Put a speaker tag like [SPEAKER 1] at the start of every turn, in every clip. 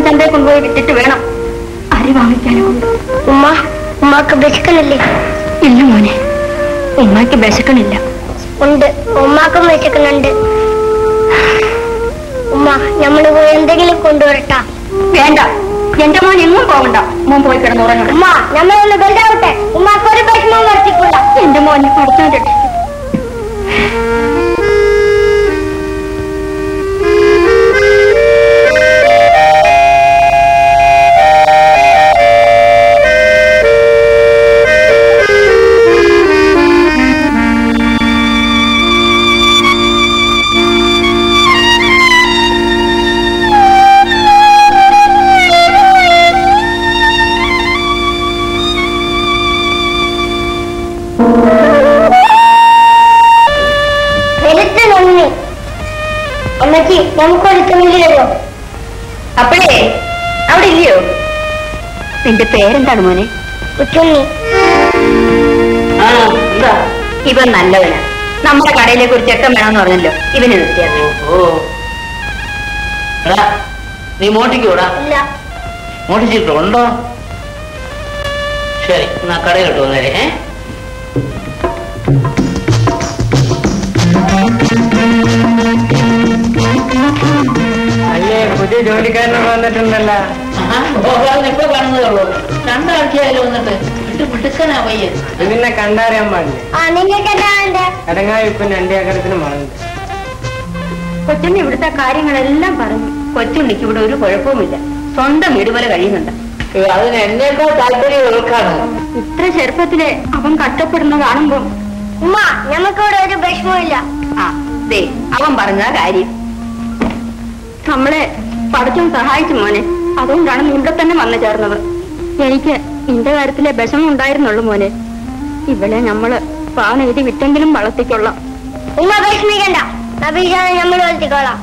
[SPEAKER 1] ചന്തയിൽ കൊണ്ടുപോയി വിറ്റിട്ട് വേണം അരി വാങ്ങിക്കാനും ഉമ്മ ഉമ്മാക്ക് വിശക്കണില്ലേ ഇല്ല മോനെ ഉമ്മയ്ക്ക് വിശക്കണില്ല ഉണ്ട് ഉമ്മാക്കും വിശക്കുന്നുണ്ട് ഉമ്മ നമ്മള് പോയി എന്തെങ്കിലും കൊണ്ടുവരട്ടാ വേണ്ട എന്റെ മോൻ എങ്ങും പോകണ്ട മോൻ പോയി കിടന്നുറങ്ങണം ഉമ്മ നമ്മളൊന്ന് ബെൽഡാവട്ടെ ഉമ്മാക്ക് ഒരു വിഷമം വർത്തിക്കൂല എന്റെ മോനെ പഠിച്ചാൻ രക്ഷിക്കും വെളുത്ത നന്ദി അമ്മച്ചി നമുക്കൊരു തുണിയിലല്ലോ അപ്പോഴേ അവിടെ ഇല്ലയോ നിന്റെ പേരെന്താണ് മോനെ ഉച്ചുണ്ണി
[SPEAKER 2] എന്താ
[SPEAKER 1] ഇവൻ നല്ലവനാ നമ്മുടെ കടയിലേക്ക് ഒരു ചെക്കൻ വേണമെന്ന് പറഞ്ഞല്ലോ ഇവന് നിർത്തിയത്
[SPEAKER 2] ഓ എടാ നീ മോട്ടിക്കൂടാ
[SPEAKER 1] ഇല്ല
[SPEAKER 2] മോട്ടിച്ചിട്ടുണ്ടോ ശരി എന്നാ കടയിലോട്ട് വന്നേരെ ഏ
[SPEAKER 3] അല്ലേ പുതിയ ജോലിക്കാരൻ വന്നിട്ടുണ്ടല്ലോ
[SPEAKER 2] ആഹാ, ഗോപാലൻ ഇപ്പൊ കാണുന്നതേ ഉള്ളൂ രണ്ടാഴ്ചയായാലും വന്നിട്ട് വിട്ട് പിടുക്കനാ പയ്യൻ
[SPEAKER 3] ഇതിനെ കണ്ടറിയാൻ പാടില്ല
[SPEAKER 1] ആ നിങ്ങൾക്ക് എന്താ വേണ്ടേ
[SPEAKER 3] അടങ്ങായി ഇപ്പം രണ്ടേ അകരത്തിന് മണുണ്ട്
[SPEAKER 1] കൊച്ചുണ്ണി ഇവിടുത്തെ കാര്യങ്ങളെല്ലാം പറഞ്ഞു കൊച്ചുണ്ണിക്ക് ഇവിടെ ഒരു കുഴപ്പവുമില്ല സ്വന്തം വീട് പോലെ കഴിയുന്നുണ്ട്
[SPEAKER 2] അതിന് എന്നേക്കാൾ താല്പര്യം ഇവർക്കാണ്
[SPEAKER 1] ഇത്ര ചെറുപ്പത്തിലെ അവൻ കഷ്ടപ്പെടുന്ന കാണുമ്പോ ഉമ്മ നമുക്കിവിടെ ഒരു വിഷമമില്ല ആ ദേ അവൻ പറഞ്ഞ കാര്യം നമ്മളെ പഠിച്ചും സഹായിച്ചു മോനെ അതുകൊണ്ടാണ് നീ ഇവിടെ തന്നെ വന്നു ചേർന്നത് എനിക്ക് നിന്റെ കാര്യത്തിലെ വിഷമം ഉണ്ടായിരുന്നുള്ളൂ മോനെ ഇവിടെ നമ്മള് പാന എഴുതി വിട്ടെങ്കിലും വളർത്തിക്കൊള്ളാം ഉമ്മ വിഷമിക്കണ്ട നമ്മൾ വളർത്തിക്കോളാം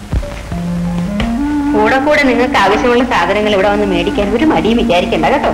[SPEAKER 1] കൂടെ കൂടെ നിങ്ങൾക്ക് ആവശ്യമുള്ള സാധനങ്ങൾ ഇവിടെ വന്ന് മേടിക്കാൻ ഒരു മടിയും വിചാരിക്കണ്ട കേട്ടോ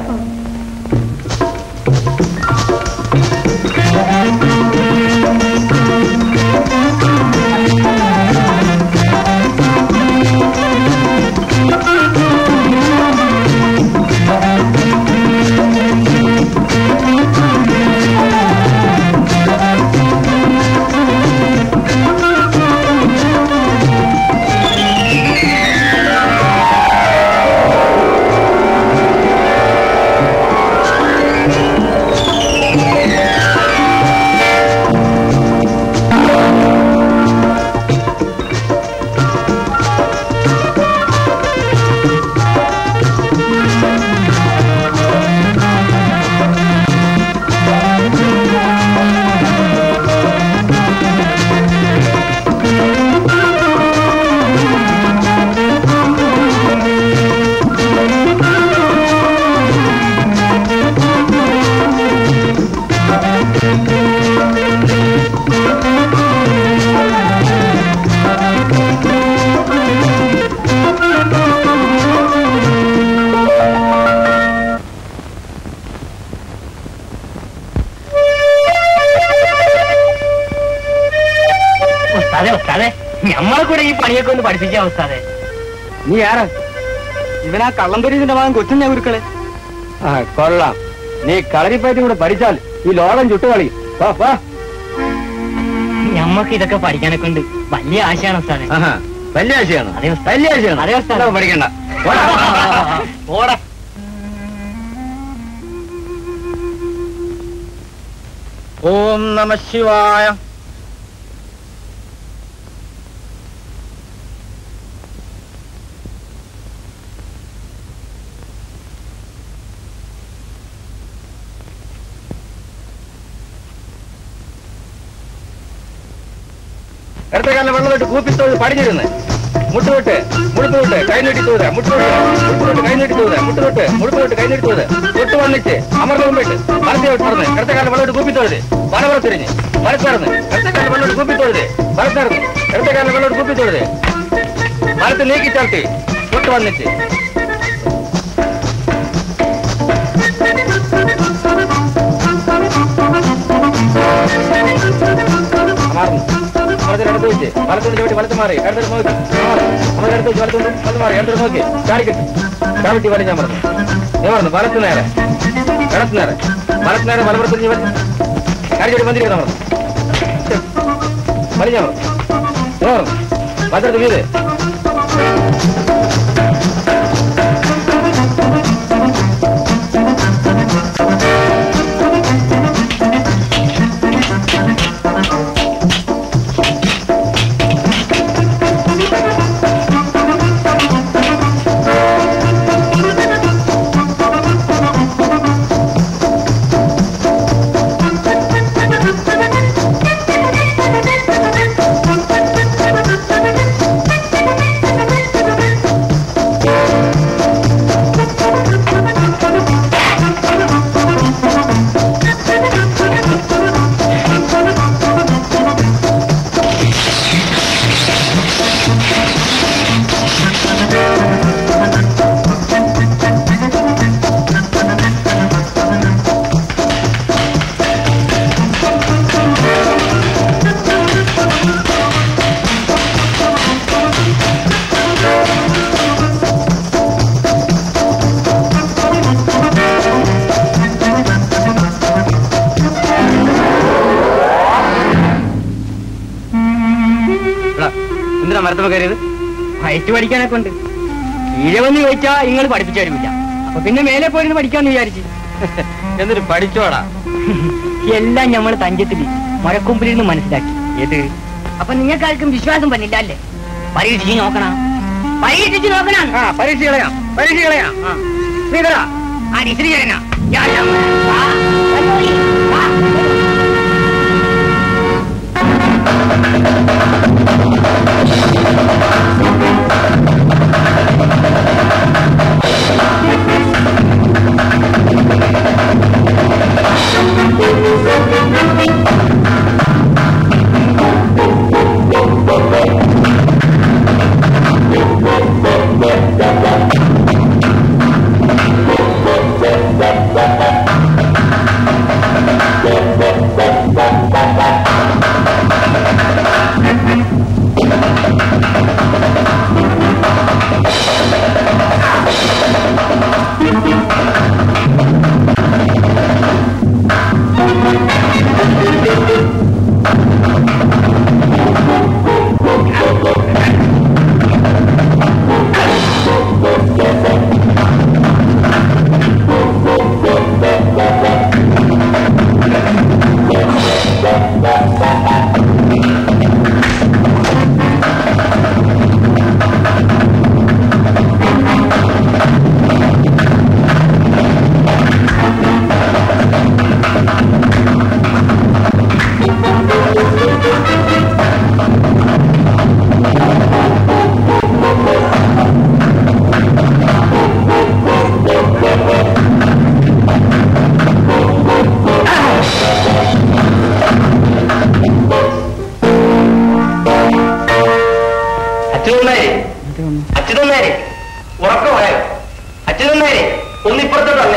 [SPEAKER 3] ഉസ്താദെ ഉസ്താദെ ഞമ്മളെ കൂടെ ഈ പണിയൊക്കെ ഒന്ന് പഠിപ്പിക്കാം ഉസ്താദെ നീ ആരാ ഇവനാ കള്ളംപരീതിന്റെ മകൻ കൊച്ചുഞ്ഞ ഗുരുക്കളെ ആ കൊള്ളാം നീ കളരിപ്പയറ്റും കൂടെ പഠിച്ചാൽ ഈ ലോകം ചുട്ടുകളി വാ വാ
[SPEAKER 4] ഞമ്മക്ക് ഇതൊക്കെ പഠിക്കാനൊക്കെ ഉണ്ട് വലിയ ആശയാണ് ഉസ്താദെ
[SPEAKER 3] ആഹാ വലിയ ആശയാണ്
[SPEAKER 4] അതെ ഉസ്താദ്.
[SPEAKER 3] വലിയ ആശയാണ്
[SPEAKER 4] അതെ ഉസ്താദ്.
[SPEAKER 3] ഇതൊക്കെ പഠിക്കണ്ട ഓടാ. ഓടാ ഓം നമ ശിവായ ഇടത്തെ കാലം വെള്ളമിട്ട് കൂപ്പിത്തോട് പടിഞ്ഞിരുന്ന് മുട്ടുവിട്ട് മുഴുത്തുവിട്ട് കൈ നീട്ടി തൂത് മുട്ടുവിട്ട് മുട്ടുവിട്ട് കൈ നീട്ടി തൂത് മുട്ടുവിട്ട് മുഴുത്തുവിട്ട് കൈ നീട്ടി തൂത് തൊട്ട് വന്നിട്ട് അമർന്ന് മുമ്പിട്ട് മനസ്സിൽ വിട്ടുറന്ന് ഇടത്തെ കാലം വെള്ളമിട്ട് കൂപ്പിത്തോഴുത് വലവറ തിരിഞ്ഞ് വലത്തേർന്ന് ഇടത്തെ കാലം വെള്ളമിട്ട് കൂപ്പിത്തോഴുത് വലത്തേർന്ന് ഇടത്തെ കാലം വെള്ളമിട്ട് കൂപ്പിത്തോഴുത് വലത്ത് നീക്കി ചാർത്തി തൊട്ട് വന്നിട്ട് അമർന്ന് അമർത്തിന് അടുത്ത് വെച്ച് വലത്തോട്ട് ചവിട്ടി വലത്ത് മാറി അടുത്തോട്ട് നോക്കി അമർന്ന് അടുത്ത് വെച്ച് വലത്തോട്ട് വലത്ത് മാറി എന്തൊരു നോക്കി ചാടിക്കിട്ട് ചവിട്ടി വലി ഞാൻ പറഞ്ഞു നീ പറഞ്ഞു വലത്ത് നേരെ ഇടത്ത് നേരെ വലത്ത് നേരെ വലപ്പുറത്ത് നീ വലി കാരിച്ചോടി വന്നിരിക്കുന്ന പറഞ്ഞു വലി ഞാൻ പറഞ്ഞു നീ പറഞ്ഞു ഭദ്രത്ത് വീട് എടാ, എന്തിനാ മരത്തമ്മ കയറിയത്
[SPEAKER 4] വയറ്റ് പഠിക്കാനൊക്കെ ഉണ്ട് കീഴെ വന്ന് ചോദിച്ചാ നിങ്ങൾ പഠിപ്പിച്ചു തരുമില്ല അപ്പൊ പിന്നെ മേലെ പോയിരുന്നു പഠിക്കാന്ന് വിചാരിച്ചു
[SPEAKER 3] എന്നിട്ട് പഠിച്ചോടാ
[SPEAKER 4] എല്ലാം നമ്മൾ തഞ്ചത്തില് മഴക്കൊമ്പിലിരുന്ന് മനസ്സിലാക്കി ഏത് അപ്പൊ നിങ്ങൾക്കാർക്കും വിശ്വാസം പറ്റില്ല അല്ലേ പരീക്ഷിച്ച് നോക്കണം പരീക്ഷിച്ച് നോക്കണം
[SPEAKER 3] ആ പരീക്ഷ കളയാം പരീക്ഷ കളയാം
[SPEAKER 4] ആ. ശ്രീധരാ, ആ ശ്രീധരനാ. ഞാൻ ഞാൻ വാ, വന്നോളി, വാ.
[SPEAKER 3] അച്യുതന്മാരെ അച്യുതന്മാരെ ഉറക്കമായോ അച്യുതന്മാരെ ഒന്നിപ്പുറത്തോട്ട് വന്നേ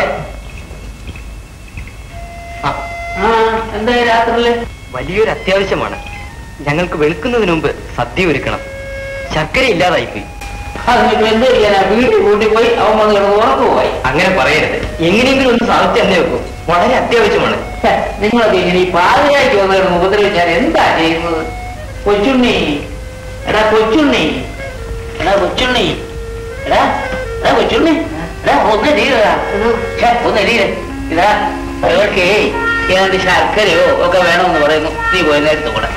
[SPEAKER 3] ആ,
[SPEAKER 2] ആ എന്താ രാത്രിയില്
[SPEAKER 3] വലിയൊരു അത്യാവശ്യമാണ് ഞങ്ങൾക്ക് വെളുക്കുന്നതിന് മുമ്പ് സദ്യ ഒരുക്കണം ശർക്കര ഇല്ലാതായിപ്പോയി
[SPEAKER 2] അതിനിപ്പോ എന്ത് ചെയ്യാനാ വീട്ടിൽ കൂട്ടി പോയി അവൻ വന്ന് കിടന്ന് ഉറക്കു പോയി
[SPEAKER 3] അങ്ങനെ പറയരുത് എങ്ങനെയെങ്കിലും ഒന്ന് സാധിച്ചു തന്നെ വെക്കും വളരെ അത്യാവശ്യമാണ്
[SPEAKER 2] ഛെ, നിങ്ങളൊക്കെ ഇങ്ങനെ ഈ പാതിരായ്ക്ക് വന്ന് കിടന്ന് ഉപദ്രവിച്ചാൽ എന്താ ചെയ്യുന്നത് കൊച്ചുണ്ണി എടാ കൊച്ചുണ്ണി എടാ കൊച്ചുണ്ണി എടാ എടാ കൊച്ചുണ്ണി എടാ ഒന്ന് എഴുതിയതാ ഒന്ന് എഴുതിയ ഇതാ അവർക്ക് ഏതാണ്ട് ശർക്കരയോ ഒക്കെ വേണമെന്ന് പറയുന്നു നീ പോയി നേരത്തെ കൂടെ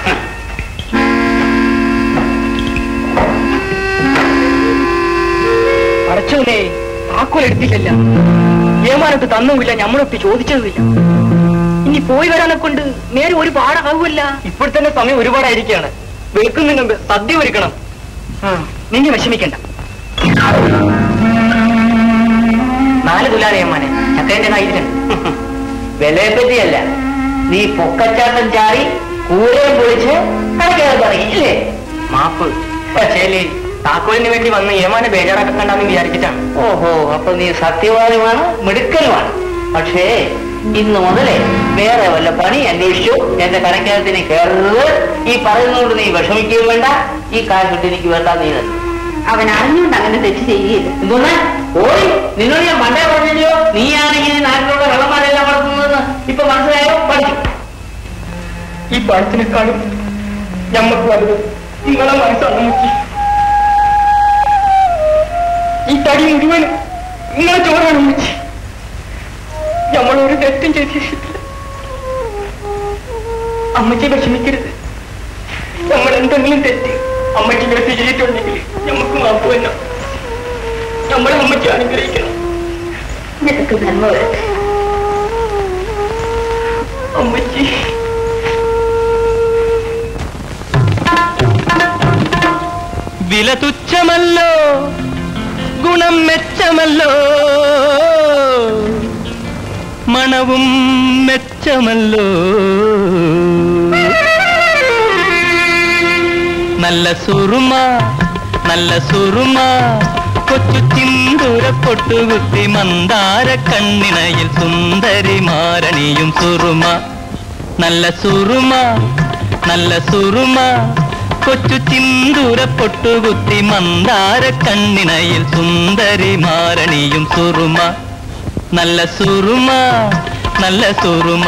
[SPEAKER 4] അടച്ചോലേ താക്കോൽ എടുത്തില്ലല്ല ഏമാനത്ത് തന്നുമില്ല ഞമ്മളൊട്ട് ചോദിച്ചതുമില്ല ഇനി പോയി വരാനെ കൊണ്ട് നേരെ ഒരു പാടാവുമല്ല ഇപ്പോൾ തന്നെ സമയം ഒരുപാടായിരിക്കാണ് വെളുക്കുന്നതിന് മുമ്പ് സദ്യ ഒരുക്കണം നിങ്ങൾ വിഷമിക്കണ്ട നാല് തുലാലേ ഏമാനെ ചക്കരന്റെ കയ്യിലുണ്ട്
[SPEAKER 2] വിലയെ പറ്റിയല്ല നീ പൊക്കച്ചാട്ടം ചാടി കൂരയും പൊളിച്ച് കളിക്കാൻ തുടങ്ങി ഇല്ലേ
[SPEAKER 4] മാപ്പ് പക്ഷേ താക്കോലിന് വേണ്ടി വന്ന് ഏമാനെ ബേജാറാക്കി കണ്ടാന്ന് വിചാരിച്ചിട്ടാണ്
[SPEAKER 2] ഓഹോ അപ്പൊ നീ സത്യവാനുമാണ് മിടുക്കനുമാണ് പക്ഷേ ഇന്ന് മുതലേ വേറെ വല്ല പണി അന്വേഷിച്ചു എന്റെ കണക്കകത്തിന് കയറുന്നത് ഈ പറയുന്നതുകൊണ്ട് നീ വിഷമിക്കുകയും വേണ്ട ഈ കാശിട്ട് എനിക്ക് വേണ്ട നീ തന്നെ
[SPEAKER 1] അവൻ അറിഞ്ഞുകൊണ്ട് അങ്ങനെ തെറ്റ് ചെയ്യുകയില്ല
[SPEAKER 2] എന്തോന്നെ ഓടി നിന്നോട് ഞാൻ പണ്ടേ പറഞ്ഞില്ലയോ നീയാണെങ്കിൽ ഈ നാട്ടിലുള്ള കള്ളന്മാരെല്ലാം വളർത്തുന്നതെന്ന് ഇപ്പൊ മനസ്സിലായോ പഠിച്ചു
[SPEAKER 4] ഈ പഴത്തിനേക്കാളും ഞമ്മക്ക് വലുത് നിങ്ങളെ മനസ്സാണ് മുക്കി ഈ തടി മുഴുവൻ നിങ്ങളെ ചോറാണ് മുച്ചി നമ്മളൊരു തെറ്റും ചെയ്തിട്ടില്ല അമ്മയ്ക്ക് വിഷമിക്കരുത് നമ്മൾ എന്തെങ്കിലും തെറ്റ് അമ്മയ്ക്ക് ഇങ്ങനെ ചെയ്തിട്ടുണ്ടെങ്കിൽ നമുക്ക് മാപ്പ് തന്നെ നമ്മളെ അമ്മയ്ക്ക് അനുഗ്രഹിക്കണം
[SPEAKER 1] നിനക്ക് നന്മ വരട്ടെ
[SPEAKER 4] അമ്മയ്ക്ക് വില തുച്ഛമല്ലോ ഗുണം മെച്ചമല്ലോ മണവും മെച്ചമല്ലോ നല്ല സുറുമ നല്ല സുറുമ കൊച്ചു ചിന്തൂര പൊട്ടുകുത്തി മന്ദാര കണ്ണിണയിൽ സുന്ദരി മാരണിയും സുറുമ നല്ല സുറുമ നല്ല സുറുമ കൊച്ചു ചിന്തൂര പൊട്ടുകുത്തി മന്ദാര കണ്ണിണയിൽ സുന്ദരി മാരണിയും സുറുമ നല്ല സുറുമ നല്ല സുറുമ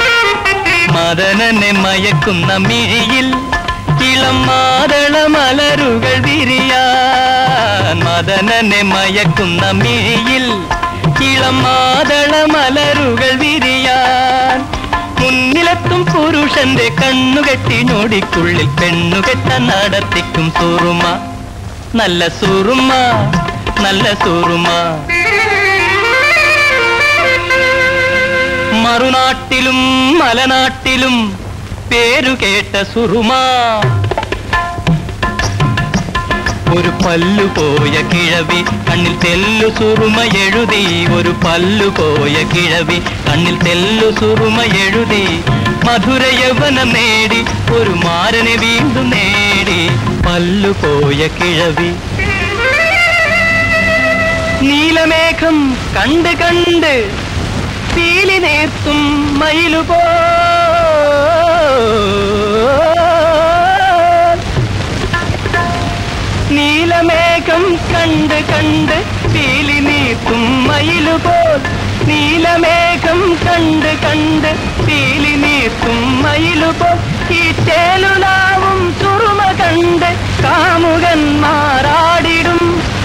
[SPEAKER 4] മദനനെ മയക്കുന്ന മിഴിയിൽ ഇളം മാതള മലരുകൾ വിരിയാൻ മദനനെ മയക്കുന്ന മിഴിയിൽ ഇളം മാതള മലരുകൾ വിരിയാൻ മുന്നിലെത്തും പുരുഷന്റെ കണ്ണുകെട്ടി ഞൊടിക്കുള്ളിൽ പെണ്ണുകെട്ട നടത്തിക്കും സുറുമ നല്ല സുറുമ നല്ല സുറുമ മറുനാട്ടിലും മലനാട്ടിലും പേരുകേട്ട സുറുമ ഒരു പല്ലു പോയ കിഴവി കണ്ണിൽ തെല്ലു സുറുമ എഴുതി ഒരു പല്ലു പോയ കിഴവി കണ്ണിൽ തെല്ലു സുറുമ എഴുതി മധുര യൗവനം നേടി ഒരു മാരനെ വീണ്ടും നേടി പല്ലു പോയ കിഴവി നീലമേഘം കണ്ട് കണ്ട് പീലി നേർത്തും മയിലുപോ നീലമേഘം കണ്ട് കണ്ട് പീലി നീർത്തും മയിലുപോൽ നീലമേഘം കണ്ട് കണ്ട് പീലി നീർത്തും മയിലുപോൽ ഈ ചേലുലാവും സുറുമ കണ്ട് കാമുകന്മാരാടിടും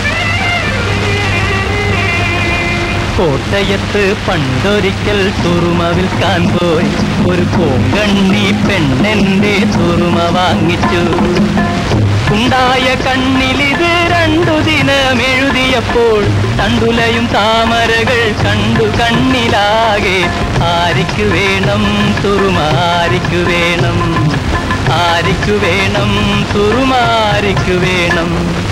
[SPEAKER 4] കോട്ടയത്ത് പണ്ടൊരിക്കൽ സുറുമ വിൽക്കാൻ പോയി ഒരു കോങ്കണ്ണി പെണ്ണെന്റെ സുറുമ വാങ്ങിച്ചു ഉണ്ടായ കണ്ണിലിത് രണ്ടു ദിനം എഴുതിയപ്പോൾ തണ്ടുലയും താമരകൾ കണ്ടു കണ്ണിലാകെ ആരിക്കു വേണം സുറുമ ആരിക്കു വേണം ആരിക്കു വേണം സുറുമ ആരിക്കു വേണം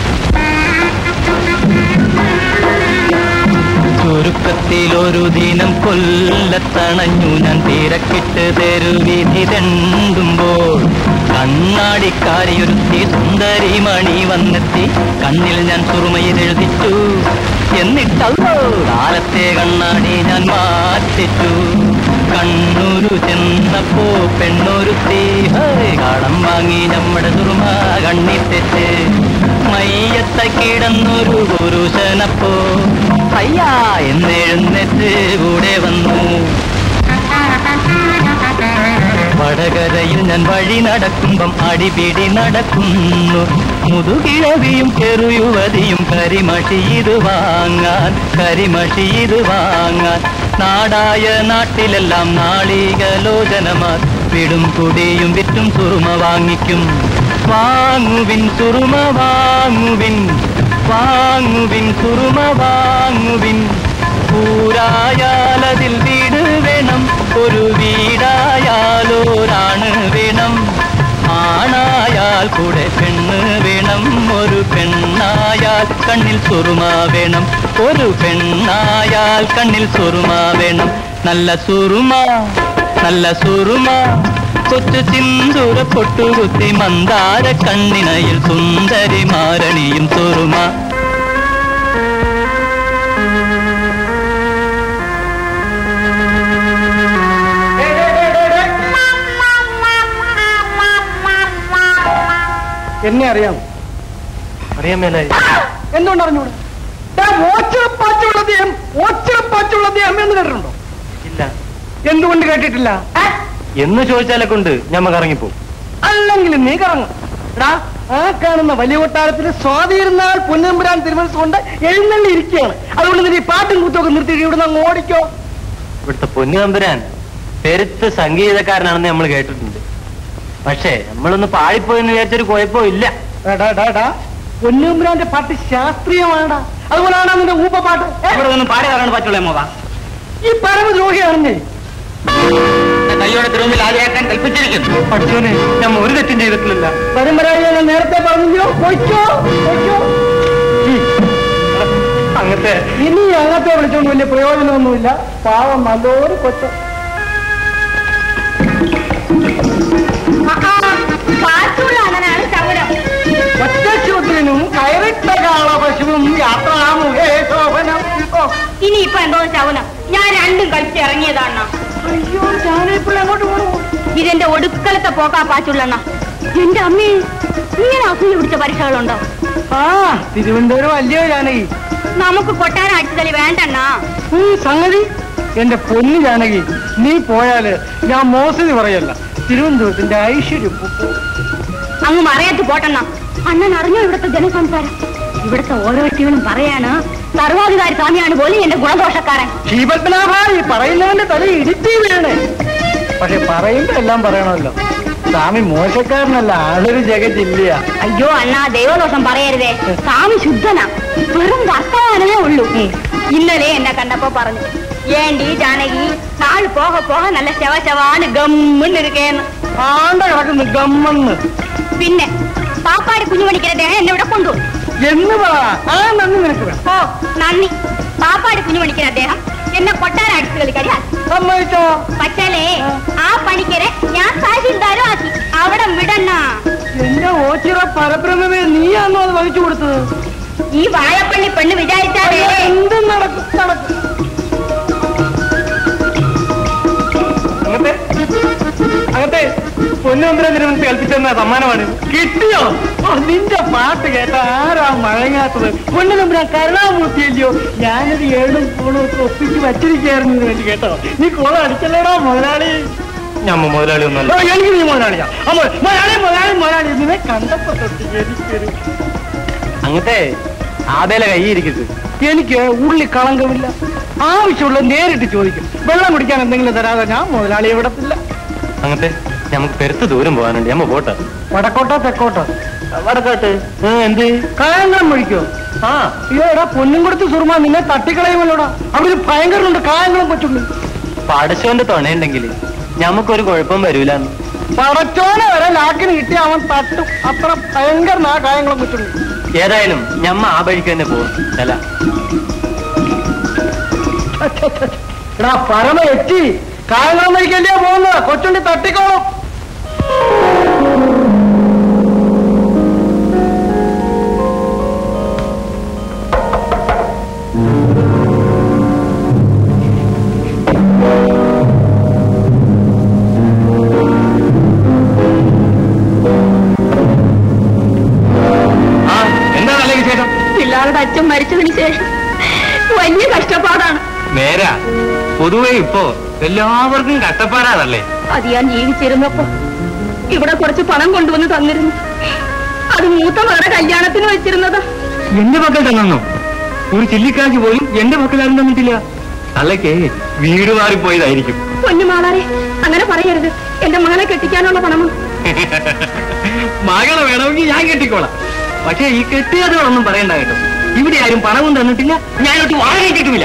[SPEAKER 4] ചുരുക്കത്തിൽ ഒരു ദിനം കൊല്ലത്തണഞ്ഞു ഞാൻ തിരക്കിട്ട് തെരുവിധി തെണ്ടുമ്പോൾ കണ്ണാടിക്കാരിയൊരുത്തി സുന്ദരി മണി വന്നെത്തി കണ്ണിൽ ഞാൻ സുറുമയിലെഴുതിച്ചു എന്നിട്ടല്ലോ കാലത്തെ കണ്ണാടി ഞാൻ മാറ്റിച്ചു കണ്ണൂരു ചെന്നപ്പോ പെണ്ണൊരുത്തി ഹേ, കടം വാങ്ങി നമ്മുടെ സുറുമ കണ്ണിത്തെറ്റ് മയ്യത്ത കിടന്നൊരു പുരുഷനപ്പോ അയ്യാ എന്നെഴുന്നേറ്റ് കൂടെ വന്നു വടകരയിൽ ഞാൻ വഴി നടക്കുമ്പം അടിപിടി നടക്കുന്നു മുതുകിഴവിയും ചെറുയുവതിയും കരിമഷി ഇത് വാങ്ങാൻ കരിമഷി ഇത് വാങ്ങാൻ നാടായ നാട്ടിലെല്ലാം നാളികലോചനമാർ വിടും കുടിയും വിറ്റും സുറുമ വാങ്ങിക്കും വാങ്ങുവിൻ സുറുമ വാങ്ങുവിൻ വാങ്ങുവിൻ സുറുമ വാങ്ങുവിൻ ഊരായാലതിൽ വീട് വേണം ഒരു വീടായാലോരാണ് വേണം ആണായാൽ കൂടെ പെണ്ണ് വേണം ഒരു പെണ്ണായാൽ കണ്ണിൽ സുറുമ വേണം ഒരു പെണ്ണായാൽ കണ്ണിൽ സുറുമ വേണം നല്ല സുറുമ നല്ല സുറുമ കൊച്ചു സിന്ദൂര പൊട്ടുകുത്തി മന്ദാര കണ്ണിനയിൽ സുന്ദരി മാരണിയും സുറുമ
[SPEAKER 3] എന്നെ അറിയാം
[SPEAKER 4] അറിയാൻ മേലായി
[SPEAKER 5] എന്തുകൊണ്ട് അറിഞ്ഞൂടാ ഓച്ചിറപ്പാച്ചുള്ള ദേഹം ഓച്ചിറപ്പാച്ചുള്ള ദേഹം എന്ന് കേട്ടിട്ടുണ്ടോ
[SPEAKER 3] ഇല്ല
[SPEAKER 5] എന്തുകൊണ്ട് കേട്ടിട്ടില്ല ഏ?
[SPEAKER 3] എന്ന് ചോദിച്ചാലെ കൊണ്ട് ഞമ്മക്ക് ഇറങ്ങിപ്പോവും
[SPEAKER 5] അല്ലെങ്കിൽ നീ കറങ്ങും എടാ ആ കാണുന്ന വലിയ കൊട്ടാരത്തിൽ സ്വാതിയിരുന്നാൽ പൊന്നമ്പുരാൻ തിരുമനസ് കൊണ്ട് എഴുന്നള്ളി ഇരിക്കുകയാണ് അതുകൊണ്ട് നീ പാട്ടും കൂത്തൊക്കെ നിർത്തിയിട്ട് ഇവിടുന്ന് അങ്ങ് ഓടിക്കോ
[SPEAKER 3] ഇവിടുത്തെ പൊന്നു തമ്പുരാൻ പെരുത്ത് സംഗീതക്കാരനാണെന്ന് നമ്മൾ കേട്ടിട്ടുണ്ട് പക്ഷേ നമ്മളൊന്ന് പാടിപ്പോയെന്ന് വിചാരിച്ചൊരു കുഴപ്പവും ഇല്ല
[SPEAKER 5] എടാ എടാ എടാ പൊന്നമ്പുരാന്റെ പാട്ട് ശാസ്ത്രീയമാണടാ അതുപോലാണ് നിന്റെ ഊപ്പ പാട്ട് ഏ?
[SPEAKER 2] ഇവിടെ ഒന്നും പാടി തരാണ് പറ്റുള്ളൂ മോവാ
[SPEAKER 5] ഈ പരമദ്രോഹിയാണെന്നേ
[SPEAKER 2] കയ്യോടെ തിരുമ്പിൽ ആദ്യമാക്കാൻ കൽപ്പിച്ചിരിക്കുന്നു
[SPEAKER 3] പഠിച്ചോനെ ഞമ്മ ഒരു തെറ്റും ചെയ്തിട്ടില്ല
[SPEAKER 5] പരമ്പരായി ഞാൻ നേരത്തെ പറഞ്ഞോ പൊയ്ക്കോ പൊയ്ക്കോ
[SPEAKER 3] അങ്ങനത്തെ
[SPEAKER 5] ഇനി അങ്ങനത്തെ വിളിച്ചോണ്ട് വലിയ പ്രയോജനമൊന്നുമില്ല പാവം നല്ലൊരു കൊച്ച
[SPEAKER 1] പാച്ചുള്ള അണ്ണനാണ് ചവരം
[SPEAKER 5] ഒറ്റശൂദ്രനും കയറിട്ട കാള പശുവും യാത്രാമുഖേ ശോഭനം ഓ,
[SPEAKER 1] ഇനി ഇപ്പൊ എന്തോ ചവനം ഞാൻ രണ്ടും കളിച്ച് ഇറങ്ങിയതാണ്
[SPEAKER 5] അയ്യോ ഞാനിപ്പോൾ എങ്ങോട്ട് പോകണു
[SPEAKER 1] ഇതെന്റെ ഒടുക്കലത്തെ പോക്കാ പാച്ചുള്ളണ്ണ എന്റെ അമ്മേ ഇങ്ങനെ അസൂയ പിടിച്ച പരീക്ഷകളുണ്ടോ
[SPEAKER 5] ആ തിരുവനന്തപുരം അല്ലയോ ജാനകി
[SPEAKER 1] നമുക്ക് കൊട്ടാരം അടിച്ചതലി വേണ്ടണ്ണ
[SPEAKER 5] ഉം, സംഗതി എന്റെ പൊന്നു ജാനകി നീ പോയാല് ഞാൻ മോശം പറയല്ല തിരുവനന്തപുരത്തിന്റെ ഐശ്വര്യം പോകും.
[SPEAKER 1] അങ്ങ് മറയത്ത് പോട്ടണ്ണ അണ്ണൻ അറിഞ്ഞോ ഇവിടുത്തെ ജനസംസാരം ഇവിടുത്തെ ഓരോരുത്തരും പറയാണ് സർവാധികാരി സ്വാമിയാണ് പോലും എന്റെ ഗുണദോഷക്കാരൻ
[SPEAKER 5] ശ്രീപത്മനാഭ ഈ പറയുന്നവന്റെ തല ഇടിത്തി വീണേ പക്ഷെ പറയുമ്പോ എല്ലാം പറയണമല്ലോ സ്വാമി മോശക്കാരനല്ല ആളൊരു ജഗജില്ല
[SPEAKER 1] അയ്യോ അണ്ണ ദൈവദോഷം പറയരുതേ സ്വാമി ശുദ്ധനാ വെറും വർത്തമാനമേ ഉള്ളൂ ഇന്നലെ എന്നെ കണ്ടപ്പോ പറഞ്ഞു ഏണ്ടി ജാനകി നാൾ പോക പോക നല്ല ശവ ശവാണ് ഗമ്മിന്നിരിക്കേന്ന്
[SPEAKER 5] ആണ്ട കിടക്കുന്നു ഗമ്മെന്ന്
[SPEAKER 1] പിന്നെ പാപ്പാടി കുഞ്ഞുമണിക്കര ദേഹം എന്നെ ഇവിടെ കൊണ്ടുപോകും
[SPEAKER 5] എന്ന് പറ ആ നന്ദി നിനക്ക് വേണം
[SPEAKER 1] ഓ നന്ദി പാപ്പാടി കുഞ്ഞുമണിക്കര അദ്ദേഹം എന്നെ കൊട്ടാരം അടിച്ചു കളിക്കാരിയാ
[SPEAKER 5] സമ്മതിച്ചോ
[SPEAKER 1] പക്ഷേ ആ പണിക്കരെ ഞാൻ തഹസിൽദാരും ആക്കി അവിടെ വിടണ്ണ
[SPEAKER 5] എന്റെ ഓച്ചിറ പരബ്രഹ്മമേ നീയാണോ അത് വഹിച്ചു കൊടുത്തത്
[SPEAKER 1] ഈ വാഴപ്പള്ളി പെണ്ണ് വിചാരിച്ചാലേ
[SPEAKER 5] അയ്യോ, എന്തും നടക്കും നടക്കും
[SPEAKER 3] അങ്ങനത്തെ അങ്ങനത്തെ പൊന്നുമന്ത്രം തിരുവനന്തപുരത്ത് കൽപ്പിച്ചെന്ന സമ്മാനമാണ്
[SPEAKER 5] കിട്ടിയോ ഓ, നിന്റെ പാട്ട് കേട്ട ആരാ മഴങ്ങാത്തത് പൊന്നു നമ്പുരാൻ കരുണാമൂർത്തിയല്ലയോ ഞാനൊരു ഏഴും പൂളും ഒക്കെ ഒപ്പിച്ച് വച്ചിരിക്കായിരുന്നു ഇതിന് വേണ്ടി കേട്ടോ നീ കോളം അടിച്ചല്ലേടാ മുതലാളി
[SPEAKER 3] ഞമ്മ മുതലാളി ഒന്നല്ല
[SPEAKER 5] ഓ, എനിക്ക് നീ മുതലാളിയാ ആ, മു- മുതലാളി മുതലാളി മുതലാളി ഇതിനെ കണ്ടപ്പോ തൊട്ട് എനിക്കൊരു
[SPEAKER 3] അങ്ങനത്തെ ആദ്യം കൈ ഇരിക്കരുത്
[SPEAKER 5] എനിക്ക് ഉള്ളി കളങ്കമില്ല ആവശ്യമുള്ള നേരിട്ട് ചോദിക്കും വെള്ളം കുടിക്കാൻ എന്തെങ്കിലും തരാതെ ഞാൻ മുതലാളിയെ വിടത്തില്ല
[SPEAKER 3] അങ്ങനത്തെ നമുക്ക് പെരുത്ത് ദൂരം പോകാനുണ്ട് ഞമ്മ പോട്ടെ
[SPEAKER 5] വടക്കോട്ടോ തെക്കോട്ടോ
[SPEAKER 3] വടക്കോട്ട് എന്ത്
[SPEAKER 5] കായംകുളം വഴിക്കോ
[SPEAKER 3] ആ
[SPEAKER 5] അയ്യോ എടാ പൊന്നും കൊടുത്ത് സുർമ നിന്നെ തട്ടിക്കളയുമല്ലോടാ അവിടെ ഒരു ഭയങ്കരനുണ്ട് കായംകുളം കൊച്ചുള്ളി
[SPEAKER 3] പടശോന്റെ തുണയുണ്ടെങ്കിൽ ഞമ്മക്കൊരു കുഴപ്പം വരൂലെന്ന്
[SPEAKER 5] പടച്ചോനെ വരെ ലാക്കിന് കിട്ടിയ അവൻ തട്ടും അത്ര ഭയങ്കരനാ കായംകുളം കൊച്ചുള്ളി
[SPEAKER 3] ഏതായാലും ഞമ്മ ആ വഴിക്ക് തന്നെ പോകും അല്ല
[SPEAKER 5] എടാ പരമ എത്തി കായംകുളം വഴിക്കല്ലേ പോകുന്നത് കൊച്ചുള്ളി തട്ടിക്കോളും
[SPEAKER 3] ആ എന്താണ് അല്ലെങ്കിൽ ശേഷം
[SPEAKER 1] പിള്ളേരുടെ അച്ഛൻ മരിച്ചതിന് ശേഷം വലിയ കഷ്ടപ്പാടാണ്
[SPEAKER 3] നേരാ പൊതുവെ ഇപ്പോ എല്ലാവർക്കും കഷ്ടപ്പാടാണല്ലേ
[SPEAKER 1] അത് ഞാൻ ജീവിച്ചിരുന്നപ്പോ ഇവിടെ കുറച്ച് പണം കൊണ്ടുവന്ന് തന്നിരുന്നു അത് മൂത്ത മകളുടെ കല്യാണത്തിന് വെച്ചിരുന്നത്
[SPEAKER 3] എന്റെ മക്കൾ തന്നോ ഒരു ചില്ലിക്കാശ് പോലും എന്റെ മക്കളാരും തന്നിട്ടില്ല തള്ളക്ക് വീട് മാറിപ്പോയതായിരിക്കും
[SPEAKER 1] പൊന്നുമാളാരെ അങ്ങനെ പറയരുത് എന്റെ മകളെ കെട്ടിക്കാനുള്ള പണമോ
[SPEAKER 3] മകളെ വേണമെങ്കിൽ ഞാൻ കെട്ടിക്കോളാം പക്ഷേ ഈ കെട്ടിയതുകളൊന്നും പറയണ്ട കേട്ടോ ഇവിടെ ആരും പണവും തന്നിട്ടില്ല ഞാനൊട്ട് വാങ്ങിയിട്ടുമില്ല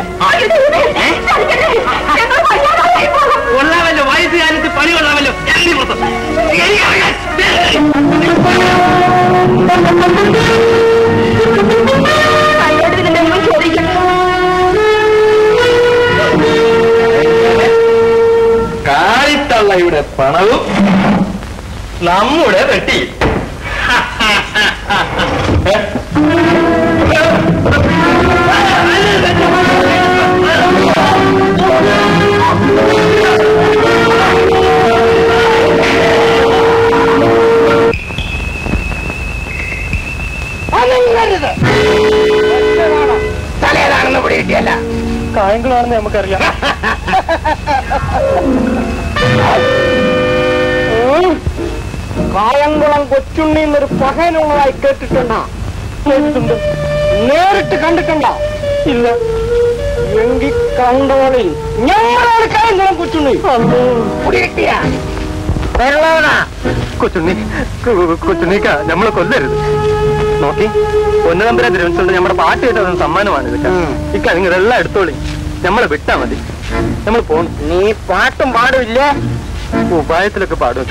[SPEAKER 3] കൊള്ളാമല്ലോ വയസ്സ് കാലത്ത് പണി കൊള്ളാമല്ലോ ഇറങ്ങി പുറത്ത്. ഇറങ്ങി ഇറങ്ങാൻ. കാളിത്തള്ളയുടെ പണവും നമ്മുടെ വെട്ടി
[SPEAKER 5] അനങ്ങരുത് ആണെന്ന് നമുക്കറിയാം ഉം. കായംകുളം കൊച്ചുണ്ണി എന്നൊരു പകനുള്ളതായി കേട്ടിട്ടുണ്ടോ കേട്ടിട്ടുണ്ട് നേരിട്ട് കണ്ടിട്ടുണ്ടോ ഇല്ല എങ്കിൽ കണ്ടോളിൽ ഞങ്ങളാണ് കായംകുളം കൊച്ചുണ്ണി
[SPEAKER 3] കൊച്ചുണ്ണി കൊച്ചുണ്ണിക്ക നമ്മളെ കൊല്ലരുത് നോക്കി പൊന്നതമ്പര തിരുവനന്തപുരത്ത് നമ്മുടെ പാട്ട് കേട്ടത് സമ്മാനമാണ് ഇതൊക്കെ ഇക്ക നിങ്ങൾ എല്ലാം എടുത്തോളി നമ്മളെ വിട്ടാ മതി നമ്മൾ പോണം
[SPEAKER 5] നീ പാട്ടും പാടില്ല
[SPEAKER 3] ഉപായത്തിലൊക്കെ പാടുവെക്ക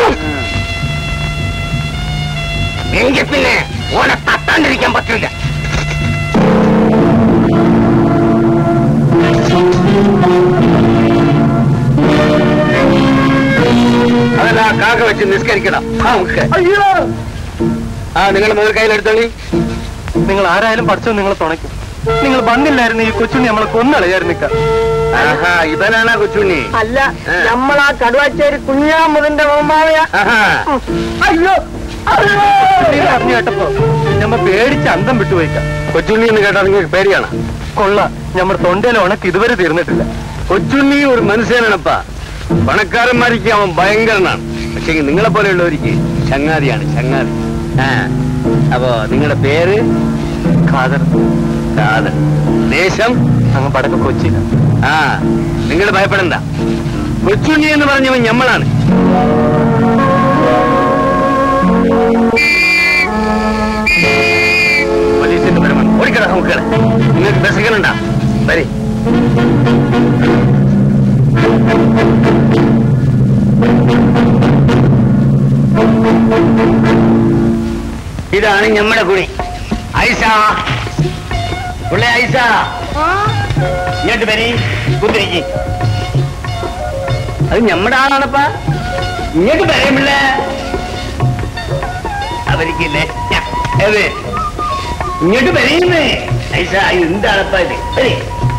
[SPEAKER 5] എങ്കിൽ പിന്നെ ഓനെ തട്ടാണ്ടിരിക്കാൻ പറ്റില്ല
[SPEAKER 3] അതല്ല കാക്ക വെച്ച് നിസ്കരിക്കണം ആ നമുക്ക്
[SPEAKER 5] അയ്യോ
[SPEAKER 3] ആ നിങ്ങൾ മുതൽ കയ്യിലെടുത്തോളി നിങ്ങൾ ആരായാലും പഠിച്ചോ നിങ്ങളെ തുണയ്ക്കും നിങ്ങൾ വന്നില്ലായിരുന്നു ഈ കൊച്ചുണ്ണി നമ്മളെ കൊന്നളയായിരുന്നിക്ക ആഹാ ഇവനാണ് കൊച്ചുണ്ണി
[SPEAKER 5] അല്ല നമ്മളാ കടുവാച്ചേരി കുഞ്ഞാമുതിന്റെ മോമാവയ
[SPEAKER 3] ആഹാ
[SPEAKER 5] അയ്യോ അയ്യോ
[SPEAKER 3] അറിഞ്ഞു കേട്ടപ്പോ ഞമ്മ പേടിച്ച് അന്തം വിട്ടുപോയിക്ക കൊച്ചുണ്ണി എന്ന് കേട്ടാ നിങ്ങൾക്ക് പേടിയാണ് കൊള്ള നമ്മുടെ തൊണ്ടയിലെ ഉണക്ക് ഇതുവരെ തീർന്നിട്ടില്ല കൊച്ചുണ്ണി ഒരു മനുഷ്യനാണപ്പാ പണക്കാരന്മാർക്ക് അവൻ ഭയങ്കരനാണ് പക്ഷെ നിങ്ങളെ പോലെയുള്ളവർക്ക് ചങ്ങാതിയാണ് ചങ്ങാതി ആ അപ്പോ നിങ്ങളുടെ പേര് ഖാദർ ഖാദർ ദേശം അങ്ങ് പടക്ക കൊച്ചിയില ആ നിങ്ങൾ ഭയപ്പെടണ്ട കൊച്ചുണ്ണി എന്ന് പറഞ്ഞവൻ ഞമ്മളാണ് പോലീസിന്റെ പരമാണ് ഓടിക്കട നോക്കുക നിങ്ങൾക്ക് ബസ്സിക്കലുണ്ടാ വരി ഇതാണ് ഞമ്മടെ കുണി ഐസ ഉള്ള ഐസ ഇങ്ങോട്ട് വരി കുത്തിരിക്ക് അത് ഞമ്മടെ ആളാണപ്പാ ഇങ്ങോട്ട് വരമില്ല അവരിക്കില്ലേ ഏത് ഇങ്ങോട്ട് വരയുന്നേ ഐസ എന്താണപ്പാ ഇത് വരി.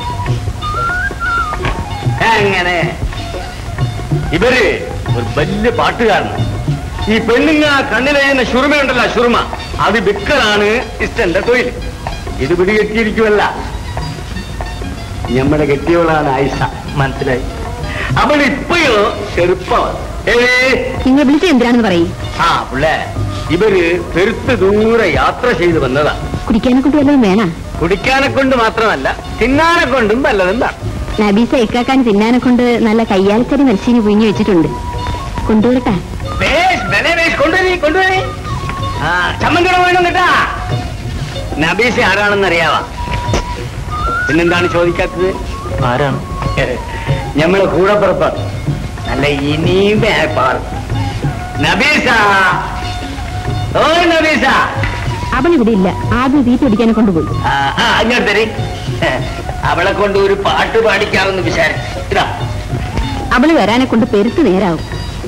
[SPEAKER 3] അങ്ങനെ ഇവര് ഒരു വലിയ പാട്ടുകാരനാണ് ഈ പെണ്ണുങ്ങ കണ്ണിലെയ്യുന്ന ശുറുമയുണ്ടല്ലോ ശുറുമ അത് വിക്കലാണ് ഇഷ്ടന്റെ തൊഴിൽ ഇത് പിടികെട്ടിയിരിക്കുമല്ല നമ്മുടെ കെട്ടിയവളാണ് ആയിഷ മനസ്സിലായി അവൾ ഇപ്പോഴോ ചെറുപ്പമാണ് ഏ
[SPEAKER 1] നിങ്ങൾ വിളിച്ചത് എന്തിനാണെന്ന് പറയും
[SPEAKER 3] ആ പിള്ളേ ഇവര് പെരുത്ത് ദൂരെ യാത്ര ചെയ്തു വന്നതാ
[SPEAKER 1] കുടിക്കാനെ കൊണ്ട് വല്ലതും വേണ
[SPEAKER 3] കുടിക്കാനെ കൊണ്ട് മാത്രമല്ല തിന്നാനെ കൊണ്ടും വല്ലതും വേണം
[SPEAKER 1] നബീസ ഇക്കാക്കാൻ തിന്നാനെ കൊണ്ട് നല്ല കയ്യാൽക്കരി മത്സ്യന് പുഴിഞ്ഞു വെച്ചിട്ടുണ്ട് കൊണ്ടുവിടട്ടെ
[SPEAKER 3] വേഷ്, ബലേ വേഷ്, കൊണ്ടുവരി, കൊണ്ടുവരി. ആ, ചമ്മന്തിയുടെ വേണം കേട്ടാ നബീസ ആരാണെന്ന് അറിയാവാ പിന്നെന്താണ് ചോദിക്കാത്തത് ആരാണ് ഞമ്മളെ കൂടെ പുറപ്പാണ് നല്ല ഇനിയും പാട് നബീസ ഓ നബീസ
[SPEAKER 1] അവൾ ഇവിടെ ഇല്ല ആദ്യം തീറ്റ പിടിക്കാനെ കൊണ്ടുപോയി
[SPEAKER 3] ആ, ആ, അങ്ങോട്ട് തരി അവളെ കൊണ്ട് ഒരു പാട്ട് പാടിക്കാമെന്ന് വിചാരിച്ചു ഇതാ
[SPEAKER 1] അവള് വരാനെ കൊണ്ട് പെരുത്ത് നേരാവും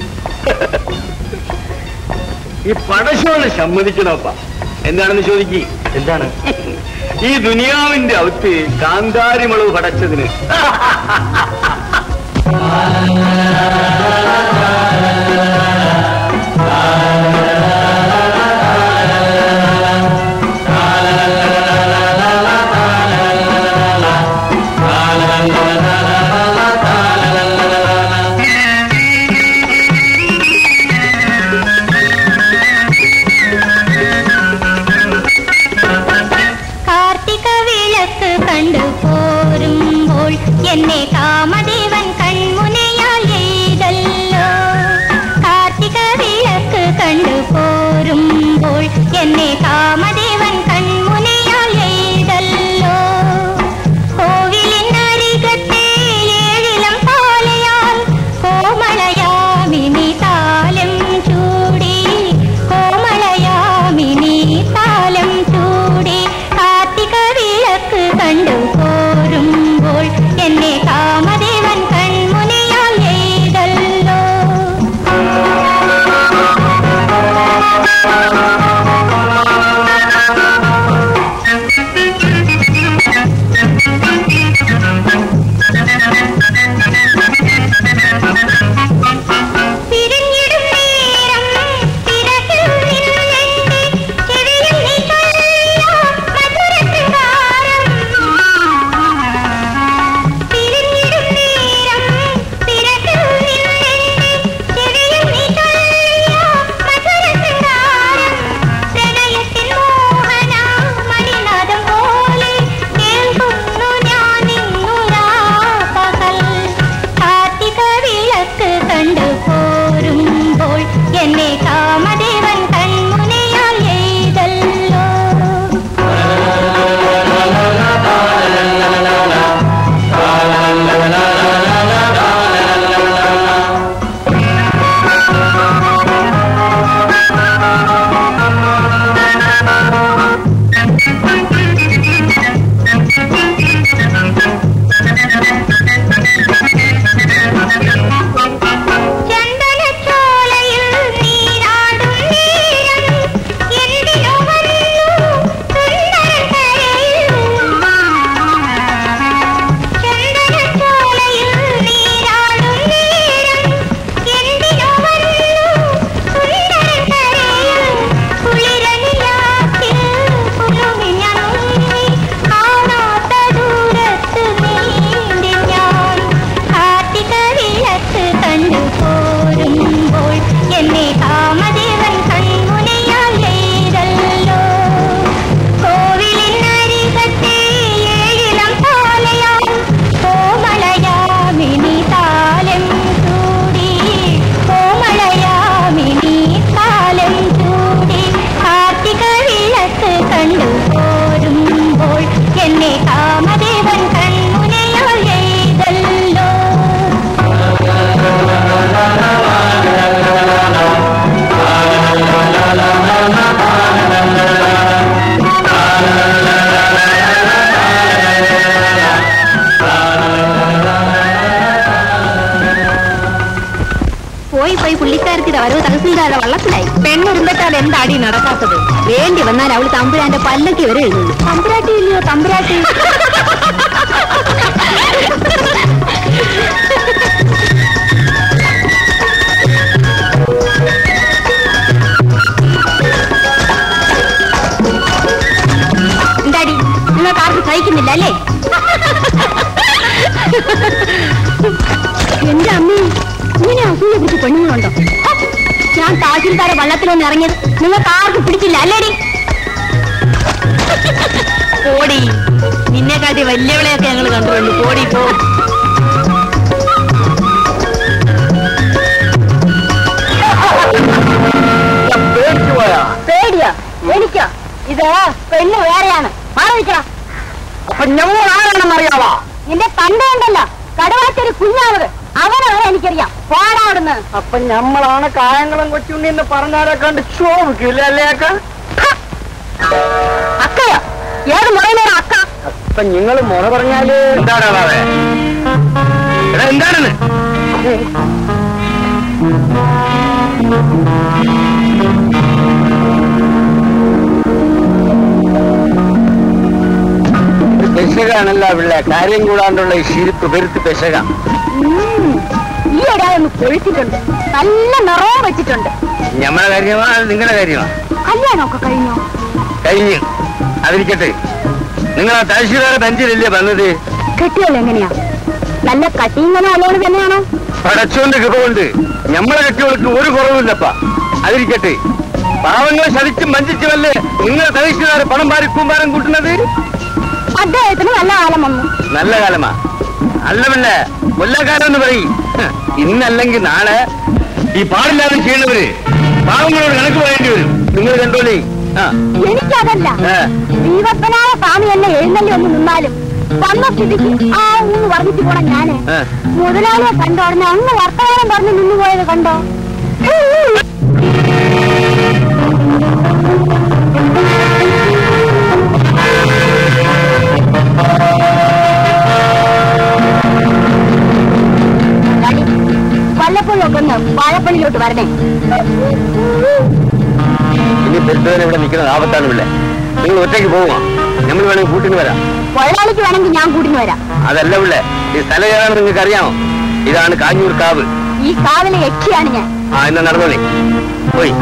[SPEAKER 3] ഈ പടശോനെ സമ്മതിക്കണപ്പ എന്താണെന്ന് ചോദിക്കി എന്താണ് ഈ ദുനിയാവിന്റെ അകത്ത് കാന്താരിമുളക് പടച്ചതിന്
[SPEAKER 6] കാർത്തിക വിളക്ക് കണ്ടു പോരുമ്പോൾ എന്നെ കാമദേവൻ കൺമുനയാൽ
[SPEAKER 1] പോയി പോയി പുള്ളിക്കാരത്തിന്റെ വരവ് തഹസിൽദാരുടെ വള്ളത്തിലായി പെണ്ണുരുമ്പെട്ടാൽ എന്താടി നടക്കാത്തത് വേണ്ടി വന്നാൽ അവള് തമ്പുരാന്റെ പല്ലക്ക് വരെ എഴുതുന്നു തമ്പുരാട്ടി ഇല്ലയോ തമ്പുരാട്ടി എന്താടി നിങ്ങൾക്ക് ആർക്കും സഹിക്കുന്നില്ല അല്ലേ എന്റെ അമ്മേ ഇങ്ങനെ അസൂയ പിടിച്ച് പെണ്ണുങ്ങളുണ്ടോ ഹ! ഞാൻ താജിൽക്കാരെ വള്ളത്തിലൊന്ന് ഇറങ്ങിയത് നിങ്ങൾക്ക് ആർക്കും പിടിച്ചില്ല അല്ലേടി പോടി നിന്നെ കാട്ടി വലിയവളെയൊക്കെ ഞങ്ങൾ കണ്ടുള്ളൂ പോടി പോ പേടിയോ എനിക്കോ ഇത് പെണ്ണ് വേറെയാണ് മാറി നിൽക്കണം
[SPEAKER 5] അപ്പൊ ഞമ്മൾ ആരാണെന്ന് അറിയാവാ
[SPEAKER 1] നിന്റെ തണ്ടയുണ്ടല്ലോ കടുവാറ്റൊരു കുഞ്ഞാവത് അവനാണ് എനിക്കറിയാം പോടാവിടുന്ന്
[SPEAKER 5] അപ്പൊ ഞമ്മളാണ് കായംകുളം കൊച്ചുണ്ണി എന്ന് പറഞ്ഞാലെ കണ്ട് ചോദിക്കില്ല അല്ലേ അക്ക
[SPEAKER 1] അക്കയോ ഏത് മുറയിലേറെ അക്ക
[SPEAKER 5] അപ്പൊ നിങ്ങൾ മുറ പറഞ്ഞാല്
[SPEAKER 3] എന്താണ് അതാവേ എടാ എന്താണെന്ന് പെശകാണല്ല പിള്ള കാര്യം കൂടാണ്ടുള്ള ഈ ശിരിപ്പ് പെരുത്ത് പെശക
[SPEAKER 1] ഈ ഇടായൊന്ന് കൊഴുത്തിട്ടുണ്ട് നല്ല നിറവും വെച്ചിട്ടുണ്ട്
[SPEAKER 3] ഞമ്മടെ കാര്യമാ അത് നിങ്ങളുടെ കാര്യമാ
[SPEAKER 1] കല്യാണമൊക്കെ കഴിഞ്ഞോ
[SPEAKER 3] കഴിഞ്ഞു അതിരിക്കട്ടെ നിങ്ങൾ ആ തഹശീൽദാരെ ബെഞ്ചിലല്ലേ വന്നത്
[SPEAKER 1] കെട്ടിയല്ലോ എങ്ങനെയാ നല്ല കട്ടിങ്ങനെ അല്ലോട് തന്നെയാണോ
[SPEAKER 3] പടച്ചോന്റെ കൃപ കൊണ്ട് ഞമ്മളെ കെട്ടികൾക്ക് ഒരു കുറവില്ലപ്പ അതിരിക്കട്ടെ പാവങ്ങളെ ശതിച്ചും വഞ്ചിച്ചുമല്ലേ നിങ്ങൾ തഹശീൽദാരെ പണം പാരി കൂമ്പാരം കൂട്ടുന്നത്
[SPEAKER 1] അദ്ദേഹത്തിന് നല്ല കാലം വന്നു
[SPEAKER 3] നല്ല കാലമാ അല്ല പിന്നെ കൊല്ലക്കാലം എന്ന് പറയും ഹ്, ഇന്നല്ലെങ്കിൽ നാളെ ഈ പാടില്ലാതെ ചെയ്യുന്നവര് പാവങ്ങളോട് കണക്ക് പറയേണ്ടി വരും നിങ്ങൾ കണ്ടോളി ആ
[SPEAKER 1] എനിക്കതല്ല
[SPEAKER 3] ഏ.
[SPEAKER 1] ദീപപ്പനായ സ്വാമി എന്നെ എഴുന്നള്ളി ഒന്ന് നിന്നാലും വന്ന സ്ഥിതിക്ക് ആ ഊന്ന് വർദ്ധിച്ചു പോണ ഞാന്
[SPEAKER 3] ഏ.
[SPEAKER 1] മുതലാളിയെ കണ്ട ഉടനെ അങ്ങ് വർത്തമാനം പറഞ്ഞ് നിന്നുപോയത് കണ്ടോ ഡാഡി, വല്ലപ്പോഴും ഒക്കെ ഒന്ന് വാഴപ്പള്ളിയിലോട്ട് വരണേ
[SPEAKER 3] ഇനി പെരുത്തവൻ ഇവിടെ നിൽക്കുന്നത് ആപത്താണ് ഇവിടെ നിങ്ങൾ ഒറ്റയ്ക്ക് പോവുക നമ്മൾ വേണമെങ്കിൽ കൂട്ടിന് വരാം
[SPEAKER 1] കൊള്ളാളിക്ക് വേണമെങ്കിൽ ഞാൻ കൂട്ടിന് വരാം
[SPEAKER 3] അതല്ല ഇവിടെ ഈ സ്ഥലം ഏതാണെന്ന് നിങ്ങൾക്ക് അറിയാമോ ഇതാണ് കാഞ്ഞൂർ കാവ്
[SPEAKER 1] ഈ കാവിലെ യക്ഷിയാണ് ഞാൻ
[SPEAKER 3] ആ എന്നാ നടന്നോളി പോയി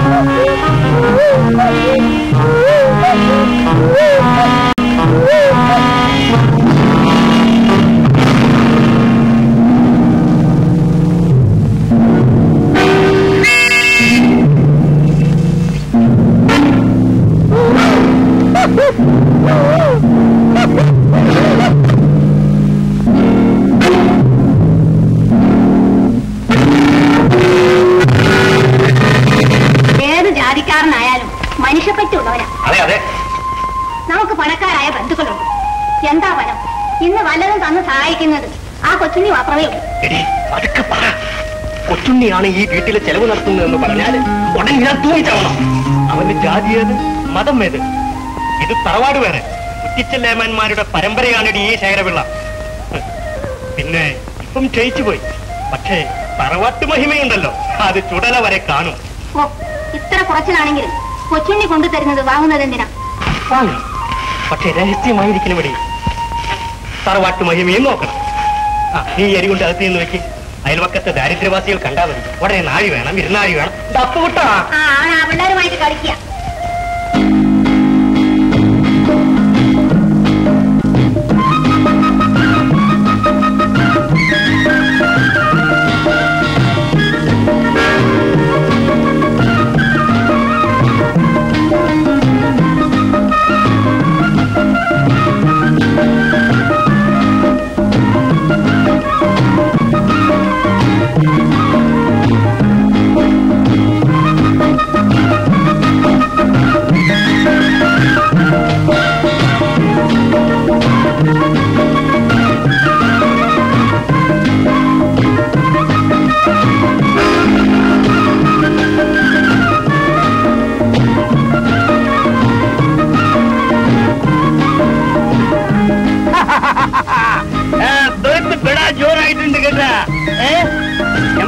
[SPEAKER 1] ഏത് ജാതിക്കാരനായാലും മനുഷ്യപ്പറ്റുള്ളവരാ
[SPEAKER 3] അതെ അതെ
[SPEAKER 1] നമുക്ക് പണക്കാരായ ബന്ധുക്കളുണ്ട് എന്താ ഫലം ഇന്ന് വല്ലതും തന്ന് സഹായിക്കുന്നത് ആ കൊച്ചുണ്ണി മാത്രമേ ഉള്ളൂ
[SPEAKER 5] എടി പതുക്കെ പറ കൊച്ചുണ്ണിയാണ് ഈ വീട്ടിലെ ചെലവ് നടത്തുന്നതെന്ന് പറഞ്ഞാൽ ഉടൻ ഞാൻ തൂങ്ങിച്ചാവണം അവന്റെ ജാതി ഏത് മതം ഏത് ഇത് തറവാട് വേറെ കുറ്റിച്ചല്ലേമന്മാരുടെ പരമ്പരയാണ് ഈ ശേഖരപിള്ള ഹ്. പിന്നെ ഇപ്പം ക്ഷയിച്ചു പോയി പക്ഷേ തറവാട്ട് മഹിമയുണ്ടല്ലോ അത് ചുടല വരെ കാണും
[SPEAKER 1] ഓ ഇത്ര കുറച്ചിലാണെങ്കിലും കൊച്ചുണ്ണി കൊണ്ടുതരുന്നത് വാങ്ങുന്നത് എന്തിനാ
[SPEAKER 5] വാങ്ങും. പക്ഷേ രഹസ്യമായിരിക്കണവിടെ തറവാട്ട് മഹിമയും നോക്കണം ആ നീ എരി കൊണ്ട് അകത്ത് നിന്ന് വെക്ക് അയൽവക്കത്തെ ദാരിദ്ര്യവാസികൾ കണ്ടാൽ മതി ഉടനെ നാഴി വേണം ഇരുന്നാഴി വേണം ദപ്പ് വിട്ടാ
[SPEAKER 1] ആ അവൻ ആ പിള്ളേരുമായിട്ട് കളിക്കുക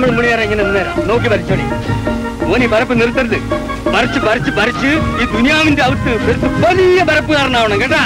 [SPEAKER 3] നമ്മൾ മുണിയേറെ ഇങ്ങനെ നിന്നേരാം നോക്കി വരച്ചോടി മോനി പരപ്പ് നിർത്തരുത് പറിച്ച് പറിച്ച് പറിച്ച് ഈ ദുനിയാവിന്റെ അകത്ത് പെരുത്ത് വലിയ പരപ്പുകാരനാവണം കേട്ടാ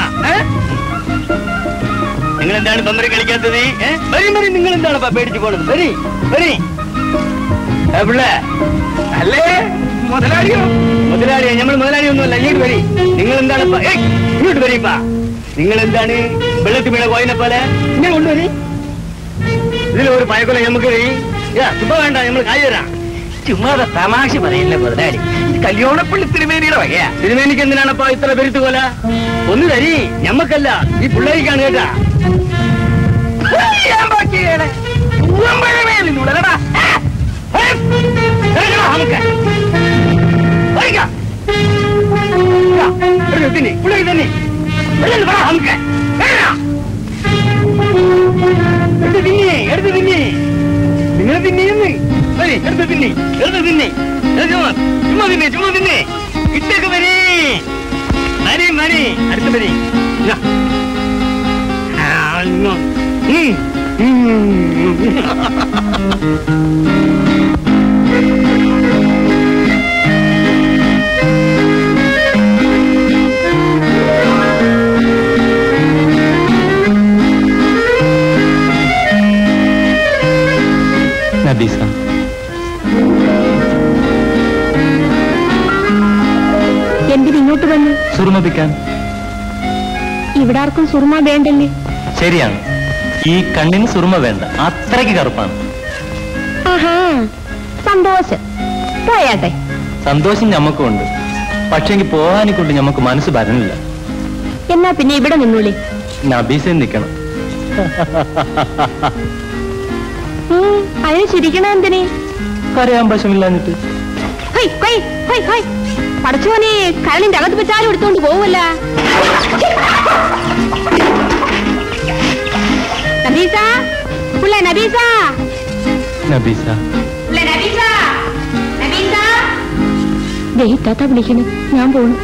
[SPEAKER 3] നിങ്ങൾ എന്താണ് പമ്പര കളിക്കാത്തത് ഏ? വരി വരി നിങ്ങൾ എന്താണ് ഇപ്പൊ പേടിച്ചു പോണത് വരി വരി ഏ, പിള്ളേ അല്ലേ മുതലാളിയോ മുതലാളിയോ നമ്മൾ മുതലാളിയൊന്നുമല്ല ഇങ്ങോട്ട് വരി നിങ്ങൾ എന്താണ് ഇപ്പൊ- ഏയ്, ഇങ്ങോട്ട് വരിപ്പാ നിങ്ങൾ എന്താണ് വെള്ളത്തിൽ വീണ കോയിനെ പോലെ ഇങ്ങനെ കൊണ്ടുവരി ഇതിൽ ഒരു പയക്കൊല നമുക്ക് ചുമ വേണ്ട നമ്മൾ കായ് തരാം
[SPEAKER 2] ചുമ്മാതെ തമാശ പറയില്ല മുതലാളി ഇത് കല്യാണപ്പള്ളി തിരുമേനിയുടെ വകയാ
[SPEAKER 3] തിരുമേനിക്ക് എന്തിനാണപ്പോ ഇത്ര പെരുത്ത് കൊല ഒന്ന് തരി ഞമ്മക്കല്ല ഈ പിള്ളേരിക്കാണ് കേട്ടാ
[SPEAKER 2] ഞാൻ ബാക്കിയാണ് ഉവ്വമ്പഴമേലിനുള്ളതാ. ഏ? ഏ? ഇറങ്ങടാ നമുക്ക്. വരിക. ഇതാ, ഒരു തിന്നി, പിള്ളേര് തിന്നി. വെള്ളം വാ നമുക്ക്. ഇറങ്ങടാ. എടുത്ത് തിന്നി, എടുത്ത് തിന്നി. നിങ്ങൾ തിന്നിയെന്ന് വരി എടുത്ത് തിന്നി എടുത്ത് തിന്നി എടുത്ത് ചുമ്മാ ചുമ്മാ തിന്നി ചുമ്മാ തിന്നി ഇട്ടേക്ക് വരി മരി മരി അടുത്ത് വരി ഇതാ. ആ, ഇങ്ങോ. ഉം. ഉം.
[SPEAKER 3] നബീസ
[SPEAKER 1] എന്തിനിങ്ങോട്ട് വന്നു
[SPEAKER 3] സുറുമപിക്കാൻ
[SPEAKER 1] ഇവിടെ ആർക്കും സുറുമ വേണ്ടല്ലേ
[SPEAKER 3] ശരിയാണ് ഈ കണ്ണിന് സുറുമ വേണ്ട അത്രയ്ക്ക് കറുപ്പാണ്
[SPEAKER 1] ആഹാ സന്തോഷം പോയാട്ടെ
[SPEAKER 3] സന്തോഷം ഞമ്മക്കുണ്ട് പക്ഷെങ്കിൽ പോകാനെ കൊണ്ട് ഞമ്മക്ക് മനസ്സ് വരണില്ല
[SPEAKER 1] എന്നാ പിന്നെ ഇവിടെ നിന്നോളി
[SPEAKER 3] നബീസ നിൽക്കണം
[SPEAKER 1] ഉം, അതിന് ചിരിക്കണ എന്തിനെ
[SPEAKER 3] കരയാൻ വശമില്ലാഞ്ഞിട്ട്
[SPEAKER 1] ഹൈ, ഹൈ, ഹൈ, ഹൈ. പടച്ചോനെ കരളിന്റെ അകത്ത് വെച്ചാലും എടുത്തോണ്ട് പോവല്ല നബീസ പുള്ള നബീസ
[SPEAKER 3] നബീസ
[SPEAKER 1] പുള്ള നബീസ നബീസ ദേ താത്ത വിളിക്കണ് ഞാൻ പോണു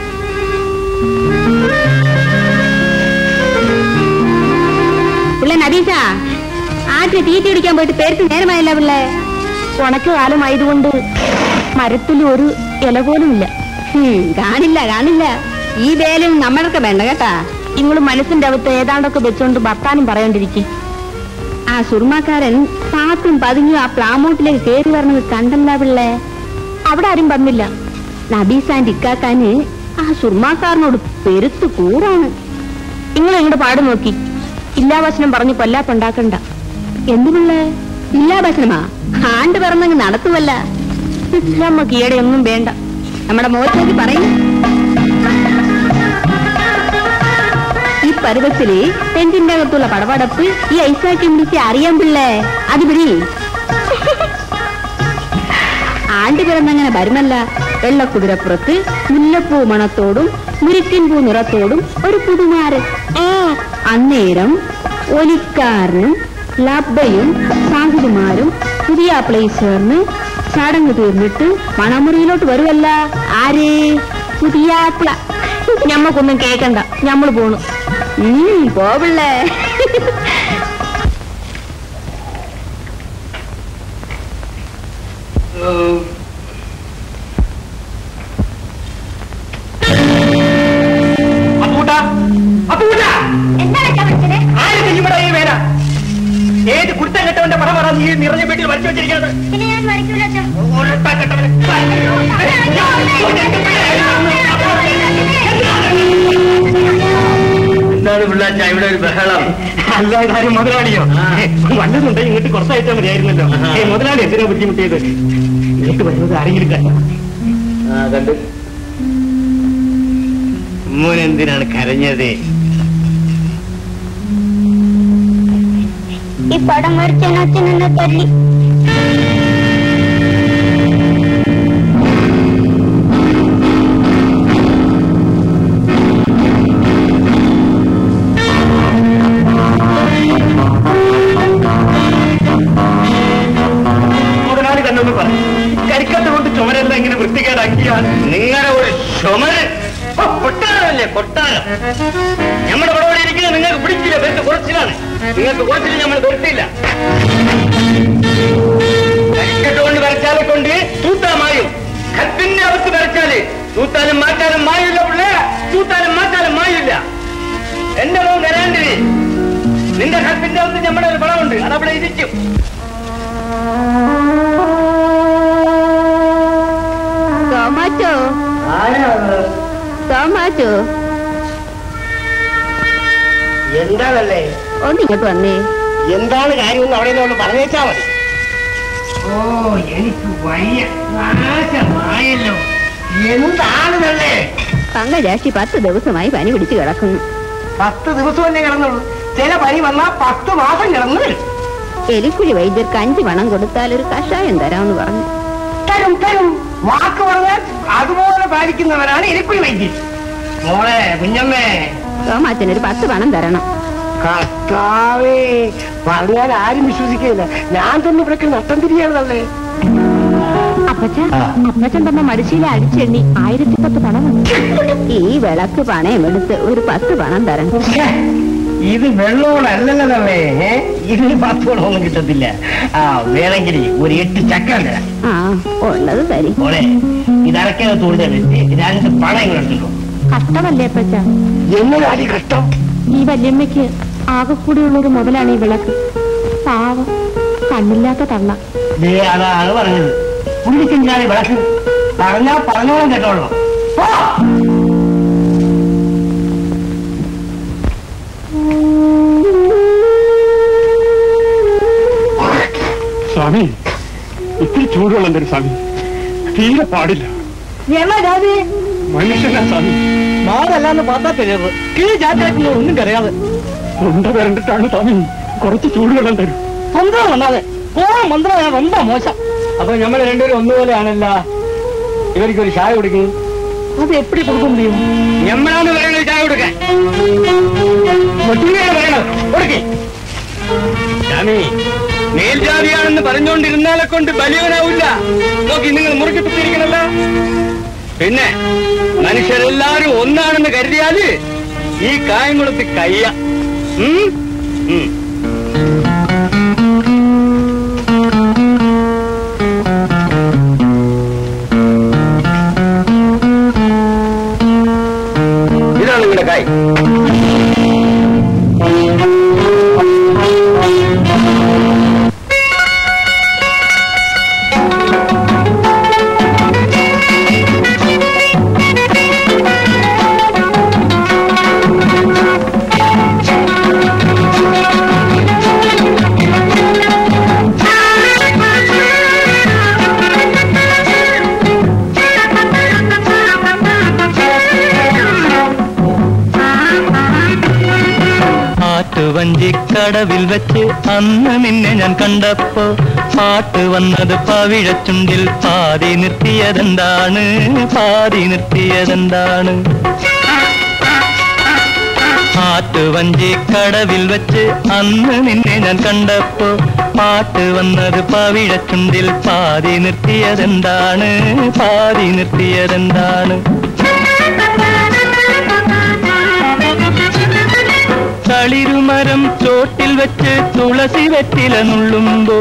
[SPEAKER 1] പുള്ള നബീസ ആദ്യ തീറ്റി പിടിക്കാൻ പോയിട്ട് പേർക്ക് നേരമായല്ല പിള്ളേ ഉണക്ക കാലമായതുകൊണ്ട് മരത്തിൽ ഒരു ഇല പോലും ഇല്ല കാണില്ല കാണില്ല ഈ വേലും നമ്മളൊക്കെ വേണ്ട കേട്ടാ നിങ്ങൾ മനസ്സിന്റെ അകത്ത് ഏതാണ്ടൊക്കെ വെച്ചോണ്ട് ഭർത്താനും പറയണ്ടിരിക്കും ആ സുർമാക്കാരൻ പാത്തും പതുങ്ങിയും ആ പ്ലാമൂട്ടിലേക്ക് കയറി വരണത് കണ്ടല്ല പിള്ളേ അവിടെ ആരും വന്നില്ല നബീസാന്റെ ഇക്കാക്കാന് ആ സുർമാക്കാരനോട് പെരുത്ത് കൂറാണ് നിങ്ങൾ എങ്ങോട്ട് പാട് നോക്കി ഇല്ലാവചനം പറഞ്ഞ് കൊല്ലാപ്പുണ്ടാക്കണ്ട എന്ത് പിള്ളേ ഇല്ലാവചനമാ ആണ്ട് പറഞ്ഞങ്ങ് നടത്തുമല്ല നമുക്ക് ഈയിടെ ഒന്നും വേണ്ട നമ്മുടെ മുഖത്തേക്ക് പറയും ഈ പരുവത്തില് ടെന്റിന്റെ അകത്തുള്ള പടപടപ്പ് ഈ ഐസാക്കി വിളിച്ച് അറിയാൻ പിള്ളേ അത് പിടി ആണ്ട് പിറന്നങ്ങനെ വരുമല്ല വെള്ളക്കുതിരപ്പുറത്ത് മുല്ലപ്പൂ മണത്തോടും മുരിക്കൻ പൂ നിറത്തോടും ഒരു പുതുമാരൻ ആ അന്നേരം ഒലിക്കാരനും ലബ്ബയും സാഹിതിമാരും പുതിയ പ്ലേസ് ചേർന്ന് ചടങ്ങ് തീർന്നിട്ട് മണമുറിയിലോട്ട് വരുമല്ല ആരേ പുതിയാപ്പിള ഞമ്മക്കൊന്നും കേക്കണ്ട ഞമ്മള് പോണു ഉം പോവിള്ളേ
[SPEAKER 2] അപ്പൂട്ടാ അപ്പൂട്ടാ ആര് ചെയ്യുമ്പോഴാ ഈ വേല ഏത് കുരുത്തം കെട്ടവന്റെ പടം പറ നീ നിറഞ്ഞ വീട്ടിൽ വരച്ചു വെച്ചിരിക്കുന്നത് ഒരൊട്ടാ കെട്ടവന്.
[SPEAKER 3] എന്താണ് പിള്ളാച്ച ഇവിടെ ഒരു ബഹളം
[SPEAKER 2] അല്ല ഇതാരും മുതലാളിയോ വല്ലതുണ്ടെങ്കിൽ ഇങ്ങോട്ട് കുറച്ചയച്ചാൽ മതിയായിരുന്നല്ലോ ഏ, മുതലാളി എന്തിനാ ബുദ്ധിമുട്ടിയത് ഇങ്ങോട്ട് വരുന്നത് ആരെങ്കിലും കണ്ടോ
[SPEAKER 3] കണ്ടു
[SPEAKER 2] മോൻ എന്തിനാണ് കരഞ്ഞത്
[SPEAKER 1] ഈ പടം വരച്ച അച്ഛൻ എന്നെ തല്ലി
[SPEAKER 2] മുതലാളി തന്നെ ഒന്ന് പറ കരിക്കട്ട കൊണ്ട് ചുമരെല്ലാം ഇങ്ങനെ വൃത്തികേടാക്കിയാൽ നിങ്ങളുടെ ഒരു ചുമര് ഓ, കൊട്ടാരമല്ലേ കൊട്ടാരം നമ്മുടെ ഇവിടെ ഇരിക്കുന്നത് നിങ്ങൾക്ക് പിടിക്കില്ല വെറുതെ കുറച്ചിലാണ് നിങ്ങൾക്ക് കുറച്ചില്ല നമ്മൾ വെറുത്തില്ല കരിക്കട്ട
[SPEAKER 1] തോമാച്ചു
[SPEAKER 5] എന്താണല്ലേ
[SPEAKER 1] ഒന്ന് ഇങ്ങോട്ട് വന്നേ
[SPEAKER 5] എന്താണ് കാര്യം അവിടെ നിന്ന് പറഞ്ഞേച്ചാ മതി ഓ എനിക്ക് വയ്യ നാശമായല്ലോ എന്താണെന്നല്ലേ
[SPEAKER 1] പങ്കജാക്ഷി പത്ത് ദിവസമായി പനി പിടിച്ചു കിടക്കുന്നു
[SPEAKER 5] പത്ത് ദിവസം തന്നെ കിടന്നുള്ളൂ ചില പനി വന്നാ പത്ത് മാസം കിടന്നു വരും
[SPEAKER 1] എലിക്കുഴി വൈദ്യർക്ക് അഞ്ച് പണം കൊടുത്താൽ ഒരു കഷായം തരാമെന്ന് പറഞ്ഞു
[SPEAKER 5] തരും തരും വാക്ക് പറഞ്ഞാൽ അതുപോലെ പാലിക്കുന്നവരാണ് എലിക്കുഴി വൈദ്യൻ മോളെ കുഞ്ഞമ്മേ
[SPEAKER 1] തോമാച്ചന് ഒരു പത്ത് പണം തരണം
[SPEAKER 5] കർത്താവേ പറഞ്ഞാൽ ആരും വിശ്വസിക്കില്ല ഞാൻ തന്നെ ഇവിടേക്ക് നഷ്ടം തിരിയാണല്ലേ
[SPEAKER 1] അപ്പച്ച അപ്പച്ചൻ തന്ന മടിശീല അടിച്ചെണ്ണി ആയിരത്തി പത്ത് പണം ഈ വിളക്ക് പണയം എടുത്ത് ഒരു പത്ത് പണം തരണം
[SPEAKER 5] ഇത് വെള്ളോളല്ലല്ലേ ഇതിന് പത്തോളമൊന്നും കിട്ടത്തില്ല ആ വേണമെങ്കിൽ ഒരു എട്ട് ചക്രം തരാം
[SPEAKER 1] ആ ഉള്ളത് തരി
[SPEAKER 5] മോളെ ഇതടക്കാതെ തോന്നിയ വെച്ച് രണ്ട് പണം ഇങ്ങനെ എടുത്തിട്ടു
[SPEAKER 1] കഷ്ടമല്ലേ അപ്പച്ച
[SPEAKER 5] എന്നതാടി കഷ്ടം
[SPEAKER 1] ഈ വല്യമ്മയ്ക്ക് ആകെ കൂടിയുള്ളൊരു മുതലാണ് ഈ വിളക്ക് പാവം കണ്ണില്ലാത്ത തള്ള
[SPEAKER 5] ദേ അതാണ് പറഞ്ഞത് പുള്ളിക്കെന്തിനാണ് വിളക്ക് പറഞ്ഞാ പറഞ്ഞോളം കേട്ടോളൂ പോ.
[SPEAKER 3] സ്വാമി ഇത്തിരി ചൂടുവെള്ളം തരും സ്വാമി തീരെ പാടില്ല മനുഷ്യനാ സ്വാമി
[SPEAKER 4] മാറല്ലാന്ന് പാത്താ തെളിയത് കിഴി ചാറ്റാക്കുന്ന ഒന്നും കരയാതെ
[SPEAKER 3] തൊണ്ട വരണ്ടിട്ടാണ് സ്വാമി കുറച്ച് ചൂടുവെള്ളം തരും
[SPEAKER 4] സ്വന്തം വന്നാതെ പോകാൻ മന്ത്രം ரொம்ப മോശം
[SPEAKER 3] അപ്പൊ നമ്മൾ രണ്ടുപേരും ഒന്നുപോലെയാണല്ല ഇവർക്കൊരു ചായ കൊടുക്കും
[SPEAKER 4] അത് എപ്പിടി കൊടുക്ക മുടിയും
[SPEAKER 3] ഞമ്മളാണ് പറയുന്നത് ചായ കൊടുക്കാൻ മറ്റുള്ളവരാണ് പറയണത് കൊടുക്കേ സ്വാമി മേൽജാതിയാണെന്ന് പറഞ്ഞുകൊണ്ടിരുന്നാലെ കൊണ്ട് ബലിയവനാവില്ല നോക്കി നിങ്ങൾ മുറുക്കി കുത്തിയിരിക്കണല്ല പിന്നെ മനുഷ്യരെല്ലാരും ഒന്നാണെന്ന് കരുതിയാല് ഈ കായംകുളത്ത് കയ്യ ഉം? ഉം. ഇതാണ് നിങ്ങളുടെ കായ്
[SPEAKER 6] ആറ്റുവഞ്ചിക്കടവിൽ വെച്ച് അന്ന് നിന്നെ ഞാൻ കണ്ടപ്പോ പാട്ട് വന്നത് പവിഴച്ചുണ്ടിൽ പാതി നിർത്തിയതെന്താണ് പാതി നിർത്തിയതെന്താണ് ആറ്റുവഞ്ചിക്കടവിൽ വെച്ച് അന്ന് നിന്നെ ഞാൻ കണ്ടപ്പോ പാട്ട് വന്നത് പവിഴച്ചുണ്ടിൽ പാതി നിർത്തിയതെന്താണ് പാതി നിർത്തിയതെന്താണ് തളിരുമരം ചോട്ടിൽ വെച്ച് തുളസി വെറ്റില നുള്ളുമ്പോ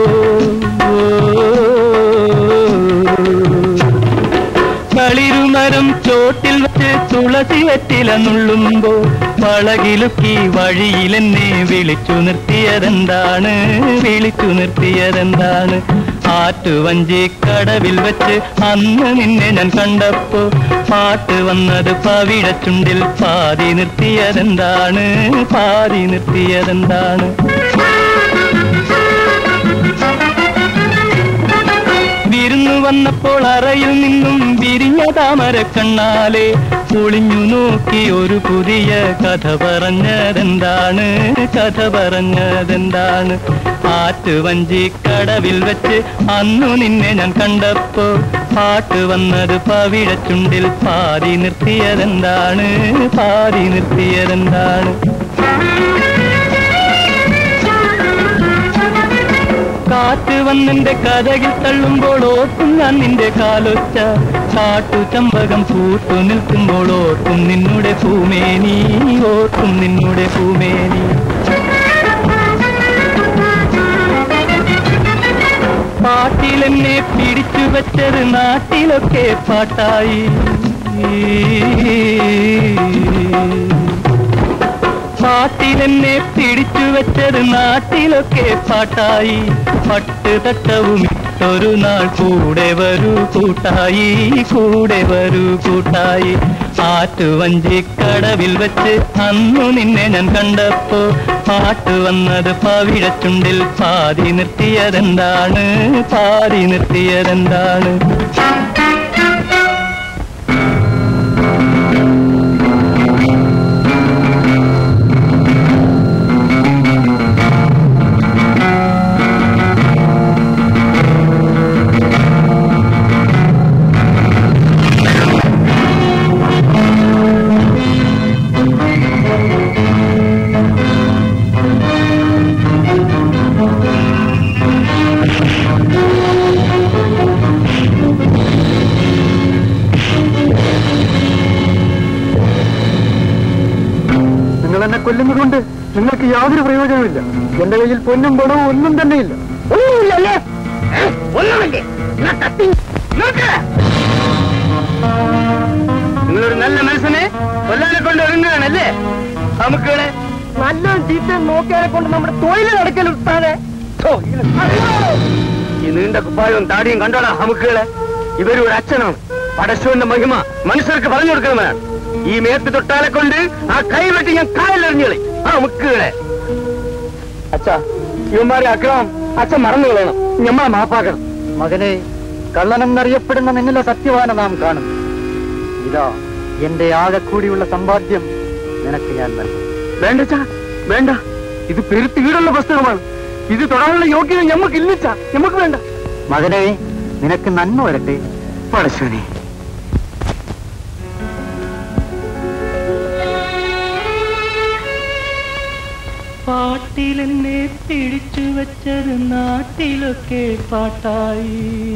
[SPEAKER 6] തളിരുമരം ചോട്ടിൽ വെച്ച് തുളസി വെറ്റില നുള്ളുമ്പോ വളകിലുക്കി വഴിയിലെന്നെ വിളിച്ചു നിർത്തിയതെന്താണ് വിളിച്ചു നിർത്തിയതെന്താണ് ആറ്റുവഞ്ചി കടവിൽ വെച്ച് അന്ന് നിന്നെ ഞാൻ കണ്ടപ്പോ പാട്ട് വന്നത് പവിഴച്ചുണ്ടിൽ പാതി നിർത്തിയതെന്താണ് പാതി നിർത്തിയതെന്താണ് വിരുന്നു വന്നപ്പോൾ അറയിൽ നിന്നും വിരിഞ്ഞ താമര കണ്ണാലെ ഒളിഞ്ഞു നോക്കി ഒരു പുതിയ കഥ പറഞ്ഞതെന്താണ് കഥ പറഞ്ഞതെന്താണ് ആറ്റുവഞ്ചി കടവിൽ വെച്ച് അന്നു നിന്നെ ഞാൻ കണ്ടപ്പോ പാട്ട് വന്നത് പവിഴച്ചുണ്ടിൽ പാതി നിർത്തിയതെന്താണ് പാതി നിർത്തിയതെന്താണ് കാറ്റ് വന്നെന്റെ കഥകിൽ തള്ളുമ്പോൾ ഓർക്കും ഞാൻ നിന്റെ കാലൊച്ച കാട്ടു ചമ്പകം പൂട്ടു നിൽക്കുമ്പോൾ ഓർക്കും നിന്നുടെ പൂമേനി ഓർക്കും നിന്നുടെ പൂമേനി പാട്ടിലെന്നെ പിടിച്ചു വെച്ചത് നാട്ടിലൊക്കെ പാട്ടായി പാട്ടിലെന്നെ പിടിച്ചു വെച്ചത് നാട്ടിലൊക്കെ പാട്ടായി പട്ട് തട്ടവും ഇട്ടൊരു നാൾ കൂടെ വരൂ കൂട്ടായി കൂടെ വരൂ കൂട്ടായി ആറ്റുവഞ്ചിക്കടവിൽ വെച്ച് അന്നു നിന്നെ ഞാൻ കണ്ടപ്പോ പാട്ട് വന്നത് പവിഴച്ചുണ്ടിൽ പാതി നിർത്തിയതെന്താണ് പാതി നിർത്തിയതെന്താണ്
[SPEAKER 3] നിങ്ങൾ എന്നെ കൊല്ലുന്നതുകൊണ്ട് നിങ്ങൾക്ക് യാതൊരു പ്രയോജനമില്ല എന്റെ കയ്യിൽ പൊന്നും പണവും ഒന്നും തന്നെയില്ല
[SPEAKER 2] ഒന്നുമില്ലല്ലേ ഏ? ഒന്നുമില്ലേ എന്നാ കത്തി നിർത്ത്.
[SPEAKER 3] നിങ്ങളൊരു നല്ല മനുഷ്യനെ കൊല്ലാനെ കൊണ്ട് ഒരുങ്ങുകയാണല്ലേ നമുക്കുകളെ
[SPEAKER 4] നല്ല ചീത്ത നോക്കിയാലെ കൊണ്ട് നമ്മുടെ തൊഴിൽ നടക്കൽ ഉസ്താദെ
[SPEAKER 3] ഈ നീണ്ട കുപ്പായവും താടിയും കണ്ടോടാ നമുക്കുകളെ ഇവരൊരു അച്ഛനാണ് പടശുവിന്റെ മഹിമ മനുഷ്യർക്ക് പറഞ്ഞു കൊടുക്കണമെന്നാണ് ഈ മേത്ത് തൊട്ടാലെ കൊണ്ട് ആ കൈ വെട്ടി ഞാൻ കാലിലെറിഞ്ഞളി ആ മുക്കുകളെ അച്ഛാ ഇവന്മാരെ അക്രമം അച്ഛൻ മറന്നു കളയണം ഞമ്മളെ മാപ്പാക്കണം മകനെ കള്ളനെന്നറിയപ്പെടുന്ന നിന്നിലെ സത്യവാന നാം കാണും ഇതാ എന്റെ ആകെ കൂടിയുള്ള സമ്പാദ്യം നിനക്ക് ഞാൻ നൽകും വേണ്ട ചാ വേണ്ട ഇത് പെരുത്ത് വീടുള്ള പുസ്തകമാണ് ഇത് തൊടാനുള്ള യോഗ്യത ഞമ്മക്കില്ല ഞമ്മക്ക് വേണ്ട മകനെ നിനക്ക് നന്മ വരട്ടെ പടശോനെ
[SPEAKER 6] പാട്ടിലെന്നെ പിടിച്ചു വെച്ചത് നാട്ടിലൊക്കെ പാട്ടായി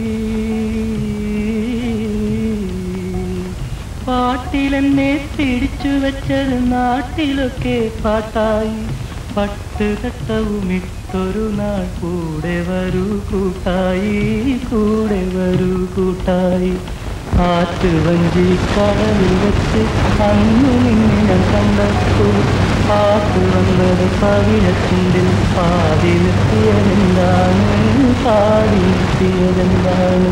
[SPEAKER 6] പാട്ടിലെന്നെ പിടിച്ചു വെച്ചത് നാട്ടിലൊക്കെ പാട്ടായി പട്ട് തട്ടവുമിട്ടൊരു നാൾ കൂടെ വരൂ കൂട്ടായി കൂടെ വരൂ കൂട്ടായി ആറ്റ് വഞ്ചി കടലിൽ വെച്ച് അന്നു നിന്നെ ഞാൻ കണ്ടപ്പോ പാട്ട് വന്നത് പവിഴത്തിൻ്റെ പാതി നിർത്തിയതെന്താണ് പാടി നിർത്തിയതെന്താണ്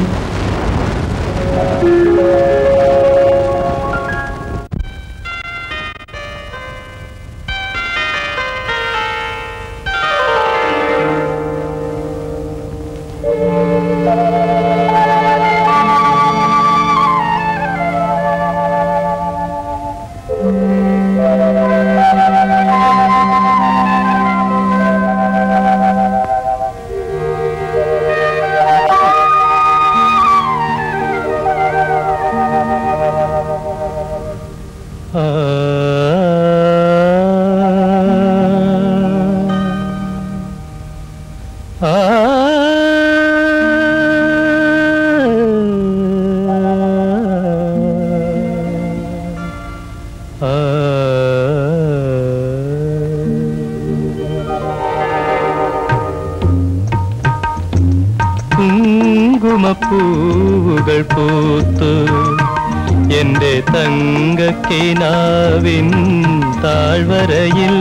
[SPEAKER 6] കുങ്കുമപ്പൂവുകൾ പൂത്തു എന്റെ തങ്കക്കിനാവിൻ താഴ്വരയിൽ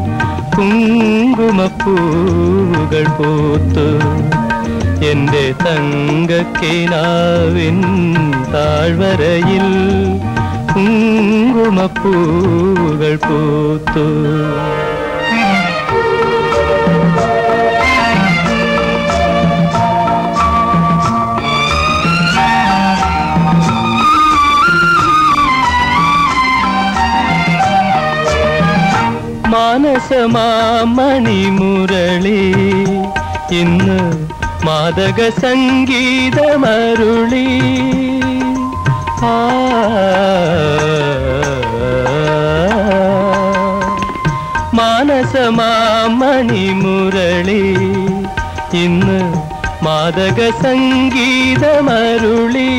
[SPEAKER 6] കുങ്കുമപ്പൂവുകൾ പൂത്തു എന്റെ തങ്കക്കിനാവിൻ താഴ്വരയിൽ കുങ്കുമപ്പൂവുകൾ പൂത്തു മാനസമാമണിമുരളി ഇന്ന് മാദക സംഗീതമരുളി ആ മാനസമാമണിമുരളി ഇന്ന് മാദക സംഗീതമരുളി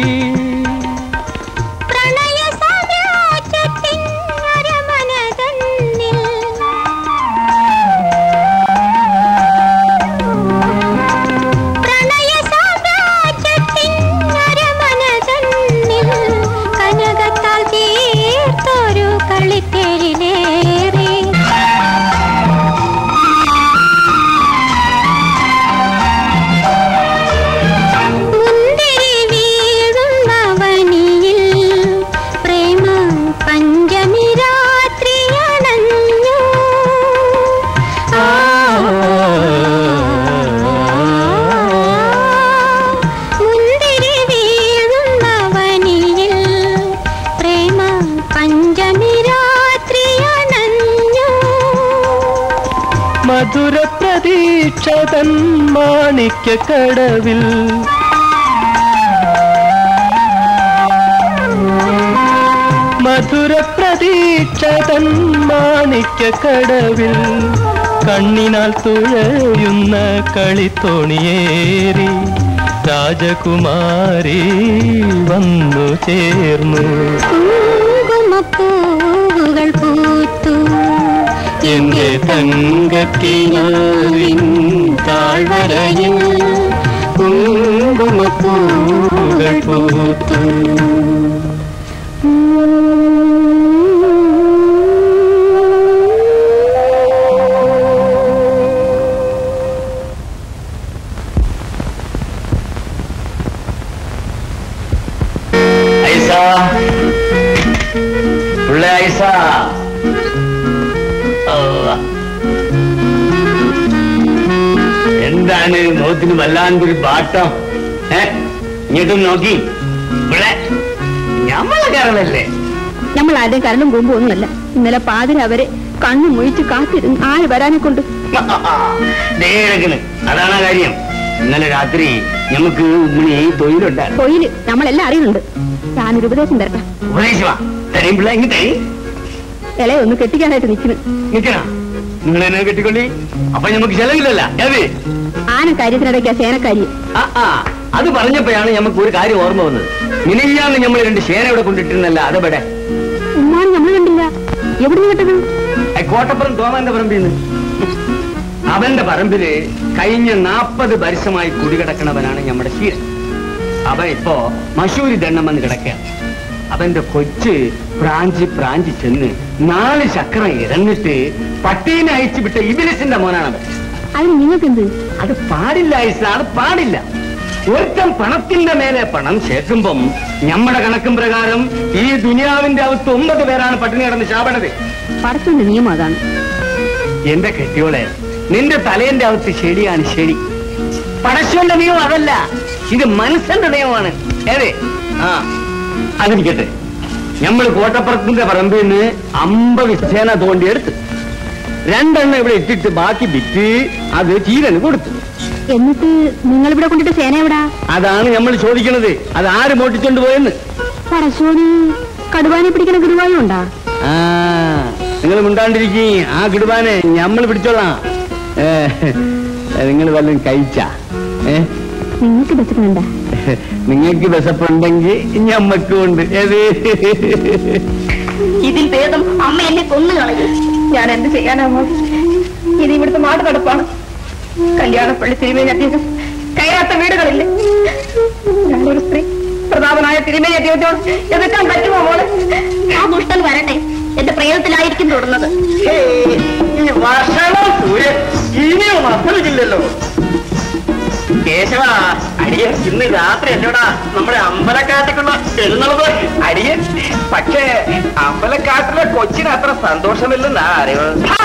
[SPEAKER 1] പ്രണയ സാമ്രാജ്യത്തിൻ അരമനതന്നിൽ പ്രണയ സാമ്രാജ്യത്തിൻ അരമനതന്നിൽ കനകത്താൽ തീർത്തൊരു കളിത്തേരിലേറി
[SPEAKER 6] മധുര പ്രതീക്ഷ തൻ മാണിക്യക്കടവിൽ മധുര പ്രതീക്ഷ തൻ മാണിക്യക്കടവിൽ കണ്ണിനാൽ തുഴയുന്ന കളിത്തോണിയേറി രാജകുമാരി വന്നു ചേർന്നു
[SPEAKER 1] കുങ്കുമപ്പൂവുകൾ പൂത്തു
[SPEAKER 6] എന്റെ തങ്കക്കിനാവിൻ താഴ്വരയിൽ കുങ്കുമപ്പൂകൾ പൂത്തു
[SPEAKER 2] ഐസ ഉള്ള ഐസ അള്ളാ. എന്താണ് മുഖത്തിന് വല്ലാണ്ടൊരു ബാട്ടം ഏ ഇങ്ങോട്ടും നോക്കി ഇവിടെ ഞമ്മളെ കയറലല്ലേ
[SPEAKER 1] നമ്മൾ ആദ്യം കരണ്ടും കൊമ്പും ഒന്നുമല്ല ഇന്നലെ പാതിര അവരെ കണ്ണു മുഴിച്ച് കാത്തിരുന്നു ആര് വരാനെ കൊണ്ട്
[SPEAKER 2] ദേഹത്തിന് അതാണ് ആ കാര്യം ഇന്നലെ രാത്രി നമുക്ക് ഉമ്മിണി തൊഴിലുണ്ടായിരുന്നു
[SPEAKER 1] തൊഴില് നമ്മളെല്ലാം അറിയുന്നുണ്ട് ഞാനൊരു ഉപദേശം തരട്ടെ
[SPEAKER 2] ഉപദേശമാ തരയും പിള്ള ഇങ്ങ് തരും
[SPEAKER 1] ഇളയെ ഒന്ന് കെട്ടിക്കാനായിട്ട് നിൽക്കുന്നു
[SPEAKER 2] നിക്കണ നിങ്ങൾ എന്നെ കെട്ടിക്കൊള്ളി അപ്പൊ നമുക്ക് ചെലവില്ലല്ല ഏത്
[SPEAKER 1] ആന കാര്യത്തിനിടയ്ക്കാ സേനക്കാരി
[SPEAKER 2] ആ ആ അത് പറഞ്ഞപ്പോഴാണ് നമുക്ക് ഒരു കാര്യം ഓർമ്മ വന്നത് മിനിഞ്ഞാന്ന് നമ്മൾ രണ്ട് ശേന ഇവിടെ കൊണ്ടിട്ടിരുന്നല്ല അതെവിടെ
[SPEAKER 1] ഉമ്മാൻ നമ്മൾ കണ്ടില്ല എവിടുന്ന് കേട്ടത്
[SPEAKER 2] ഏ, കോട്ടപ്പുറം തോമാന്റെ പറമ്പിന്ന് അവന്റെ പറമ്പില് കഴിഞ്ഞ നാപ്പത് വർഷമായി കുടികിടക്കണവനാണ് നമ്മുടെ ശീലൻ അവൻ ഇപ്പോ മഷൂരി ദണ്ണം വന്ന് കിടക്കുകയാണ് അവന്റെ കൊച്ച് പ്രാഞ്ചി പ്രാഞ്ചി ചെന്ന് നാല് ചക്രം ഇറങ്ങിട്ട് പട്ടീനെ അയച്ചു വിട്ട ഇബിലിസിന്റെ മോനാണ് അവൻ
[SPEAKER 1] അതിന് നിങ്ങൾക്കെന്ത്
[SPEAKER 2] അത് പാടില്ല ഐസ അത് പാടില്ല ഒരുത്തം പണത്തിന്റെ മേലെ പണം ചേർക്കുമ്പം നമ്മുടെ കണക്കും പ്രകാരം ഈ ദുനിയാവിന്റെ അകത്ത് ഒമ്പത് പേരാണ് പട്ടിണി കിടന്ന് ശാപണത്
[SPEAKER 1] പടച്ചോന്റെ നിയമം അതാണ്
[SPEAKER 2] എന്റെ കെട്ടിയോളെ നിന്റെ തലേന്റെ അകത്ത് ശരിയാണ് ശരി പടശോന്റെ നിയമം അതല്ല ഇത് മനസ്സിന്റെ നിയമമാണ് ഏതേ ആ അതിരിക്കട്ടെ നമ്മൾ കോട്ടപ്പുറത്തിന്റെ പറമ്പിൽ നിന്ന് അമ്പത് സേന തോണ്ടിയെടുത്ത് രണ്ടെണ്ണം ഇവിടെ ഇട്ടിട്ട് ബാക്കി വിറ്റ് അത് ചീരന് കൊടുത്തു
[SPEAKER 1] എന്നിട്ട് നിങ്ങൾ ഇവിടെ കൊണ്ടിട്ട് സേന എവിടാ
[SPEAKER 2] അതാണ് നമ്മൾ ചോദിക്കുന്നത് അത് ആര് മോട്ടിച്ചോണ്ട് പോയെന്ന്
[SPEAKER 1] പടശോന് കടുവാനെ പിടിക്കണ ഗുരുവായും ഉണ്ടാ
[SPEAKER 2] ആ നിങ്ങൾ മിണ്ടാണ്ടിരിക്കി ആ കിടുവാനെ നമ്മൾ പിടിച്ചോളാം നിങ്ങൾ വല്ലതും കഴിച്ച ഏ
[SPEAKER 1] നിങ്ങൾക്ക് ബസ്സിനുണ്ടാ
[SPEAKER 2] നിങ്ങൾക്ക് വിശപ്പുണ്ടെങ്കിൽ ഞമ്മക്കും ഉണ്ട് ഏത്
[SPEAKER 1] ഇതിൽ ഭേദം അമ്മ എന്നെ കൊന്നു കളയും ഞാൻ എന്ത് ചെയ്യാനാമോ ഇത് ഇവിടുത്തെ നാട് കടപ്പാണ് കല്യാണപ്പള്ളി തിരുമേനി അദ്ദേഹം കയറാത്ത വീടുകളില്ല ഞാനൊരു സ്ത്രീ പ്രതാപനായ തിരുമേനി അദ്ദേഹത്തോട് എതിർക്കാൻ പറ്റുമോ മോളെ ആ ദുഷ്ടൻ വരട്ടെ എന്റെ പ്രേതത്തിലായിരിക്കും തുടർന്നത്
[SPEAKER 2] ഇനിയും അർത്ഥമില്ലല്ലോ കേശവ അടിയൻ ഇന്ന് രാത്രി എന്നോടാ നമ്മുടെ അമ്പലക്കാട്ടിക്കുള്ള എഴുന്നള്ളത് അടിയൻ പക്ഷേ അമ്പലക്കാട്ടിലെ കൊച്ചിന് അത്ര സന്തോഷമില്ലെന്നാ അറിവ്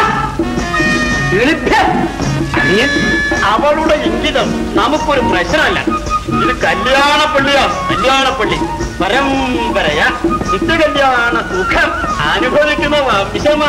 [SPEAKER 2] അടിയൻ അവളുടെ ഇംഗിതം നമുക്കൊരു പ്രശ്നമല്ല ഇത് കല്യാണപ്പള്ളിയാ കല്യാണപ്പള്ളി പരമ്പരയാ നിത്യ കല്യാണ സുഖം അനുഭവിക്കുന്ന വംശമാ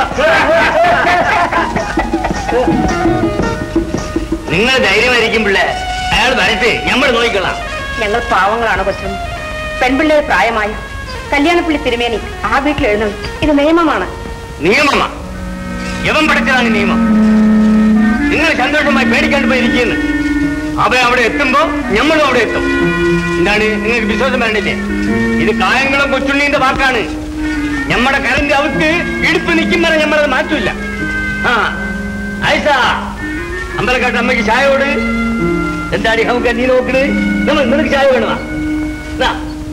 [SPEAKER 2] നിങ്ങൾ ധൈര്യമായിരിക്കും പിള്ളേ അയാൾ വരട്ടെ നമ്മൾ നോക്കിക്കൊള്ളാം
[SPEAKER 1] ഞങ്ങൾ പാവങ്ങളാണ് പക്ഷം പെൺപിള്ളേർ പ്രായമായ കല്യാണപ്പള്ളി തിരുമേനി ആ വീട്ടിൽ എഴുന്നള്ളി ഇത് നിയമമാണ്
[SPEAKER 2] നിയമമാ യവൻ പഠിച്ചതാണ് നിയമം നിങ്ങൾ സന്തോഷമായി പേടിക്കാണ്ട് പോയിരിക്കുന്നു അവ അവിടെ എത്തുമ്പോ നമ്മളും അവിടെ എത്തും എന്താണ് നിങ്ങൾക്ക് വിശ്വാസം വേണ്ടില്ലേ ഇത് കായംകുളം കൊച്ചുണ്ണിന്റെ വാക്കാണ് നമ്മുടെ കരന്റെ അവർക്ക് ഇടുപ്പ് നിൽക്കും വരെ നമ്മളത് മാറ്റൂല ആ ഐസ അമ്പലക്കാട്ട് അമ്മയ്ക്ക് ചായയോട് എന്താടി നമുക്ക് നീ നോക്കണ് നമ്മൾ നിനക്ക് ചായ വേണമാ ദാ.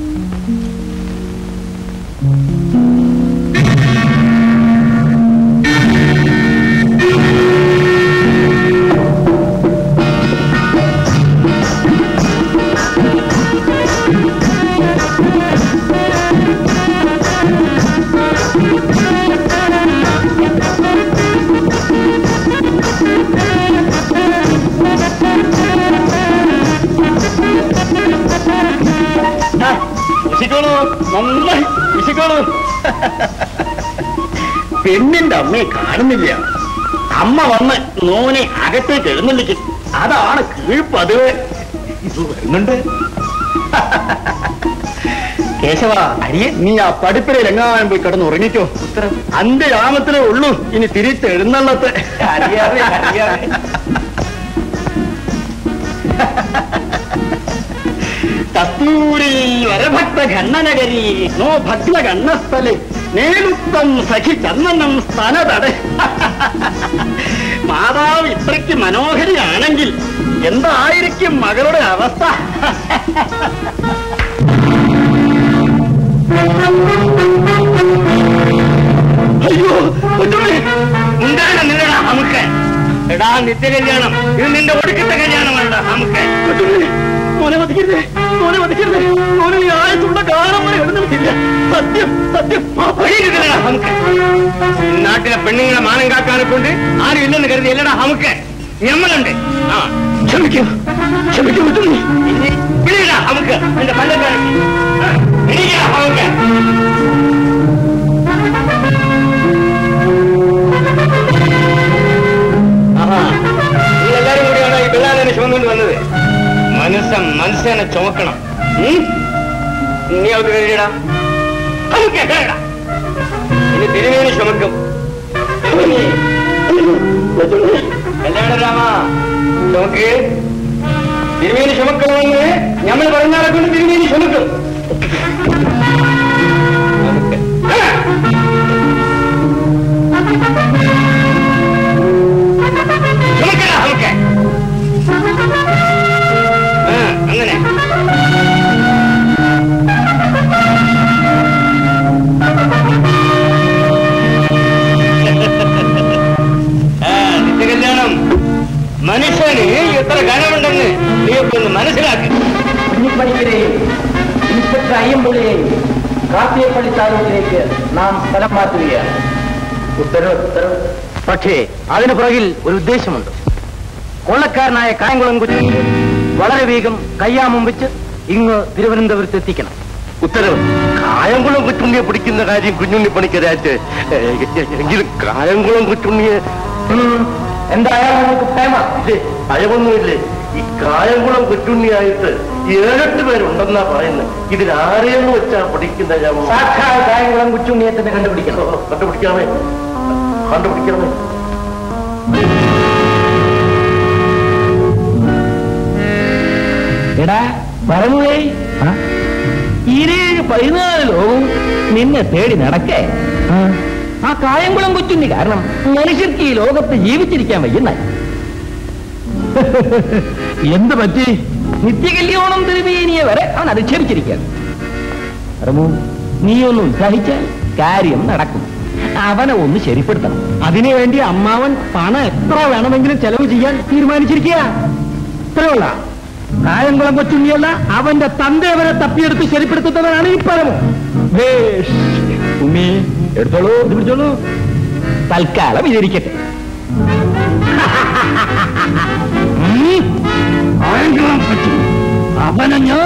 [SPEAKER 2] ആ, വിശക്കോളൂ നന്നായി വിശക്കോളൂ പെണ്ണിന്റെ അമ്മയെ കാണുന്നില്ല
[SPEAKER 5] അമ്മ വന്ന് നോനെ അകത്തേക്ക് എഴുന്നള്ളിക്കും അതാണ് കീഴ്പ്പതിവ് ഇത് വരുന്നുണ്ട് കേശവ അരിയെ നീ ആ പഠിപ്പിലയിൽ എങ്ങാനും പോയി കിടന്ന് ഉറങ്ങിക്കോ അന്റെ യാമത്തിലേ ഉള്ളൂ ഇനി തിരിച്ച് എഴുന്നള്ളത്ത് അറിയാതെ അറിയാതെ കസ്തൂരി വരഭക്ത ഖണ്ഡനഗരി നോ ഭഗ്ന ഖണ്ഡസ്ഥലെ നേലുത്തം സഖി ചന്ദനം സ്ഥാനതട മാതാവ് ഇത്രയ്ക്ക് മനോഹരിയാണെങ്കിൽ എന്തായിരിക്കും മകളുടെ അവസ്ഥ അയ്യോ കുഞ്ഞുണ്ണി, ഉണ്ടാകണ നിന്നടാ നമുക്ക് എടാ നിത്യകല്യാണം ഇത് നിന്റെ ഒടുക്കത്തെ കല്യാണമല്ല നമുക്ക് മോനെ വധിക്കരുത് മോനെ വധിക്കരുത് മോനെ ഈ ആയത്തുള്ള കാലം വരെ എഴുന്നേൽക്കില്ല സത്യം സത്യം ആ വഴിയില്ലടാ നമുക്ക് ഈ നാട്ടിലെ പെണ്ണുങ്ങളെ മാനം കാക്കാനെ കൊണ്ട് ആരും ഇല്ലെന്ന് കരുതി അല്ലടാ നമുക്ക് ഞമ്മളുണ്ട് ആ ക്ഷമിക്കൂ ക്ഷമിക്കൂ കുഞ്ഞുണ്ണി. ഇനി വിളിയടാ നമുക്ക് എന്റെ പല്ലക്കാരക്ക് എണീക്കടാ നമുക്ക് ആഹാ. നിങ്ങളെല്ലാരും കൂടിയാണ് ഈ പിള്ളേരെ ചുമന്നുകൊണ്ട് വന്നത് മനസ്സൻ മനുഷ്യനെ ചുമക്കണം ഉം? നീ അവർക്ക് കഴിയടാ ഇനി തിരുമേനി ചുമക്കും കല്യാണ രാമ ചുമക്ക് തിരുമേനി ചുമക്കണമെന്ന് നമ്മൾ പറഞ്ഞാലെ കൊണ്ട് തിരുമേനി ചുമക്കും നമുക്ക്. ചുമക്കടാ നമുക്ക് ആ, അങ്ങനെ ആ, നിത്യകല്യാണം മനുഷ്യന് എത്ര കനമുണ്ടെന്ന് നീയൊക്കെ ഒന്ന് മനസ്സിലാക്കി
[SPEAKER 2] കുഞ്ഞിപ്പണിക്കരെയും ഇൻസ്പെക്ടർ അയ്യമ്പുള്ളിയെയും കാർത്തികപ്പള്ളി താലൂക്കിലേക്ക് നാം സ്ഥലം മാറ്റുകയാണ് ഉത്തരവ് ഉത്തരവ്
[SPEAKER 5] പക്ഷേ അതിന് പുറകിൽ ഒരു ഉദ്ദേശമുണ്ട് കൊള്ളക്കാരനായ കായംകുളം കുഞ്ഞി വളരെ വേഗം കയ്യാമം വെച്ച് ഇങ്ങ് തിരുവനന്തപുരത്ത് എത്തിക്കണം
[SPEAKER 3] ഉത്തരവ് കായംകുളം കുറ്റുണ്ണിയെ പിടിക്കുന്ന കാര്യം കുഞ്ഞുണ്ണി പണിക്കരാറ്റ് എങ്കിലും കായംകുളം കുറ്റുണ്ണിയെ
[SPEAKER 2] എന്തായാലും നമുക്ക് പ്രേമ
[SPEAKER 3] ഇല്ലേ, ഭയമൊന്നുമില്ലേ ഈ കായംകുളം കുറ്റുണ്ണിയായിട്ട് ഏഴെട്ട് പേരുണ്ടെന്നാ പറയുന്നത് ഇതിൽ ആരെയെന്ന് വെച്ചാ പിടിക്കുന്ന ഞാൻ
[SPEAKER 2] സാക്ഷാൽ കായംകുളം കുച്ചുണ്ണിയെ തന്നെ കണ്ടുപിടിക്കണം
[SPEAKER 3] കണ്ടുപിടിക്കാമേ കണ്ടുപിടിക്കാമേ
[SPEAKER 2] എടാ പറഞ്ഞേ ഇരുപത് പതിനാല് ലോകവും നിന്നെ തേടി നടക്കേ ആ കായംകുളം കൊച്ചുണ്ണി കാരണം മനുഷ്യർക്ക് ഈ ലോകത്ത് ജീവിച്ചിരിക്കാൻ വയ്യുന്നായി എന്ത് പറ്റി നിത്യകല്യാണം തിരുമേനിയെ വരെ അവൻ അധിക്ഷേപിച്ചിരിക്കാൻ റമു നീ ഒന്ന് ഉത്സാഹിച്ചാൽ കാര്യം നടക്കും അവനെ ഒന്ന് ശരിപ്പെടുത്തണം അതിനുവേണ്ടി അമ്മാവൻ പണം എത്ര വേണമെങ്കിലും ചെലവ് ചെയ്യാൻ തീരുമാനിച്ചിരിക്കുക ഇത്രയുള്ള കായംകുളം കൊച്ചുണ്ണിയല്ല അവന്റെ തന്തേവനെ തപ്പിയെടുത്ത് ശരിപ്പെടുത്തുന്നവനാണ് ഈ പരമോ ഭേഷ്. ഉണ്ണി എടുത്തോളൂ ഇത് പിടിച്ചോളൂ തൽക്കാലം ഇതിരിക്കട്ടെ ഉം. കായംകുളം കൊച്ചുണ്ണി. അവനെ ഞാൻ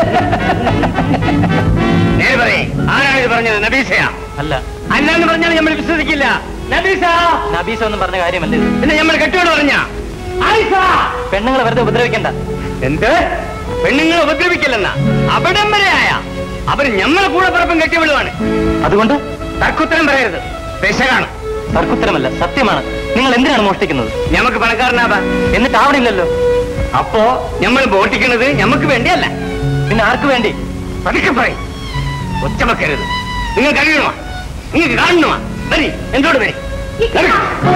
[SPEAKER 5] നേര് പറയ്. ആരാണ് ഇത് പറഞ്ഞത് നബീസയാ
[SPEAKER 2] അല്ല
[SPEAKER 5] അല്ലാന്ന് പറഞ്ഞാൽ നമ്മൾ വിശ്വസിക്കില്ല നബീസ
[SPEAKER 2] നബീസ ഒന്നും പറഞ്ഞ കാര്യമല്ല ഇത്.
[SPEAKER 5] എന്ന് നമ്മൾ കെട്ടിയോട് പറഞ്ഞ ആയിഷ
[SPEAKER 2] പെണ്ണുങ്ങളെ വെറുതെ ഉപദ്രവിക്കണ്ട
[SPEAKER 5] എന്ത് പെണ്ണുങ്ങളെ ഉപദ്രവിക്കില്ലെന്ന അവിടം വരെയായ അവർ ഞമ്മളെ കൂടെ പറപ്പം കെട്ടിവിടുവാണ്
[SPEAKER 2] അതുകൊണ്ട്
[SPEAKER 5] തർക്കുത്തരം പറയരുത് പെശകാണ്
[SPEAKER 2] തർക്കുത്തരമല്ല സത്യമാണ് നിങ്ങൾ എന്തിനാണ് മോഷ്ടിക്കുന്നത്
[SPEAKER 5] ഞമ്മക്ക് പണക്കാരനാവാ
[SPEAKER 2] എന്നിട്ട് ആവണില്ലല്ലോ
[SPEAKER 5] അപ്പോ നമ്മൾ ബോട്ടിക്കുന്നത് ഞമ്മക്ക് വേണ്ടിയല്ല
[SPEAKER 2] പിന്നെ ആർക്ക് വേണ്ടി
[SPEAKER 5] പതുക്കെ പറയും ഒച്ച വെക്കരുത് നിങ്ങൾ കഴിയണോ നിങ്ങൾക്ക് കാണണോ വരി എന്തോട് വരി വരി.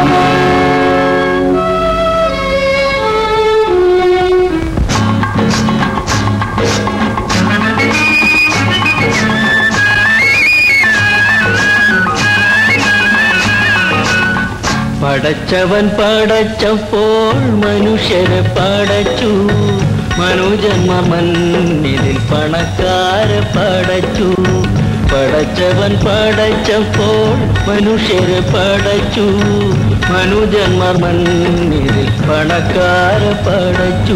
[SPEAKER 6] പടച്ചവൻ പടച്ചപ്പോൾ മനുഷ്യരെ പടച്ചു മനുജന്മ മണ്ണിൽ പണക്കാരെ പടച്ചു പടച്ചവൻ പടച്ചപ്പോൾ മനുഷ്യരെ പടച്ചു മനുജന്മ മണ്ണിൽ പണക്കാരെ പടച്ചു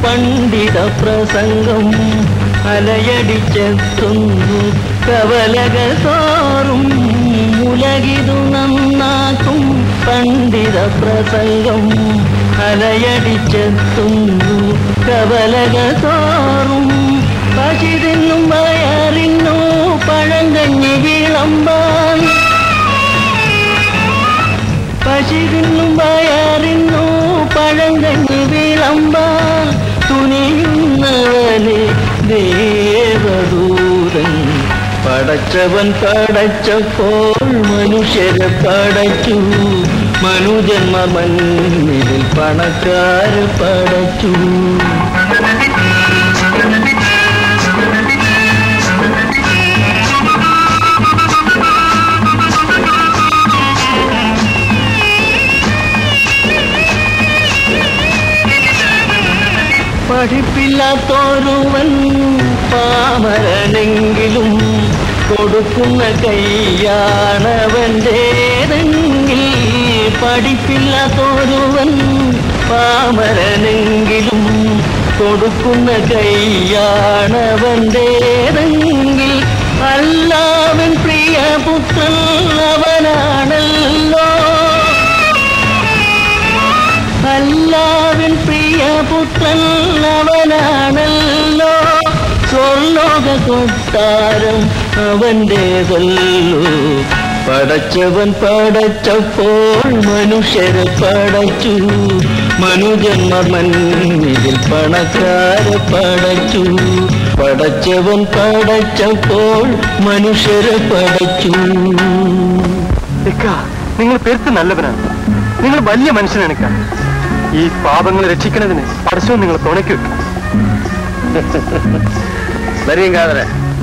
[SPEAKER 6] പണ്ഡിത പ്രസംഗം അലയടിച്ചെത്തുന്നു കവലക തോറും ഉലകിതു നന്നാക്കും പണ്ഡിത പ്രസംഗം അലയടിച്ചെത്തുന്നു കവലക തോറും പശിതിന്നും വയറിന്നു പഴങ്കഞ്ഞി വിളമ്പാൻ പശിതിന്നും വയറിന്നു പഴങ്കഞ്ഞി വിളമ്പാൻ തുനിയുന്നവനെ ദേവദൂതൻ പടച്ചവൻ പടച്ചപ്പോൾ മനുഷ്യരെ പടച്ചു മനുജന്മ മണ്ണിൽ പണക്കാര് പടച്ചു പഠിപ്പില്ലാത്തോരുവൻ പാമരനെങ്കിലും കൊടുക്കുന്ന കൈയാണവൻ്റേതെങ്കിൽ പഠിപ്പില്ലാത്തോരുവൻ പാമരനെങ്കിലും കൊടുക്കുന്ന കൈയാണവൻ്റേതെങ്കിൽ അല്ലാവൻ പ്രിയപുത്രൻ അവനാണല്ലോ അല്ലാവിൻ പ്രിയപുത്രൻ അവനാണല്ലോ സ്വർലോക കൊട്ടാരം അവൻ്റേതല്ലോ പടച്ചവൻ പടച്ചപ്പോൾ മനുഷ്യരെ പടച്ചു മനുജന്മ മണ്ണിൽ പണക്കാരെ പടച്ചു പടച്ചവൻ പടച്ചപ്പോൾ മനുഷ്യരെ പടച്ചു
[SPEAKER 5] നിങ്ങൾ പെരുത്ത് നല്ലവനാണ് നിങ്ങൾ വലിയ മനുഷ്യനാണ് ഈ പാപങ്ങളെ രക്ഷിക്കുന്നതിന് പരസ്യവും നിങ്ങൾ തുണയ്ക്ക് വെക്കും
[SPEAKER 3] വരീങ്കാതരെ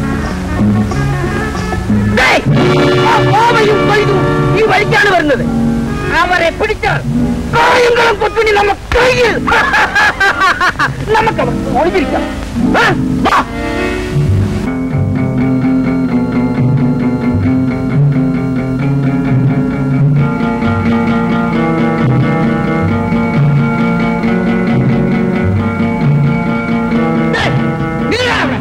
[SPEAKER 4] ഈ വഴിക്കാണ് വരുന്നത് അവരെ പിടിച്ചാൽ കായങ്ങളും കൊത്തുണി നമുക്ക് കയ്യിൽ നമുക്ക് അവർ ഒളിഞ്ഞിരിക്കാം ആ, വാ. ദേ, നില്ല് അവിടെ.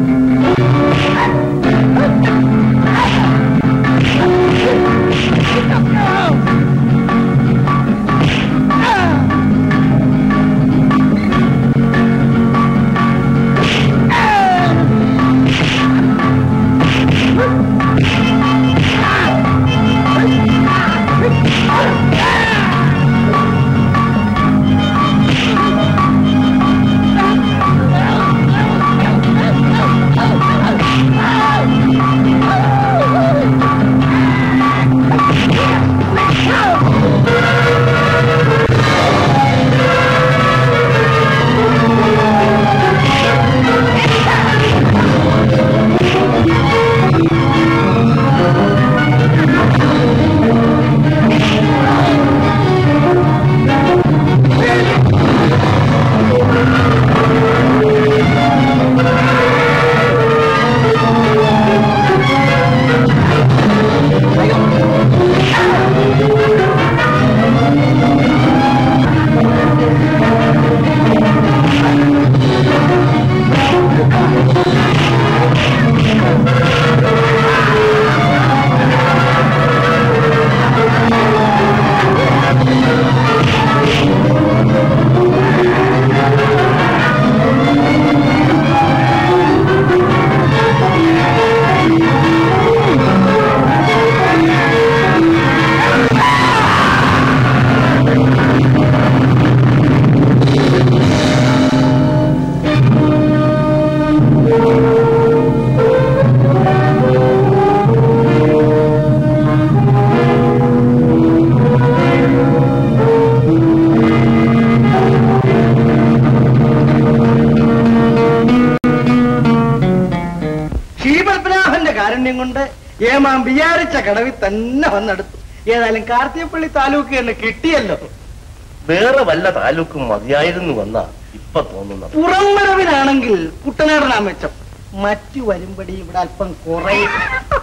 [SPEAKER 7] ശ്രീപത്മനാഭന്റെ കാരുണ്യം കൊണ്ട് ഏമാൻ വിചാരിച്ച കടവിൽ തന്നെ വന്നെടുത്തു ഏതായാലും കാർത്തികപ്പള്ളി താലൂക്ക് എന്ന് കിട്ടിയല്ലോ
[SPEAKER 5] വേറെ വല്ല താലൂക്കും മതിയായിരുന്നു വന്നാ ഇപ്പൊ തോന്നുന്നത്
[SPEAKER 7] പുറംവരവിനാണെങ്കിൽ കുട്ടനാടനാ മെച്ചം മറ്റു വരുമ്പടി ഇവിടെ അല്പം കുറയും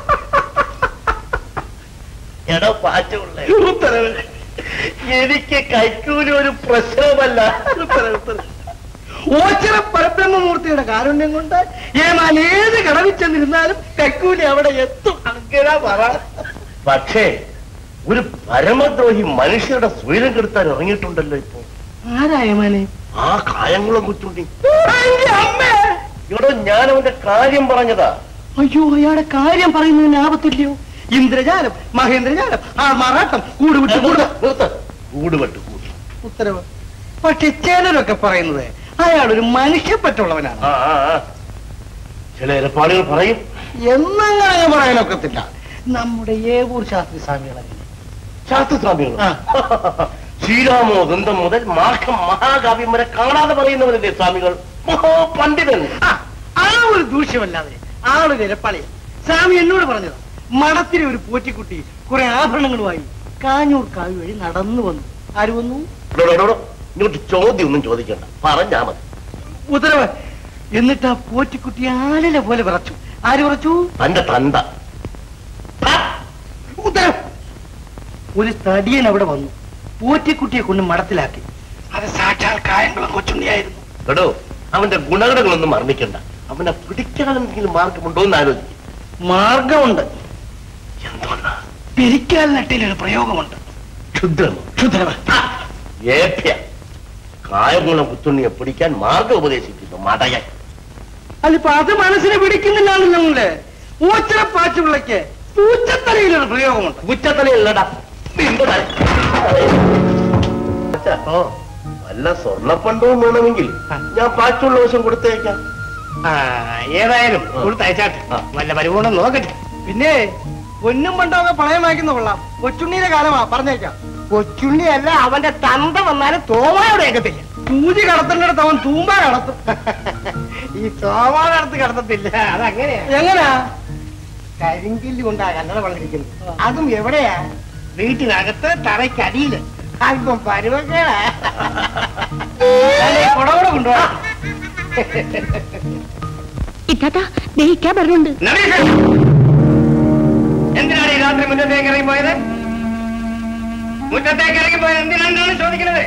[SPEAKER 5] എടോ പാറ്റുള്ള എനിക്ക് കൈക്കൂലി ഒരു പ്രശ്നമല്ല
[SPEAKER 7] ഓച്ചിറ പരബ്രഹ്മമൂർത്തിയുടെ കാരുണ്യം കൊണ്ട് ഏമാൻ ഏത് കടവിൽ ചെന്നിരുന്നാലും കൈക്കൂലി അവിടെ എത്തും അങ്ങനെ പറ
[SPEAKER 5] പക്ഷേ ഒരു പരമദ്രോഹി മനുഷ്യരുടെ സ്വൈരം കെടുത്താൻ ഇറങ്ങിയിട്ടുണ്ടല്ലോ ഇപ്പൊ
[SPEAKER 7] ആരാ ഏമാനെ
[SPEAKER 5] ആ കായംകുളം കുച്ചുണ്ടി
[SPEAKER 7] അയ്യ, അമ്മേ
[SPEAKER 5] ഇവിടെ ഞാൻ അവന്റെ കാര്യം പറഞ്ഞതാ
[SPEAKER 7] അയ്യോ അയാളുടെ കാര്യം പറയുന്നതിന് ആപത്തില്ലയോ ഇന്ദ്രജാലം മഹേന്ദ്രജാലം ആ മറാട്ടം കൂടുവിട്ട് കൂടു
[SPEAKER 5] നിർത്ത് കൂടുപെട്ട് കൂട്
[SPEAKER 7] ഉത്തരവ് പക്ഷെ ചിലരൊക്കെ പറയുന്നത് അയാൾ ഒരു മനുഷ്യപ്പറ്റുള്ളവനാണ്
[SPEAKER 5] ആ ആ, ആ. ചില ഏർപ്പാടുകൾ പറയും
[SPEAKER 7] എന്നങ്ങനെ പറയാനൊക്കത്തില്ല നമ്മുടെ ഏവൂർ ശാസ്ത്രി സ്വാമികളല്ലേ
[SPEAKER 5] ശാസ്ത്രസ്വാമികൾ
[SPEAKER 7] ആ.
[SPEAKER 5] ശ്രീരാമോ ദന്തം മുതൽ മാർക്കം മഹാകാവ്യം വരെ കാണാതെ പറയുന്നവരല്ലേ സ്വാമികൾ മഹാപണ്ഡിതൻ
[SPEAKER 7] ആ, ആ ഒരു ദൂഷ്യമല്ലാതെ ആളൊരു ഇരപ്പളി സ്വാമി എന്നോട് പറഞ്ഞത് മഠത്തിലെ ഒരു പോറ്റിക്കുട്ടി കുറെ ആഭരണങ്ങളുമായി കാഞ്ഞൂർ കാവി വഴി നടന്നു വന്നു ആര് വന്നു
[SPEAKER 5] ഡോ, ഡോ, ഡോ, ഡോ. ഇങ്ങോട്ട് ചോദ്യം ഒന്നും ചോദിക്കണ്ട പറഞ്ഞാ മതി
[SPEAKER 7] ഉത്തരവ് എന്നിട്ട് ആ പോറ്റിക്കുട്ടി ആലില പോലെ വിറച്ചു ആര് വിറച്ചു
[SPEAKER 5] തന്റെ തന്ത
[SPEAKER 7] ഉത്തരവ് ഒരു തടിയൻ അവിടെ വന്നു പോറ്റിക്കുട്ടിയെ കൊണ്ട് മഠത്തിലാക്കി അത് സാക്ഷാൽ കായംകുളം കൊച്ചുണ്ണിയായിരുന്നു
[SPEAKER 5] കേട്ടോ അവന്റെ ഗുണഗണങ്ങളൊന്നും മറന്നിക്കണ്ട അവനെ പിടിക്കാൻ എന്തെങ്കിലും മാർഗമുണ്ടോ എന്ന് ആലോചിക്കും
[SPEAKER 7] മാർഗമുണ്ട്
[SPEAKER 5] എന്തുകൊണ്ടാ
[SPEAKER 7] പിരിക്കാൽ നട്ടിലൊരു പ്രയോഗമുണ്ട്
[SPEAKER 5] ക്ഷുദ്രമോ
[SPEAKER 7] ഉത്തരവ്
[SPEAKER 5] ഏഭ്യ കായംകുളം കുത്തുണ്ണിയെ പിടിക്കാൻ മാർഗം ഉപദേശിക്കുന്നു മടയൻ
[SPEAKER 7] അതിപ്പോ അത് മനസ്സിനെ പിടിക്കുന്നില്ലാന്ന് ഞങ്ങള് ഊച്ചറ പാച്ചുപിള്ളയ്ക്ക് പൂച്ചത്തലയിലൊരു പ്രയോഗമുണ്ട്
[SPEAKER 5] ഉച്ചത്തലയല്ലടാ നിന്റെ തല. ഓ, വല്ല സ്വർണ്ണപ്പണ്ടവും വേണമെങ്കിൽ ഞാൻ പാച്ചുള്ള വശം കൊടുത്തേക്കാം
[SPEAKER 7] ഏതായാലും
[SPEAKER 5] കൊടുത്തയച്ചാട്ടെ. ആ.
[SPEAKER 7] വല്ല പരിപൂർണ്ണം നോക്കട്ടെ പിന്നെ പൊന്നും പണ്ടൊക്കെ പണയം വാങ്ങിക്കുന്ന കൊള്ളാം കൊച്ചുണ്ണിയുടെ കാലമാ പറഞ്ഞേക്കാം കൊച്ചുണ്ണി അല്ല അവന്റെ തന്ത വന്നാലും തോമായോടെ ഏക്കത്തില്ല സൂചി കടത്തേണ്ടിടത്ത് അവൻ തൂമ്പ കടത്തും ഈ തോമാ കടത്ത് കടത്തത്തില്ല അതങ്ങനെയാ എങ്ങനെയാ കരിങ്കില്ല് കൊണ്ടാ കന്നഡ വളർന്നിരിക്കുന്നത് അതും എവിടെയാ വീട്ടിനകത്ത് തറയ്ക്കടിയില് അല്പം പരുവക്കേടാ കുടകൂടെ കൊണ്ടുപോകാം
[SPEAKER 1] ഇത്താത്ത ദഹിക്കാൻ പറഞ്ഞുണ്ട്
[SPEAKER 7] എന്തിനാണ് ഈ രാത്രി മുറ്റത്തേക്ക് ഇറങ്ങി പോയത് മുറ്റത്തേക്ക് ഇറങ്ങി പോയത് എന്തിനാണെന്നാണ് ചോദിക്കുന്നത്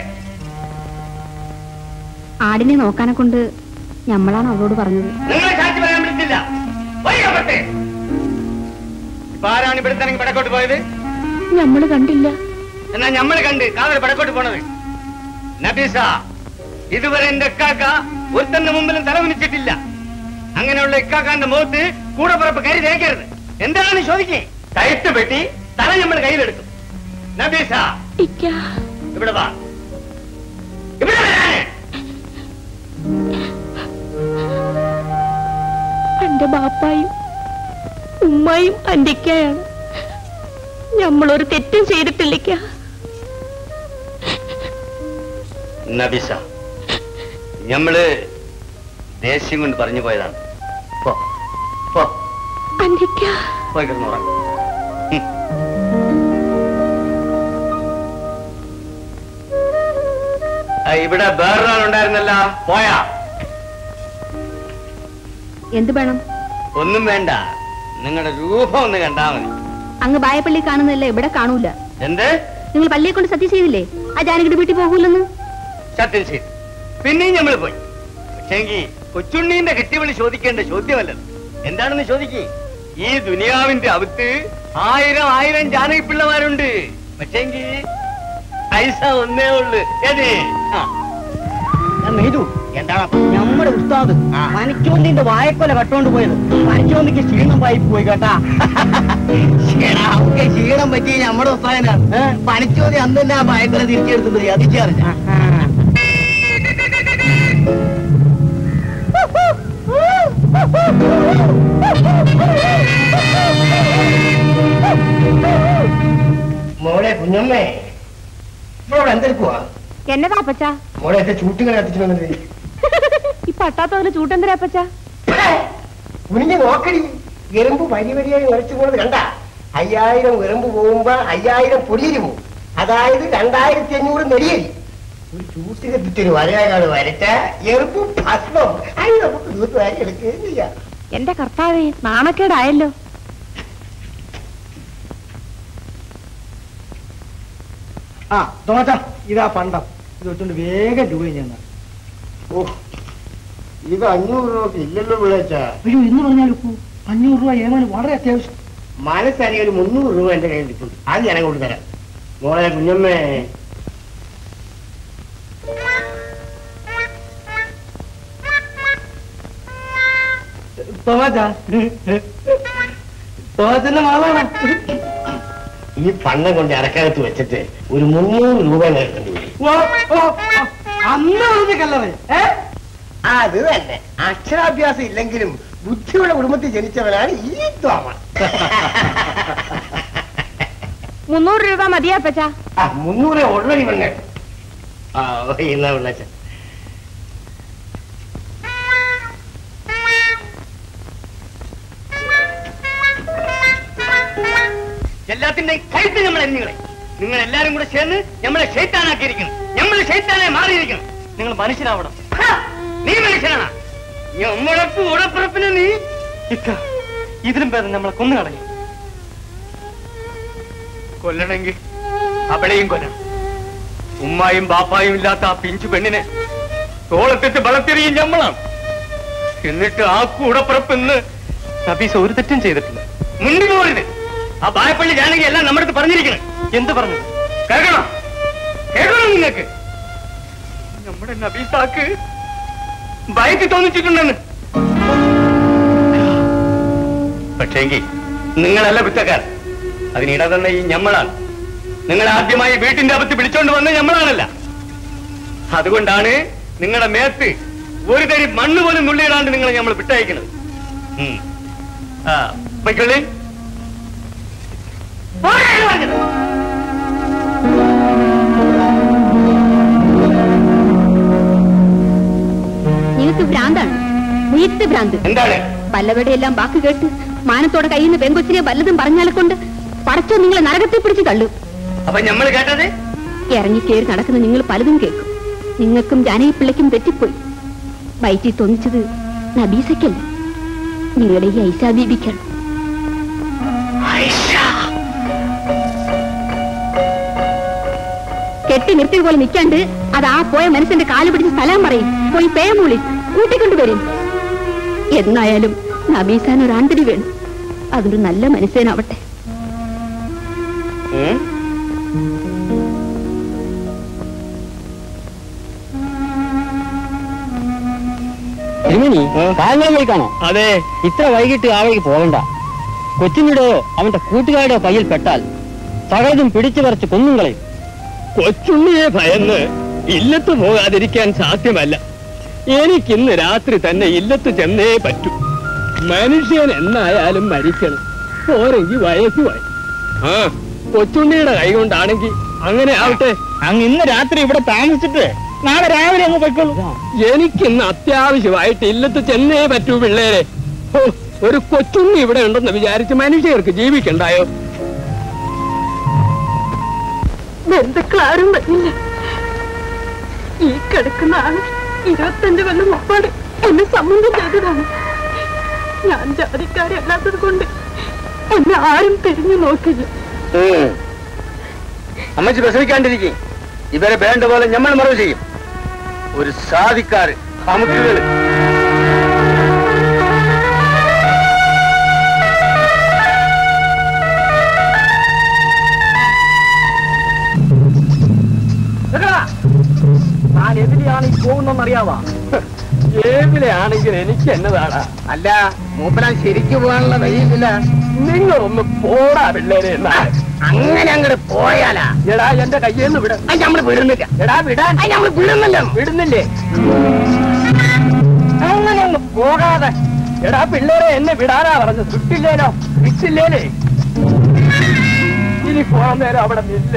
[SPEAKER 1] ആടിനെ നോക്കാനെ കൊണ്ട് ഞമ്മളാണ് അവളോട് പറഞ്ഞത്
[SPEAKER 7] നിങ്ങളെ സാക്ഷി പറയാൻ പറ്റില്ല വൈകപ്പെട്ടെ ഇപ്പൊ ആരാണ് ഇവിടുത്തെ ഇറങ്ങി പടക്കോട്ട് പോയത്
[SPEAKER 1] ഞമ്മള് കണ്ടില്ല
[SPEAKER 7] എന്നാ നമ്മൾ കണ്ട് കാതൽ പടക്കോട്ട് പോണത് നബീസ ഇതുവരെ എന്റെ ഇക്കാക്ക ഒരുത്തന്റെ മുമ്പിലും തലകുനിച്ചിട്ടില്ല അങ്ങനെയുള്ള ഇക്കാക്കാന്റെ മുഖത്ത് കൂടെ പുറപ്പ് കരി തേക്കരുത് എന്താണ് ചോദിക്കേ കയറ്റ് പെട്ടി തല നമ്മൾ കയ്യിലെടുക്കും നബീസ
[SPEAKER 1] ഇക്ക
[SPEAKER 7] ഇവിടെ വാ ഇവിടെ വരാന്
[SPEAKER 1] എന്റെ ബാപ്പായും ഉമ്മായും അന്റിക്കയാണ് ഞമ്മളൊരു തെറ്റും ചെയ്തിട്ടില്ലിക്ക
[SPEAKER 5] നബിസ ഞമ്മള് ദേഷ്യം കൊണ്ട് പറഞ്ഞു പോയതാണ് പോ, പോ,
[SPEAKER 1] അന്റിക്ക
[SPEAKER 5] പോയി കിടന്നുറങ്ങ്. ഉം. ആ, ഇവിടെ വേറൊരാളുണ്ടായിരുന്നല്ല പോയാ
[SPEAKER 1] എന്ത് വേണം
[SPEAKER 5] ഒന്നും വേണ്ട നിങ്ങളുടെ രൂപം ഒന്ന് കണ്ടാ മതി
[SPEAKER 1] അങ്ങ് ബായപ്പള്ളി കാണുന്നതല്ലേ ഇവിടെ കാണൂല
[SPEAKER 5] എന്ത്
[SPEAKER 1] നിങ്ങൾ പള്ളിയെ കൊണ്ട് സത്യം ചെയ്തില്ലേ ആ ജാനകിയുടെ വീട്ടിൽ പോകൂലെന്ന്
[SPEAKER 5] സത്യം ചെയ്തു പിന്നെയും നമ്മൾ പോയി പക്ഷേങ്കി കൊച്ചുണ്ണീന്റെ കെട്ടിവിളി ചോദിക്കേണ്ട ചോദ്യമല്ലത് എന്താണെന്ന് ചോദിക്കേ ഈ ദുനിയാവിന്റെ അകത്ത് ആയിരം ആയിരം ജാനകി പിള്ളമാരുണ്ട് പക്ഷേങ്കി പൈസ ഒന്നേ ഉള്ളു ഏത് ആ
[SPEAKER 7] എന്താണ് നമ്മുടെ ഉസ്താദ് പനിച്ചോന്തിന്റെ വായക്കൊല കട്ടോണ്ട് പോയത് പനിച്ചോന്തിക്ക് ക്ഷീണം പായി പോയി കേട്ടാ ഒക്കെ ക്ഷീണം പറ്റി നമ്മുടെ ഉസ്താദിനാണ് പനിച്ചോന്തി അന്ന് തന്നെ ആ വായക്കൊല തിരിച്ചെടുത്തത് അതിച്ചറിഞ്ഞ മോളെ കുഞ്ഞമ്മേ ഇവിടെ എന്തെടുക്കുവാ
[SPEAKER 1] എന്നതാപ്പച്ച
[SPEAKER 7] മോളെ എന്റെ ചൂട്ടുകൾ കത്തിച്ചു
[SPEAKER 1] ഈ പട്ടാത്തതിന് ചൂട്ടെന്തരാപ്പച്ച
[SPEAKER 7] കുനിഞ്ഞ് നോക്കടി എറുമ്പ് വരി വരിയായി ഉരച്ചു പോണത് കണ്ട അയ്യായിരം എറുമ്പ് പോകുമ്പോ അയ്യായിരം പൊടിയരി പോകും അതായത് രണ്ടായിരത്തി അഞ്ഞൂറ് നെടിയരി ഒരു ചൂട്ട് കത്തിച്ചൊരു വരയാകാട് വരച്ച എറുമ്പ് ഭസ്മം അത് നമുക്ക് തീർത്ത് വാരി എടുക്കുകയും ചെയ്യാം
[SPEAKER 1] എന്റെ കർത്താവേ നാണക്കേടായല്ലോ
[SPEAKER 7] ആ തോമച്ച ഇതാ പണ്ടം ഇത് വെച്ചോണ്ട് വേഗം രൂപ ഞാൻ ഓ ഇത് അഞ്ഞൂറ് രൂപ ഇല്ലല്ലോ വിളിച്ച
[SPEAKER 4] അയ്യോ എന്ന് പറഞ്ഞാൽ അഞ്ഞൂറ് രൂപ ഏമാന് വളരെ അത്യാവശ്യം
[SPEAKER 7] മനസ്സറിയ ഒരു മുന്നൂറ് രൂപ എന്റെ കയ്യിൽ കിട്ടും അത് ഞാൻ അങ്ങോട്ട് തരാം മോളെ കുഞ്ഞമ്മേ
[SPEAKER 4] തോമാച്ചാ തോമാച്ചന്റെ മാളാണ്
[SPEAKER 7] ഈ പണം കൊണ്ട് അരക്കകത്ത് വെച്ചിട്ട് ഒരു മുന്നൂറ് രൂപ നേരിട്ടുണ്ട്
[SPEAKER 4] ഓ ഓ ഓ, അന്ന് പറഞ്ഞ കല്ലറ ഏ
[SPEAKER 7] അത് തന്നെ അക്ഷരാഭ്യാസം ഇല്ലെങ്കിലും ബുദ്ധിയുടെ കുടുംബത്തിൽ ജനിച്ചവനാണ് ഈ തോമ
[SPEAKER 1] മുന്നൂറ് രൂപ മതിയാ അപ്പച്ച
[SPEAKER 7] ആ മുന്നൂറ് ഓൾറെഡി വന്നേ ആ എന്നാ വിളിച്ച
[SPEAKER 5] എല്ലാത്തിന്റെ കഴുത്ത് നമ്മൾ എറിഞ്ഞുകളെ നിങ്ങൾ എല്ലാരും കൂടെ ചേർന്ന് നമ്മളെ ഷെയ്ത്താനാക്കിയിരിക്കണം നമ്മൾ ഷെയ്ത്താനെ മാറിയിരിക്കണം നിങ്ങൾ മനുഷ്യനാവണം ഹാ! നീ മനുഷ്യനാണ് നമ്മളെ കൂടപ്പിറപ്പിന് നീ ഇക്ക ഇതിലും ഭേദം നമ്മളെ കൊന്നു കളയും കൊല്ലണമെങ്കിൽ അവളെയും കൊല്ലണം ഉമ്മായും ബാപ്പായും ഇല്ലാത്ത ആ പിഞ്ചു പെണ്ണിനെ തോളത്തിട്ട് വളർത്തിറിയും ഞമ്മളാണ് എന്നിട്ട് ആ കൂടപ്പിറപ്പ് ഇന്ന് നബീസ് ഒരു തെറ്റും ചെയ്തിട്ടില്ല മുന്നിൽ പോരുത് ആ ബായപ്പള്ളി ജാനകി എല്ലാം നമ്മുടെ അടുത്ത് പറഞ്ഞിരിക്കണം എന്ത് പറഞ്ഞു കേൾക്കണം കേൾക്കണം നിങ്ങൾക്ക് നമ്മുടെ നബീസാക്ക് ഭയത്തി തോന്നിച്ചിട്ടുണ്ടെന്ന് പക്ഷേങ്കിൽ നിങ്ങളല്ല കുറ്റക്കാർ അതിനിട തന്നെ ഈ ഞമ്മളാണ് നിങ്ങൾ ആദ്യമായി വീട്ടിന്റെ അകത്ത് വിളിച്ചോണ്ട് വന്ന ഞമ്മളാണല്ല അതുകൊണ്ടാണ് നിങ്ങളുടെ മേത്ത് ഒരു തരി മണ്ണ് പോലും നുള്ളിയിടാണ്ട് നിങ്ങളെ നമ്മൾ വിട്ടയക്കുന്നത് ഉം. ആ പൊയ്ക്കൊള്ളി പോരാണ് പറഞ്ഞത്.
[SPEAKER 1] നിനക്ക് ഭ്രാന്താണ് നീത്ത് ഭ്രാന്ത്
[SPEAKER 5] എന്താണ്
[SPEAKER 1] പല്ലവടെയെല്ലാം വാക്ക് കേട്ട് മാനത്തോടെ കയ്യിൽ നിന്ന് പെങ്കൊച്ചിനെ വല്ലതും പറഞ്ഞാലെ കൊണ്ട് പടച്ചോ നിങ്ങളെ നരകത്തിൽ പിടിച്ച് തള്ളു
[SPEAKER 5] അപ്പൊ നമ്മൾ കേട്ടത്
[SPEAKER 1] ഇറങ്ങിക്കേറി നടക്കുന്ന നിങ്ങൾ പലതും കേൾക്കും നിങ്ങൾക്കും ജാനകിപ്പിള്ളയ്ക്കും തെറ്റിപ്പോയി വയറ്റിൽ തോന്നിച്ചത് നബീസയ്ക്കല്ല നിങ്ങളുടെ ഈ ഐഷാ ബീബിക്കാണ് കെട്ടി നിർത്തിയ പോലെ നിൽക്കാണ്ട് അത് ആ പോയ മനുഷ്യന്റെ കാല് പിടിച്ച് സ്ഥലം പറയും പോയി പേമൂളി കൂട്ടിക്കൊണ്ടുവരും എന്നായാലും നബീസാൻ ഒരു ആന്തരി വേണം അതൊരു നല്ല മനുഷ്യനാവട്ടെ
[SPEAKER 5] ഉം?
[SPEAKER 2] തിരുമണി കാലങ്ങളും വഴിക്കാണോ
[SPEAKER 5] അതെ
[SPEAKER 2] ഇത്ര വൈകിട്ട് ആ വഴിക്ക് പോകണ്ട കൊച്ചിനുടെയോ അവന്റെ കൂട്ടുകാരുടെയോ കയ്യിൽ പെട്ടാൽ സകലതും പിടിച്ചു പറിച്ച് കൊന്നും കളയും
[SPEAKER 5] കൊച്ചുണ്ണിയെ ഭയന്ന് ഇല്ലത്ത് പോകാതിരിക്കാൻ സാധ്യമല്ല എനിക്കിന്ന് രാത്രി തന്നെ ഇല്ലത്ത് ചെന്നേ പറ്റൂ മനുഷ്യൻ എന്നായാലും മരിക്കണം പോരെങ്കിൽ വയസ്സുമായി ആ കൊച്ചുണ്ണിയുടെ കൈ കൊണ്ടാണെങ്കിൽ അങ്ങനെ ആവട്ടെ
[SPEAKER 2] അങ്ങ് ഇന്ന് രാത്രി ഇവിടെ താമസിച്ചിട്ട് നാളെ രാവിലെ അങ്ങ് പൊയ്ക്കോളൂ
[SPEAKER 5] എനിക്കിന്ന് അത്യാവശ്യമായിട്ട് ഇല്ലത്ത് ചെന്നേ പറ്റൂ പിള്ളേരെ ഓ, ഒരു കൊച്ചുണ്ണി ഇവിടെ ഉണ്ടെന്ന് വിചാരിച്ച് മനുഷ്യർക്ക് ജീവിക്കണ്ടായോ
[SPEAKER 1] ബന്ധുക്കളാരും വരുന്നില്ല ഈ കിടക്കുന്ന ആള് ഇരുപത്തഞ്ച് കൊല്ലം മുപ്പാട് എന്നെ സംബന്ധം ചെയ്തതാണ് ഞാൻ ജാതിക്കാരല്ലാത്തത് കൊണ്ട് എന്നെ ആരും തിരിഞ്ഞു നോക്കില്ല
[SPEAKER 2] അമ്മച്ചി വിഷമിക്കാണ്ടിരിക്കും ഇവരെ വേണ്ട പോലെ നമ്മൾ മറവ് ചെയ്യും ഒരു സാധിക്കാര് അമുക്കുകള്
[SPEAKER 5] ഞാൻ എതിലെയാണ് ഈ പോകുന്നെന്ന് അറിയാവാ ഏതിലെയാണെങ്കിൽ എനിക്ക് എന്നതാണ്
[SPEAKER 7] അല്ല മൂപ്പനാൻ ശരിക്കും പോകാനുള്ള വഴിയില്ല
[SPEAKER 5] നിങ്ങളൊന്ന് പോടാ പിള്ളേരെ എന്നാ
[SPEAKER 7] അങ്ങനെ അങ്ങോട്ട് പോയാലാ
[SPEAKER 5] എടാ എന്റെ കയ്യിൽ നിന്ന് വിട
[SPEAKER 7] അത് നമ്മള് വിടുന്നില്ല
[SPEAKER 5] എടാ വിടാൻ
[SPEAKER 7] അത് നമ്മള് വിടുന്നല്ലോ
[SPEAKER 5] വിടുന്നില്ലേ അങ്ങനെ ഒന്ന് പോകാതെ എടാ പിള്ളേരെ എന്നെ വിടാനാ പറഞ്ഞത് വിട്ടില്ലേനോ വിട്ടില്ലേലേ ഇനി പോകാൻ നേരം അവിടെ നില്ല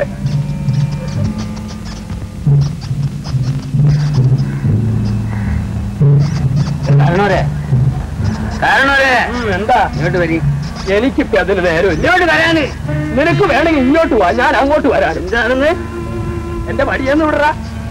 [SPEAKER 2] കാരണവരെ കാരണവരെ
[SPEAKER 5] എന്താ
[SPEAKER 2] ഇങ്ങോട്ട് വരി
[SPEAKER 5] എനിക്കിപ്പോ അതിന് നേരം ഇങ്ങോട്ട് വരാന് നിനക്ക് വേണമെങ്കിൽ ഇങ്ങോട്ട് വാ ഞാൻ അങ്ങോട്ട് വരാൻ എന്താണെന്ന് എന്റെ വടിയെന്ന് വിടറാ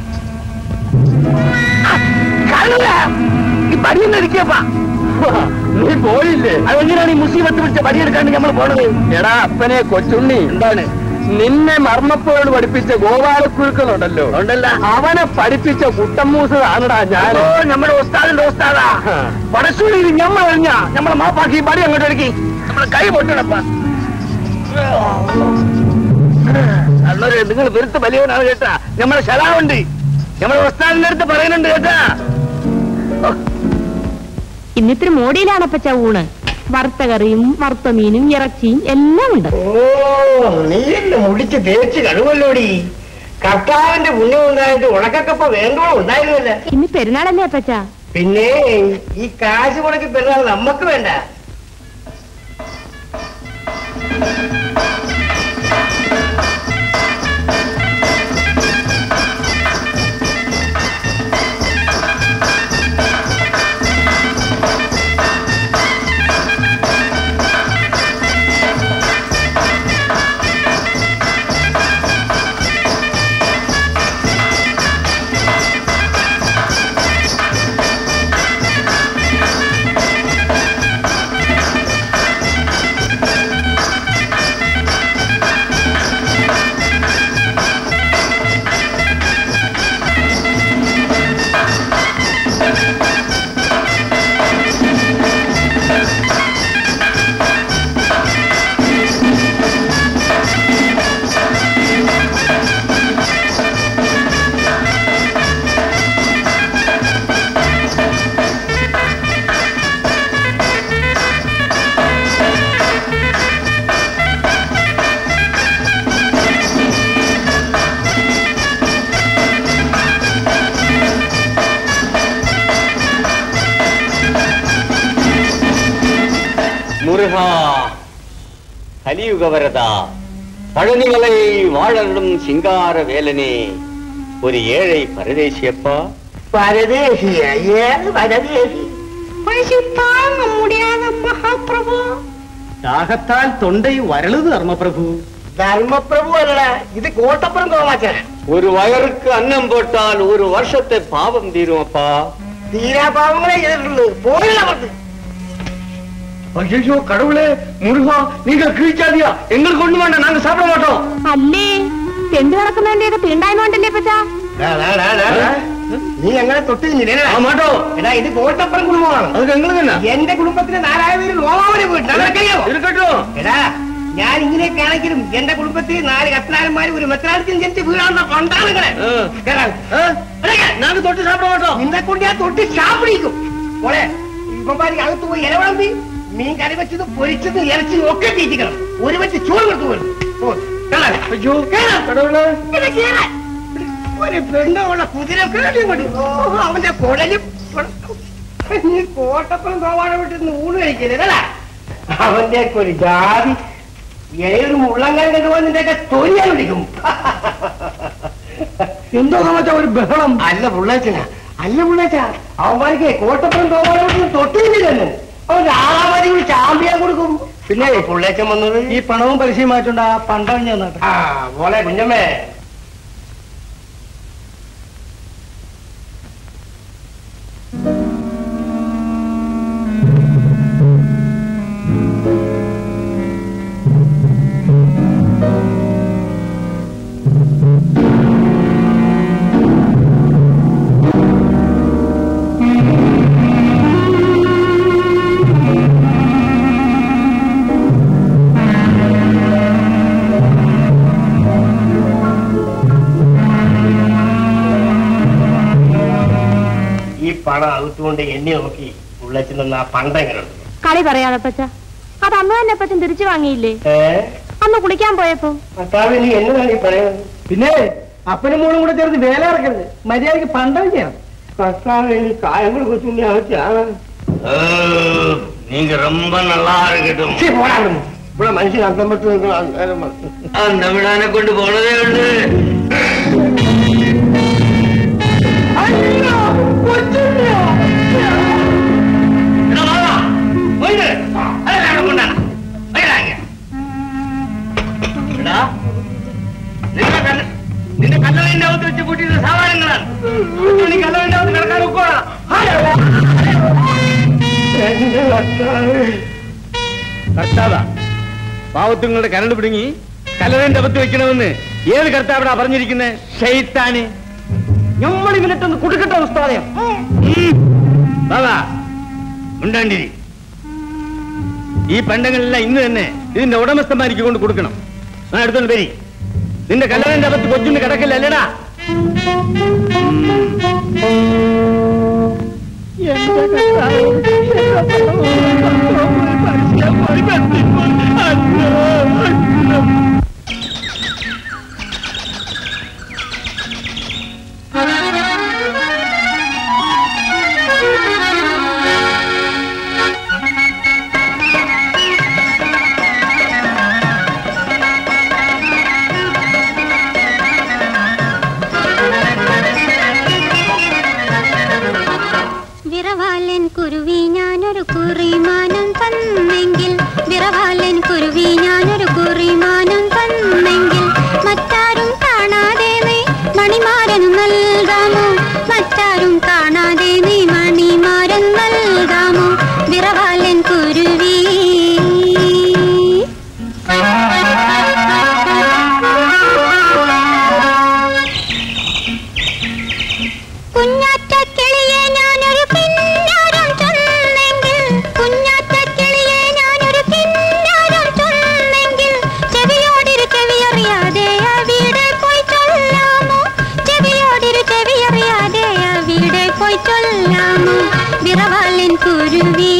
[SPEAKER 7] ഈ പണിയൊന്നും ഇരിക്കപ്പാ
[SPEAKER 5] നീ പോയില്ലേ
[SPEAKER 7] അതെങ്ങനെയാണ് ഈ മുസീബത്ത് പിടിച്ച പണിയെടുക്കാണ്ട് നമ്മൾ പോണത്
[SPEAKER 5] എടാ അപ്പനെ കൊച്ചുണ്ണി
[SPEAKER 7] എന്താണ്
[SPEAKER 3] നിന്നെ മർമ്മപ്പോട് പഠിപ്പിച്ച ഗോപാലക്കുരുക്കളുണ്ടല്ലോ ഉണ്ടല്ല അവനെ പഠിപ്പിച്ച കുട്ടമ്മൂസതാണടാ ഞാൻ നമ്മുടെ ഉസ്താദിന്റെ ഉസ്താദാ പടശൂരി ഞമ്മ കഴിഞ്ഞ നമ്മളെ മാപ്പാക്കി പടി അങ്ങോട്ട് ഒരുക്കി നമ്മളെ കൈ പൊട്ടണപ്പ അന്നൊരു നിങ്ങൾ വെറുത്ത് വലിയവനാണ് കേട്ടാ നമ്മളെ ശലാവുണ്ട് നമ്മളെ ഉസ്താദിന്റെ അടുത്ത് പറയുന്നുണ്ട് കേട്ടാ
[SPEAKER 1] ഇന്നിത്തിരി മോടിയിലാണപ്പച്ച ഊണ് വറുത്ത കറിയും വറുത്ത മീനും ഇറച്ചിയും എല്ലാം ഉണ്ട്
[SPEAKER 7] ഓ നീ എന്നെ മുടിച്ച് തേച്ച് കഴിവല്ലോടി കർത്താവിന്റെ പുണ്യം ഉണ്ടായിട്ട് ഉണക്കക്കപ്പ വേണ്ടോളം ഉണ്ടായിരുന്നില്ല
[SPEAKER 1] ഇന്ന് പെരുന്നാളല്ലേ അപ്പച്ച
[SPEAKER 7] പിന്നെ ഈ കാശ് മുടക്കി പെരുന്നാൾ നമ്മക്ക് വേണ്ട
[SPEAKER 3] முருகா கலியுகவரதா பழனிமலை வாழலும் சிங்கார வேலனே ஒரு ஏழை பரதேசியப்பா
[SPEAKER 7] പരദേശിയ ഏത് പരദേശി
[SPEAKER 5] ദാഹത്താൽ തൊണ്ടൈ വരളുത് ധർമ്മപ്രഭു
[SPEAKER 7] ധർമ്മപ്രഭു അല്ലടാ ഇത് കോട്ടപ്പുറം തോമാച്ചൻ
[SPEAKER 3] ஒரு வயருக்கு அன்னம் போட்டால் ஒரு வருஷத்தை பாவம் தீரும் அப்பா
[SPEAKER 7] തീരാപാവങ്ങളെ ചെയ്തിട്ടുള്ളൂ പോയില്ല അവർക്ക്
[SPEAKER 5] ஐயோ கடவுளே முருகா நீங்க கிழிச்சாதியா எங்களுக்கு கொண்டு வேண்டாம் நாங்க சாப்பிட மாட்டோம்
[SPEAKER 1] അല്ലേ തെണ്ടു നടക്കുന്നതിന്റെയൊക്കെ തീണ്ടായ്മണ്ടല്ലേ അപ്പച്ച
[SPEAKER 7] ഡാ, ഡാ, ഡാ, ഡാ, ഡാ. നീ അങ്ങനെ തൊട്ട്
[SPEAKER 5] ആ മാട്ടോ
[SPEAKER 7] എടാ ഇത് കോട്ടപ്പുറം കുടുംബമാണ്
[SPEAKER 5] അത് ഞങ്ങൾ തന്നെ
[SPEAKER 7] എന്റെ കുടുംബത്തിന് നാലായ പേര് ലോമാവനെ പോയിട്ട് അതൊക്കെയോ
[SPEAKER 5] இருக்கட்டும்
[SPEAKER 7] എടാ ഞാൻ ഇങ്ങനെയൊക്കെ ആണെങ്കിലും എന്റെ കുടുംബത്തിൽ നാല് കത്തനാരന്മാരും ഒരു മെത്രാനത്തിനും ജനിച്ച് വീഴാവുന്ന പണ്ടാണ് ഇങ്ങനെ
[SPEAKER 5] ആ.
[SPEAKER 7] കേറാൻ.
[SPEAKER 5] ஆ,
[SPEAKER 7] ഇറങ്ങ്.
[SPEAKER 5] நாங்க தொட்டு சாப்பிட மாட்டோம்
[SPEAKER 7] നിന്നെ കൊണ്ട് ഞാൻ തൊട്ട് ഷാപ്പിടിക്കും മോളെ ഇവന്മാർക്ക് അകത്ത് പോയി ഇലവളമ്പി മീൻ കറി വെച്ചത് പൊരിച്ചത് ഇറച്ചി ഒക്കെ തീറ്റിക്കണം ഒരു വെച്ച് ചോറ് കൊടുത്തു പോലും ഓ, കേറാൻ.
[SPEAKER 5] ஐயோ
[SPEAKER 7] കേറാൻ.
[SPEAKER 5] கடவுளே
[SPEAKER 7] ഇങ്ങനെ കേറാൻ. ഒരു പെണ്ണുള്ള കുതിര കേടിയും കൊണ്ട് ഓ അവന്റെ കുടലും നീ കോട്ടപ്പുറം പോവാൻ വിട്ടിരുന്ന് ഊണ് കഴിക്കില്ലടാ അവന്റെ ഒക്കെ ഒരു ജാതി ഏതൊരു മുള്ളങ്കാൻ കണ്ടുപോയി നിന്റെയൊക്കെ തൊലിയാൻ വിളിക്കും
[SPEAKER 5] എന്തോ മച്ചാ ഒരു ബഹളം
[SPEAKER 7] അല്ല പുള്ളേച്ചന അല്ല പുള്ളേച്ച അവന്മാർക്ക് കോട്ടപ്പുറം തോമാനോട്ട് തൊട്ടില്ലല്ലോ അവൻ രാമാവതി ഒരു ചാമ്പ്യൻ കൊടുക്കും പിന്നെ പുള്ളേച്ചൻ വന്നത്
[SPEAKER 5] ഈ പണവും പലിശയും മാറ്റണ്ട ആ പണ്ടം ഞാൻ
[SPEAKER 7] ആ മോളെ കുഞ്ഞമ്മേ ഈ പണം അകത്തുകൊണ്ട് എന്നെ നോക്കി പുള്ളേച്ചൻ തന്ന ആ പണ്ടം എങ്ങനെ ഉണ്ട്
[SPEAKER 1] കളി പറയാതെ അപ്പച്ച അത് അന്ന് തന്നെ അപ്പച്ചൻ തിരിച്ചു വാങ്ങിയില്ലേ
[SPEAKER 7] ഏ
[SPEAKER 1] അന്ന് കുളിക്കാൻ പോയപ്പോ
[SPEAKER 7] ഭർത്താവ് നീ എന്നതാണ് ഈ പറയുന്നത്
[SPEAKER 5] പിന്നെ അപ്പനും മോളും കൂടെ ചേർന്ന് വേല ഇറക്കരുത് മര്യാദക്ക് പണ്ടം ചെയ്യണം
[SPEAKER 7] ഭർത്താവ് ഈ കായങ്ങൾ കൊച്ചുണ്ണി ആവശ്യമാണ്
[SPEAKER 3] நீங்க ரொம்ப நல்லா இருக்கட்டும்
[SPEAKER 7] പോടാ ഇവിടെ മനുഷ്യൻ അന്തം പെട്ട് നിൽക്കുന്ന ആൾക്കാരും വന്നു.
[SPEAKER 3] அந்த விழானை கொண்டு போனதே உண்டு
[SPEAKER 7] നിന്റെ കല്ലറിന്റെ അകത്ത് വെച്ച് കൂട്ടിയിട്ട് സാധാരണങ്ങളാണ് നീ കല്ലറിന്റെ അകത്ത് കിടക്കാൻ ഒക്കോളാം
[SPEAKER 3] കർത്താവാ പാവത്തുങ്ങളുടെ കരണ്ട് പിടുങ്ങി കലറിന്റെ അകത്ത് വെക്കണമെന്ന് ഏത് കർത്താവിടാ പറഞ്ഞിരിക്കുന്നത് ഷെയ്ത്താന്
[SPEAKER 7] നമ്മൾ ഇവനിട്ടൊന്ന് കൊടുക്കട്ടെ ഉസ്താദെ
[SPEAKER 3] ബാബാ ഉണ്ടാണ്ടിരി ഈ പണ്ടങ്ങളെല്ലാം ഇന്ന് തന്നെ ഇതിന്റെ ഉടമസ്ഥന്മാർക്ക് കൊണ്ട് കൊടുക്കണം ആ എടുത്തോണ്ട് വരി നിന്റെ കല്ലറന്റെ അകത്ത് കൊച്ചുണ്ട് കിടക്കില്ലല്ലേടാ
[SPEAKER 8] വിറവാലൻ കുരുവി ഞാനൊരു കുറിമാനം തന്നെങ്കിൽ വിറവാലൻ കുരുവി ഞാനൊരു കുറിമാനം തന്നെങ്കിൽ മറ്റാരും കാണാതെ നീ മണിമാരൻ നൽകാമോ മറ്റാരും കാണാതെ നീ മണിമാരൻ നൽകാമോ വിറവാലൻ കുരുവി കുഞ്ഞാറ്റ കിളിയെ ഞാനൊരു കിന്നാരം ചൊന്നെങ്കിൽ കുഞ്ഞാറ്റ കിളിയെ ഞാനൊരു കിന്നാരം ചൊന്നെങ്കിൽ ചെവിയോടിരു ചെവിയറിയാതെ അവിടെ പോയി ചൊല്ലാമോ ചെവിയോടിരു ചെവിയറിയാതെ അവിടെ പോയി ചൊല്ലാമോ വിറവാലൻ കുരുവി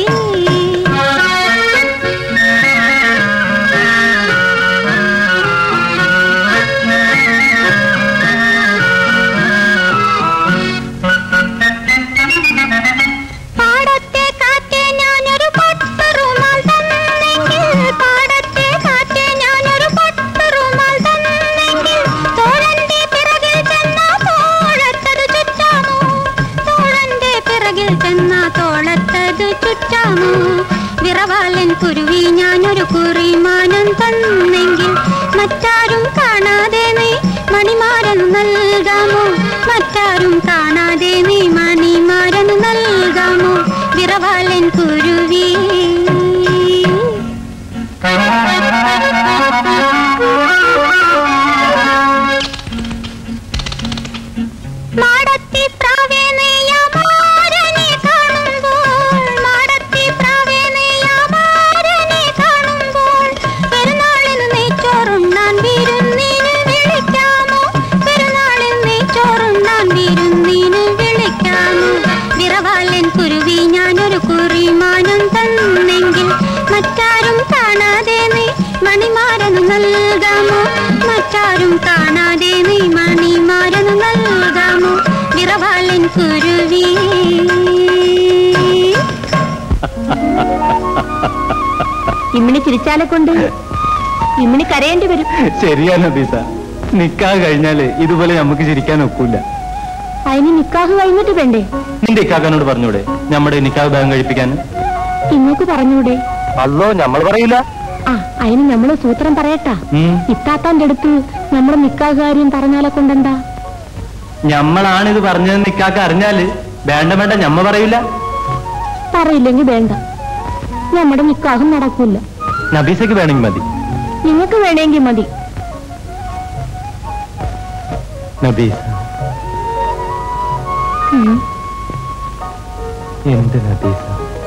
[SPEAKER 8] പാടത്തെ കാറ്റേ ഞാനൊരു പട്ടുറുമാൽ തന്നെങ്കിൽ പാടത്തെ കാറ്റേ ഞാനൊരു പട്ടുറുമാൽ തന്നെങ്കിൽ തോഴന്റെ പിറകിൽ ചെന്നാ തോളത്തത് ചുറ്റാമോ തോഴന്റെ പിറകിൽ ചെന്നാ തോളത്തത് ചുറ്റാമോ വിറവാലൻ കുരുവി ഞാനൊരു കുറിമാനം തന്നെങ്കിൽ മറ്റാരും കാണാതെ നീ മണിമാരൻ നൽകാമോ മറ്റാരും കാണാതെ നീ മണിമാരൻ നൽകാമോ വിറവാലൻ കുരുവി മാടത്തി പ്രാവേ നെയ്യാമാരനെ കാണുമ്പോൾ മാടത്തി പ്രാവേ നെയ്യാമാരനെ കാണുമ്പോൾ പെരുന്നാളിന് നെയ്ച്ചോറുണ്ണാൻ വിരുന്നിന് വിളിക്കാമോ പെരുന്നാളിൽ നെയ്ച്ചോറുണ്ണാൻ വിരുന്നിന് വിളിക്കാമോ വിറവാലൻ കുരുവി ഞാനൊരു കുറിമാനം തന്നെങ്കിൽ മറ്റാരും കാണാതെ നീ മണിമാരന് നൽകാമോ മറ്റാരും കാണാതെ നീ മണിമാരന് നൽകാമോ വിറവാലൻ കുരുവി
[SPEAKER 1] ഇമ്മിണി ചിരിച്ചാലെ കൊണ്ട് ഇമ്മിണി കരയേണ്ടി വരും
[SPEAKER 6] ശരിയാ നബീസ നിക്കാഹ് കഴിഞ്ഞാല് ഇതുപോലെ നമുക്ക് ചിരിക്കാൻ ഒക്കൂല
[SPEAKER 1] അതിന് നിക്കാഹ് കഴിഞ്ഞിട്ട് വേണ്ടേ
[SPEAKER 6] നിന്റെ ഇക്കാക്കനോട് പറഞ്ഞൂടെ നമ്മുടെ നിക്കാഹ് ബാങ്ക് കഴിപ്പിക്കാൻ
[SPEAKER 1] ഇങ്ങോട്ട് പറഞ്ഞൂടെ
[SPEAKER 6] അല്ലോ നമ്മൾ പറയില്ല
[SPEAKER 1] ആ അതിന് നമ്മള് സൂത്രം പറയട്ടാ
[SPEAKER 6] ഉം.
[SPEAKER 1] ഇത്താത്താന്റെ അടുത്ത് നമ്മുടെ നിക്കാഹ് കാര്യം പറഞ്ഞാലെ കൊണ്ടെന്താ
[SPEAKER 6] ഞമ്മളാണിത് പറഞ്ഞത് നിക്കാക്ക അറിഞ്ഞാല് വേണ്ട വേണ്ട ഞമ്മ പറയില്ല
[SPEAKER 1] പറയില്ലെങ്കിൽ വേണ്ട നമ്മുടെ നിക്കാഹും നടക്കൂല
[SPEAKER 6] നബീസക്ക് വേണമെങ്കിൽ മതി
[SPEAKER 1] നിങ്ങൾക്ക് വേണമെങ്കിൽ മതി
[SPEAKER 6] നബീസ
[SPEAKER 1] ഉം.
[SPEAKER 6] എന്ത് നബീസ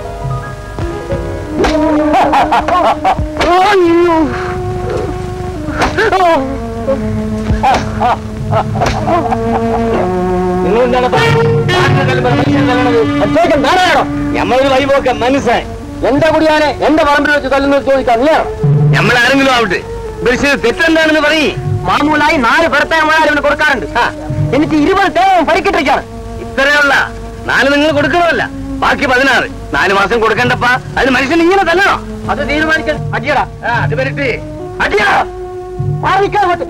[SPEAKER 3] ഞമ്മളൊരു വൈപോക്ക മനസ്സായി എന്റെ കുടിയാനെ എന്റെ പറമ്പിൽ വെച്ച് കല്ലുന്ന ചോദിക്കാല്ലേ നമ്മൾ ആരെങ്കിലും ആവട്ടെ ബഷീർ തെറ്റെന്താണെന്ന് പറയും മാമൂലായി നാല് ഭർത്താക്കന്മാർ അവന് കൊടുക്കാറുണ്ട് എനിക്ക് ഇരുപത് തേങ്ങ പരിക്കിട്ടിരിക്കാണ് ഇത്രയുള്ള നാല് നിങ്ങൾ കൊടുക്കണമല്ല ബാക്കി പതിനാറ് നാല് മാസം കൊടുക്കണ്ടപ്പ അതിന് മനുഷ്യൻ ഇങ്ങനെ തല്ലണോ അത് തീരുമാനിക്കാൻ അടിയടാ ആ, അത് വരട്ടെ അടിയടാ മാറിക്കാൻ പറ്റും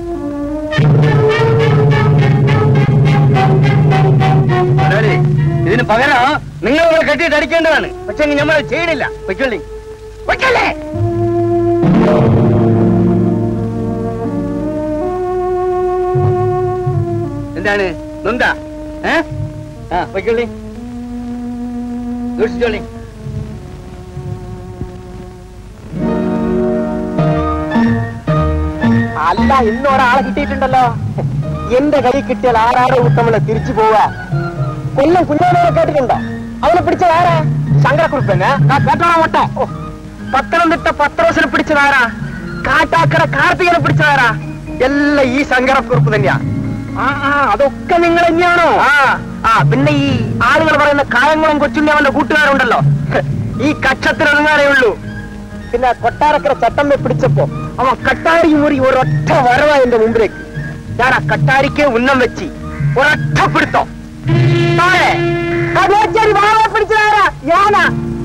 [SPEAKER 3] മുതലാളി, ഇതിന് പകരം നിങ്ങൾ നമ്മളെ കെട്ടിയിട്ട് അടിക്കേണ്ടതാണ് പക്ഷെ നമ്മൾ ചെയ്യണില്ല വെക്കള്ളി വെക്കല്ലേ എന്താണ് നൊന്താ ഏ ആ വെക്കള്ളി ദൂഷിച്ചോളി
[SPEAKER 7] അല്ല ഇന്ന് ഒരാളെ കിട്ടിയിട്ടുണ്ടല്ലോ എന്റെ കൈ കിട്ടിയാൽ ആരാടെ ഉത്തമനെ തിരിച്ചു പോവാ കൊല്ലം കുഞ്ഞാനെ കേട്ടിട്ടുണ്ടോ അവനെ പിടിച്ചത് ആരാ ശങ്കരക്കുറിപ്പന്നെ കേട്ടോണ മുട്ട ഓ, പത്തനംതിട്ട പത്രോസിനെ പിടിച്ചതാരാ കാട്ടാക്കട കാർത്തികനെ പിടിച്ചതാരാ എല്ലാം ഈ ശങ്കരക്കുറിപ്പ് തന്നെയാ ആ ആ അതൊക്കെ നിങ്ങൾ തന്നെയാണോ ആ ആ പിന്നെ ഈ ആളുകൾ പറയുന്ന കായംകുളം കൊച്ചുണ്ണി അവന്റെ കൂട്ടുകാരുണ്ടല്ലോ ഈ കക്ഷത്തിലൊതുങ്ങാനേ ഉള്ളൂ പിന്നെ കൊട്ടാരക്കര ചട്ടമ്പെ പിടിച്ചപ്പോ അവൻ കട്ടാരി മുറി ഒരൊറ്റ വരവാ എന്റെ മുമ്പിലേക്ക് ഞാൻ ആ കട്ടാരിക്ക് ഉന്നം വെച്ച് ഒരൊറ്റ പിടുത്തോ താഴെ കടേച്ചേരി വാഴ പിടിച്ചതാരാ ഞാനാ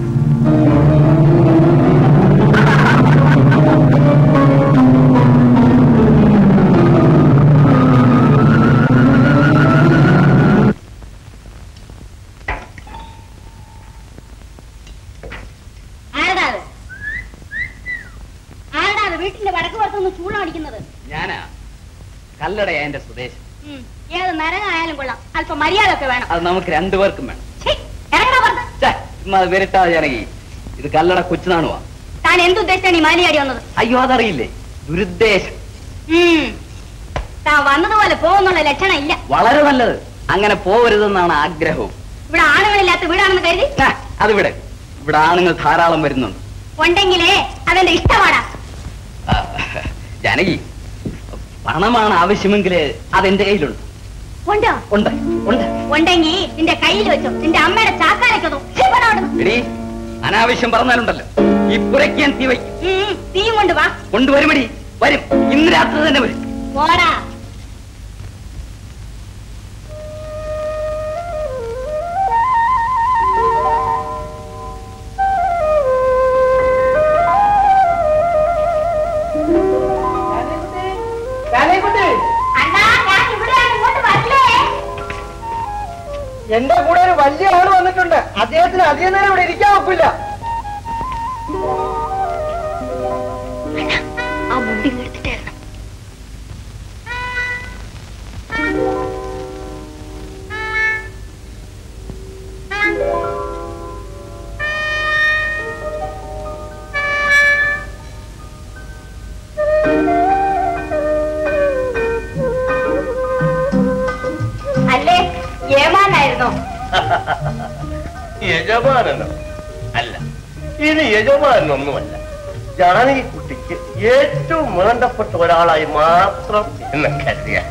[SPEAKER 1] ആരടാ അത് ആരടാ അത് വീട്ടിന്റെ വടക്ക് പുറത്തുനിന്ന് ചൂളം അടിക്കുന്നത്
[SPEAKER 2] ഞാനാ കല്ലടയാ എന്റെ സ്വദേശം
[SPEAKER 1] ഉം, ഏത് നരകായാലും കൊള്ളാം അല്പം മര്യാദ ഒക്കെ വേണം
[SPEAKER 2] അത് നമുക്ക് രണ്ടുപേർക്കും വേണം
[SPEAKER 1] ഛീ, ഇറങ്ങടാ പുറത്ത്
[SPEAKER 2] ഛെ, ചുമ്മാ അത് വിരട്ടാതെ ജാനകി ഇത് കല്ലട കൊച്ചുനാണുവാ
[SPEAKER 1] താൻ എന്തുദ്ദേശിച്ചാണ് ഈ മാലിയാടി വന്നത്
[SPEAKER 2] അയ്യോ അതറിയില്ലേ ദുരുദ്ദേശം
[SPEAKER 1] ഉം, താൻ വന്നതുപോലെ പോകുന്നുള്ള ലക്ഷണം ഇല്ല
[SPEAKER 2] വളരെ നല്ലത് അങ്ങനെ പോവരുതെന്നാണ് ആഗ്രഹവും
[SPEAKER 1] ഇവിടെ ആളുകളില്ലാത്ത വീടാണെന്ന് കരുതി
[SPEAKER 2] ഛെ, അത് ഇവിടെ ഇവിടെ ആണുങ്ങൾ ധാരാളം വരുന്നുണ്ട്
[SPEAKER 1] ഉണ്ടെങ്കിലേ അതെന്റെ ഇഷ്ടമാടാ
[SPEAKER 2] ആ, ജാനകി പണമാണ് ആവശ്യമെങ്കിൽ അതെന്റെ കയ്യിലുണ്ട്
[SPEAKER 1] ഉണ്ടോ
[SPEAKER 2] ഉണ്ട് ഉണ്ട്
[SPEAKER 1] ഉണ്ടെങ്കി നിന്റെ കയ്യിൽ വെച്ചോ നിന്റെ അമ്മയുടെ ചാക്കാരക്കതോ
[SPEAKER 2] എടീ അനാവശ്യം പറഞ്ഞാലുണ്ടല്ലോ ഈ പുരയ്ക്ക് ഞാൻ തീ വയ്ക്കും
[SPEAKER 1] തീയും കൊണ്ട് വാ
[SPEAKER 2] കൊണ്ടുവരുമടി വരും ഇന്ന് രാത്രി തന്നെ വരും
[SPEAKER 1] പോടാ അണ്ണാ ഞാൻ ഇവിടെയാണ് ഇങ്ങോട്ട് വരില്ലേ
[SPEAKER 7] എന്റെ കൂടെ ഒരു വലിയ ആള് വന്നിട്ടുണ്ട് അദ്ദേഹത്തിന് അധികം നേരം ഇവിടെ ഇരിക്കാൻ ഒക്കില്ല
[SPEAKER 1] ആ മുണ്ടി എടുത്തിട്ടായിരുന്നു അല്ലേ ഏമാനായിരുന്നോ
[SPEAKER 5] യജമാനനോ അല്ല ഇത് യജമാനൊന്നുമല്ല ജാനകി കുട്ടിക്ക് ഏറ്റവും വേണ്ടപ്പെട്ട ഒരാളായി മാത്രം എന്നെ കരുതിയാണ്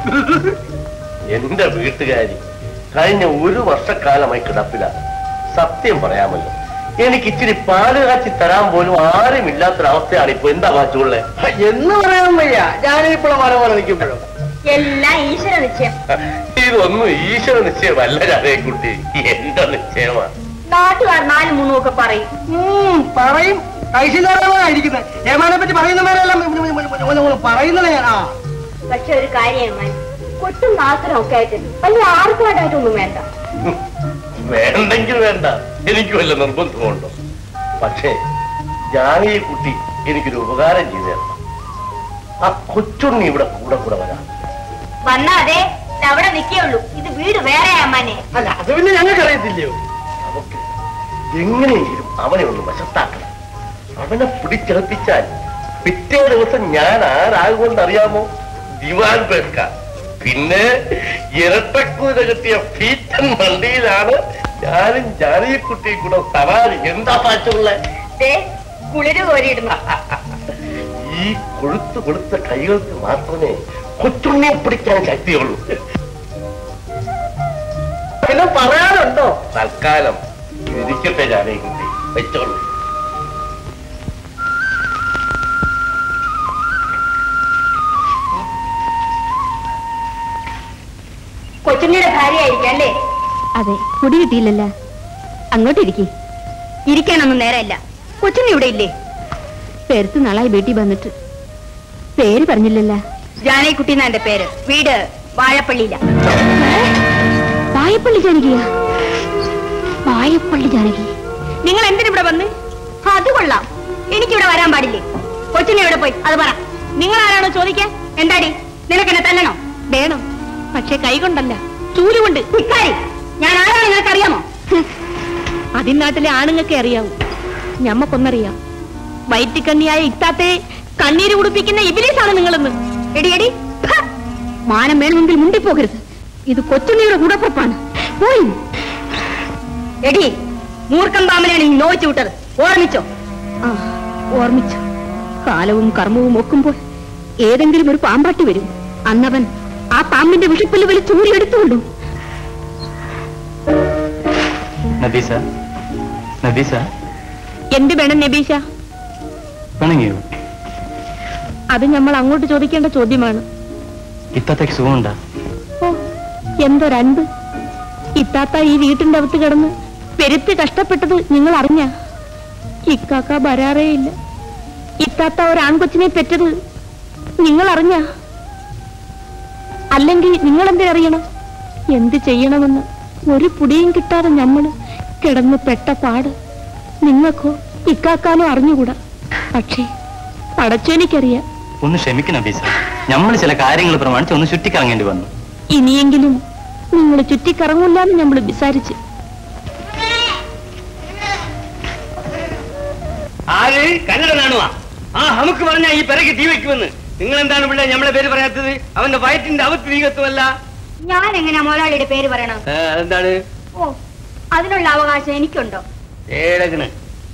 [SPEAKER 5] എന്റെ വീട്ടുകാരി കഴിഞ്ഞ ഒരു വർഷക്കാലമായി കിടപ്പിലാണ് സത്യം പറയാമല്ലോ എനിക്ക് ഇച്ചിരി പാല് കാച്ചി തരാൻ പോലും ആരുമില്ലാത്തൊരവസ്ഥയാണ് ഇപ്പൊ എന്താ കാച്ചുള്ളേ
[SPEAKER 7] എന്ന് പറയാൻ വയ്യ ഞാനിപ്പോഴും മല പോലെ നിൽക്കുമ്പോഴും
[SPEAKER 1] എല്ലാം ഈശ്വര നിശ്ചയം
[SPEAKER 5] ഇതൊന്നും ഈശ്വര നിശ്ചയമല്ല ജാനകി കുട്ടി എന്റെ നിശ്ചയമാണ്
[SPEAKER 1] നാട്ടുകാർ നാലും മൂന്നും ഒക്കെ പറയും
[SPEAKER 7] ഉം, പറയും ഐശ്വര്യമായിരിക്കുന്നത് ഏമാനെ പറ്റി പറയുന്നവരെല്ലാം പറയുന്നത് ഞാൻ ആ
[SPEAKER 1] പക്ഷെ ഒരു കാര്യം കൊട്ടും നാക്കനും ഒക്കെ ആയിട്ട് വലിയ ആർക്കുമായിട്ടൊന്നും വേണ്ട
[SPEAKER 5] വേണ്ടെങ്കിൽ വേണ്ട എനിക്ക് വല്ല നിർബന്ധമുണ്ടോ പക്ഷേ ജാനകി കുട്ടി എനിക്കൊരു ഉപകാരം ചെയ്തു തരണം ആ കൊച്ചുണ്ണി ഇവിടെ കൂടെ കൂടെ വരാം
[SPEAKER 1] വന്നാതെ അവിടെ നിൽക്കുള്ളൂ ഇത് വീട് വേറെ അമ്മാനെ
[SPEAKER 7] അല്ല അത് പിന്നെ ഞങ്ങൾക്ക് അറിയത്തില്ലയോ
[SPEAKER 5] നമുക്ക് എങ്ങനെയെങ്കിലും അവനെ ഒന്ന് വശത്താക്കണം അവനെ പിടിച്ചെളുപ്പിച്ചാൽ പിറ്റേ ദിവസം ഞാൻ ആരാകൊണ്ട് അറിയാമോ ദിവാൻ പേർക്ക പിന്നെ ഇരട്ടക്കുതിര കിട്ടിയ ഫീറ്റൻ വണ്ടിയിലാണ് ഞാനും ജാനകിക്കുട്ടിയും കൂടെ സവാരി എന്താ പാച്ചുള്ള
[SPEAKER 1] കുളിര് കോരിയിടുന്നു
[SPEAKER 5] ഈ കൊഴുത്ത് കൊളുത്ത കൈകൾക്ക് മാത്രമേ കൊച്ചുണ്ണിയെ പിടിക്കാൻ ശക്തിയുള്ളൂ
[SPEAKER 7] പിന്നെ പറയാനുണ്ടോ
[SPEAKER 5] തൽക്കാലം ഇരിക്കട്ടെ ജാനകിക്കുട്ടി വെച്ചോളൂ
[SPEAKER 1] കൊച്ചുണ്ണിയുടെ ഭാര്യയായിരിക്കും അല്ലേ
[SPEAKER 9] അതെ കുടി കിട്ടിയില്ലല്ലോ അങ്ങോട്ട് ഇരിക്കി
[SPEAKER 1] ഇരിക്കാനൊന്നും നേരമില്ല കൊച്ചുണ്ണി ഇവിടെ ഇല്ലേ
[SPEAKER 9] പെരുത്ത് നാളായി വീട്ടിൽ വന്നിട്ട് പേര് പറഞ്ഞില്ലല്ലോ
[SPEAKER 1] ജാനകിക്കുട്ടി എന്നാ എന്റെ പേര് വീട് വാഴപ്പള്ളിയില
[SPEAKER 9] വായപ്പള്ളി ജാനകിയാ വായപ്പള്ളി ജാനകി
[SPEAKER 1] നിങ്ങൾ എന്തിനിവിടെ വന്ന് അത് കൊള്ളാം എനിക്കിവിടെ വരാൻ പാടില്ലേ കൊച്ചുണ്ണി എവിടെ പോയി അത് പറ നിങ്ങൾ ആരാണോ ചോദിക്കാൻ എന്താടി നിനക്കെന്നെ തല്ലണോ
[SPEAKER 9] വേണം പക്ഷെ കൈകൊണ്ടല്ല ചൂലുകൊണ്ട്
[SPEAKER 1] ഇക്കാരി ഞാൻ ആരാണ് നിങ്ങൾക്ക് അറിയാമോ
[SPEAKER 9] അതിനാട്ടിലെ ആണുങ്ങൾക്ക് അറിയാവൂ ഞമ്മക്കൊന്നറിയാം വയറ്റിക്കണ്ണിയായ ഇത്താത്തെ
[SPEAKER 1] കണ്ണീര് കുടിപ്പിക്കുന്ന ഇബിലീസാണ് നിങ്ങളെന്ന് എടി എടി ഫ! മാനം വേണമെങ്കിൽ മുണ്ടിപ്പോകരുത് ഇത് കൊച്ചുണ്ണിയുടെ കൂടപ്പുറപ്പാണ് പോയി എടി മൂർഖം പാമ്പനെയാണ് നീ നോച്ചു വിട്ടത് ഓർമ്മിച്ചോ ആ ഓർമ്മിച്ചു കാലവും കർമ്മവും ഒക്കുമ്പോൾ ഏതെങ്കിലും ഒരു പാമ്പാട്ടി വരും അന്നവൻ ആ പാമ്പിന്റെ വിഷപ്പല്ല് വലി ചൂരിയെടുത്തുകൊള്ളൂ
[SPEAKER 6] നബീസ നബീസ
[SPEAKER 1] എന്ത് വേണം നബീഷ
[SPEAKER 6] പിണങ്ങിയോ
[SPEAKER 1] അത് നമ്മൾ അങ്ങോട്ട് ചോദിക്കേണ്ട ചോദ്യമാണ്
[SPEAKER 6] ഇത്തത്തേക്ക് സുഖമുണ്ടാ
[SPEAKER 1] ഓ എന്തൊരൻപ് ഇത്താത്ത ഈ വീട്ടിന്റെ അകത്ത് കിടന്ന് പെരുത്ത് കഷ്ടപ്പെട്ടത് നിങ്ങൾ അറിഞ്ഞ ഇക്കാക്ക വരാറേയില്ല ഇത്താത്ത ഒരു ആൺകൊച്ചിനെ പെറ്റത് നിങ്ങൾ അറിഞ്ഞ അല്ലെങ്കിൽ നിങ്ങൾ എന്തിനറിയണം എന്ത് ചെയ്യണമെന്ന് ഒരു പുടിയും കിട്ടാതെ ഞമ്മള് കിടന്ന് പെട്ട പാട് നിങ്ങൾക്കോ ഇക്കാക്കാനോ അറിഞ്ഞുകൂടാ പക്ഷേ പടച്ചോനിക്കറിയാം
[SPEAKER 6] ഒന്ന് ക്ഷമിക്കും നബീസ നമ്മൾ ചില കാര്യങ്ങൾ പ്രമാണിച്ച് ഒന്ന് ചുറ്റിക്കറങ്ങേണ്ടി വന്നു
[SPEAKER 1] ഇനിയെങ്കിലും നിങ്ങൾ ചുറ്റിക്കറങ്ങൂലെന്ന് നമ്മൾ വിചാരിച്ച്
[SPEAKER 5] ആര് കന്നഡ നാണുവാ ആ നമുക്ക് പറഞ്ഞ ഈ പിറകെ തീ വെക്കുമെന്ന് നിങ്ങൾ എന്താണ് പിള്ളേ നമ്മളെ പേര് പറയാത്തത് അവന്റെ വയറ്റിന്റെ അവത്ത് തീകത്തുമല്ല
[SPEAKER 1] ഞാൻ എങ്ങനെയാ മോലാളിയുടെ പേര് പറയണം
[SPEAKER 5] എന്താണ്
[SPEAKER 1] ഓ അതിനുള്ള അവകാശം എനിക്കുണ്ടോ
[SPEAKER 5] ഏഴകണ്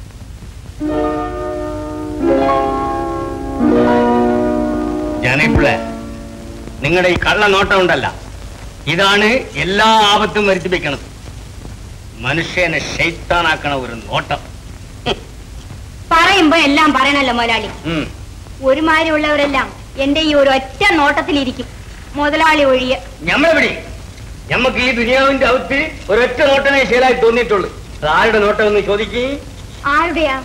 [SPEAKER 5] ജനപ്പിള്ള നിങ്ങളുടെ ഈ കള്ള നോട്ടം ഉണ്ടല്ല ഇതാണ് എല്ലാ ആപത്തും വരുത്തി വെക്കണത് മനുഷ്യനെ ഷെയ്ത്താനാക്കണ ഒരു നോട്ടം
[SPEAKER 1] പറയുമ്പോ എല്ലാം പറയണല്ലോ മോലാളി
[SPEAKER 5] ഉം.
[SPEAKER 1] ഒരുമാതിരിയുള്ളവരെല്ലാം എന്റെ ഈ ഒരു ഒറ്റ നോട്ടത്തിലിരിക്കും മുതലാളി ഒഴിയെ
[SPEAKER 5] ഞമ്മളെവിടെ ഞമ്മക്ക് ഈ ദുനിയാവിന്റെ അവത്ത് ഒരൊറ്റ നോട്ടമേ ശീലായി തോന്നിയിട്ടുള്ളൂ അത് ആരുടെ നോട്ടം എന്ന് ചോദിക്കേ
[SPEAKER 1] ആരുടെയാ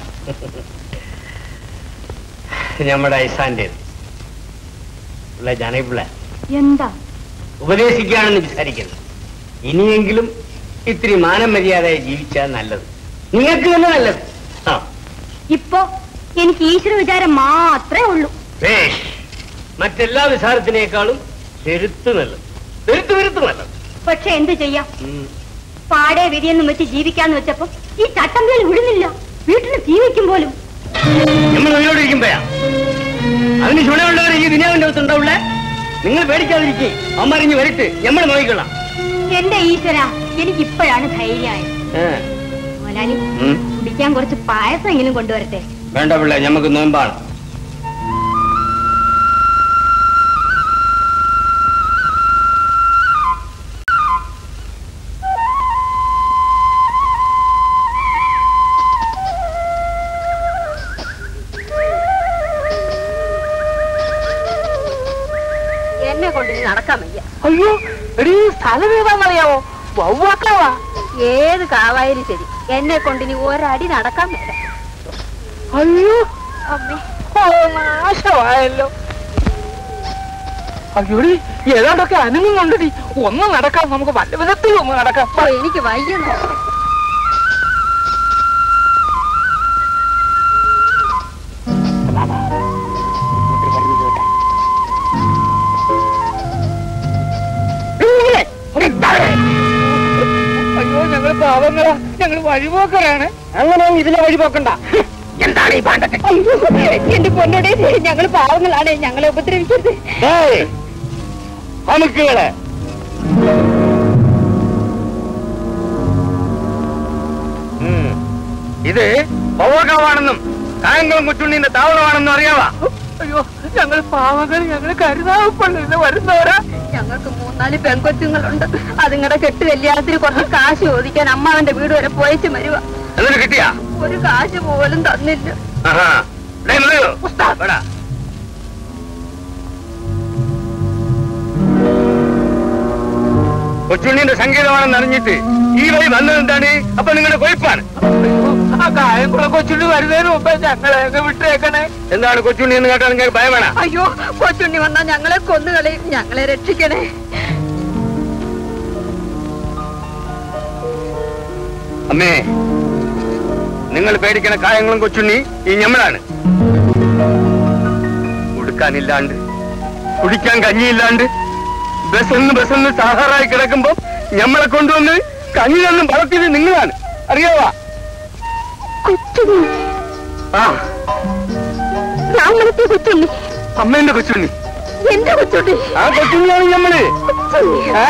[SPEAKER 5] നമ്മുടെ ഐസാന്റെ പിള്ള ജനപിള്ള
[SPEAKER 1] എന്താ
[SPEAKER 5] ഉപദേശിക്കുകയാണെന്ന് വിചാരിക്കരുത് ഇനിയെങ്കിലും ഇത്തിരി മാനം മര്യാദയായി ജീവിച്ചാൽ നല്ലത് നിങ്ങൾക്ക് തന്നെ നല്ലത് ആ
[SPEAKER 1] ഇപ്പോ എനിക്ക് ഈശ്വര വിചാരം മാത്രമേ ഉള്ളൂ
[SPEAKER 5] വേഷ് മറ്റെല്ലാ വിചാരത്തിനേക്കാളും പെരുത്ത് നല്ലത് പെരുത്ത് പെരുത്ത് നല്ലത്
[SPEAKER 1] പക്ഷെ എന്ത് ചെയ്യാം
[SPEAKER 5] ഉം.
[SPEAKER 1] പാടെ വിധിയെന്നും വെച്ച് ജീവിക്കാന്ന് വെച്ചപ്പോ ഈ ചട്ടം പേര് വിടുന്നില്ല വീട്ടിന് തീ വെക്കും പോലും
[SPEAKER 5] നമ്മൾ ഉയരോടിരിക്കുമ്പോഴാ അതിന് ചുണയുള്ളവരെ ഈ ദുനിയാവിന്റെ അകത്ത് ഉണ്ടാവില്ല നിങ്ങൾ പേടിക്കാതിരിക്കേ അമ്മറിഞ്ഞ് വരട്ട് നമ്മൾ നോക്കിക്കൊള്ളാം
[SPEAKER 1] എന്റെ ഈശ്വര എനിക്ക് ഇപ്പോഴാണ് ധൈര്യമായത്
[SPEAKER 5] ഏ.
[SPEAKER 1] മോലാലി
[SPEAKER 5] ഉം.
[SPEAKER 1] കുടിക്കാൻ കുറച്ച് പായസമെങ്കിലും കൊണ്ടുവരട്ടെ
[SPEAKER 5] വേണ്ട പിള്ളേ ഞമ്മക്ക് നോമ്പാണ്
[SPEAKER 1] എന്നെ കൊണ്ട് ഇനി നടക്കാൻ വയ്യ
[SPEAKER 4] അയ്യോ എടീ സ്ഥലം ഏതാണെന്നറിയാമോ വവ്വാക്കാവാ
[SPEAKER 1] ഏത് കാവായാലും ശരി എന്നെ കൊണ്ട് ഇനി ഒരടി നടക്കാൻ വയ്യ
[SPEAKER 4] അയ്യോ
[SPEAKER 1] അമ്മേ
[SPEAKER 4] ഓ, നാശമായല്ലോ അയ്യോടി ഏതാണ്ടൊക്കെ അനങ്ങുന്നുണ്ടടി ഒന്ന് നടക്കാം നമുക്ക് വല്ല വിധത്തിൽ ഒന്ന് നടക്കാം
[SPEAKER 1] ഓ, എനിക്ക് വയ്യുന്നു
[SPEAKER 4] അയ്യോ ഞങ്ങൾ പാവങ്ങളാ ഞങ്ങൾ വഴിപോക്കരാണ് അങ്ങനെ ഇതിലെ വഴിപോക്കണ്ട എന്താണ് ഈ പാണ്ടൊക്കെ
[SPEAKER 1] എന്റെ പൊന്നോടെ ഞങ്ങൾ പാവങ്ങളാണ് ഞങ്ങളെ ഉപദ്രവിക്കരുത്
[SPEAKER 5] അമുക്കുകളെ ഇത് പവകാവാണെന്നും കായംകുളം കൊച്ചുണ്ണിന്റെ താവളമാണെന്നും അറിയാവാ
[SPEAKER 4] അയ്യോ ഞങ്ങൾ പാവങ്ങൾ ഞങ്ങൾ കരുതാവപ്പള്ളിന്ന് വരുന്നവരാ
[SPEAKER 1] ഞങ്ങൾക്ക് മൂന്നാല് പെൺകൊച്ചുങ്ങളുണ്ട് അതുങ്ങളുടെ കെട്ട് കല്യാണത്തിന് കുറച്ച് കാശ് ചോദിക്കാൻ അമ്മാവന്റെ വീട് വരെ പോയച്ചു വരുക
[SPEAKER 5] എന്നിട്ട് കിട്ടിയാ
[SPEAKER 1] ഒരു കാശ് പോലും തന്നില്ല
[SPEAKER 5] ആഹാ ഡേയ് മതിയോ? വാടാ. കൊച്ചുണ്ണിന്റെ സംഗീതമാണെന്ന് അറിഞ്ഞിട്ട് ഈ വഴി വന്നത് എന്താണ് അപ്പൊ നിങ്ങളുടെ കൊയ്പ്പാണ്
[SPEAKER 4] ആ കായംകുളം കൊച്ചുണ്ണി വരുന്നതിന് മുമ്പേ ഞങ്ങളെ അങ്ങ് വിട്ടേക്കണേ
[SPEAKER 5] എന്താണ് കൊച്ചുണ്ണി എന്ന് കേട്ടാൽ നിങ്ങൾക്ക് ഭയം വേണം
[SPEAKER 1] അയ്യോ കൊച്ചുണ്ണി വന്നാ ഞങ്ങളെ കൊന്നുകളയും ഞങ്ങളെ രക്ഷിക്കണേ
[SPEAKER 5] അമ്മേ നിങ്ങൾ പേടിക്കണ കായങ്ങളും കൊച്ചുണ്ണി ഈ ഞമ്മളാണ് ഉടുക്കാനില്ലാണ്ട് കുടിക്കാൻ കഞ്ഞിയില്ലാണ്ട് ബസ്സൊന്ന് ബസ്സൊന്ന് സാഹാറായി കിടക്കുമ്പോ ഞമ്മളെ കൊണ്ടുവന്ന് കഞ്ഞി തന്നും വളർത്തിയത് നിങ്ങളാണ് അറിയാവാ ആ
[SPEAKER 1] ഞാൻ വളർത്തിയ കൊച്ചുണ്ണി
[SPEAKER 3] അമ്മേന്റെ കൊച്ചുണ്ണി
[SPEAKER 1] എന്റെ കൊച്ചുണ്ണി
[SPEAKER 3] ആ കൊച്ചുണ്ണിയാണ് നമ്മള് ആ.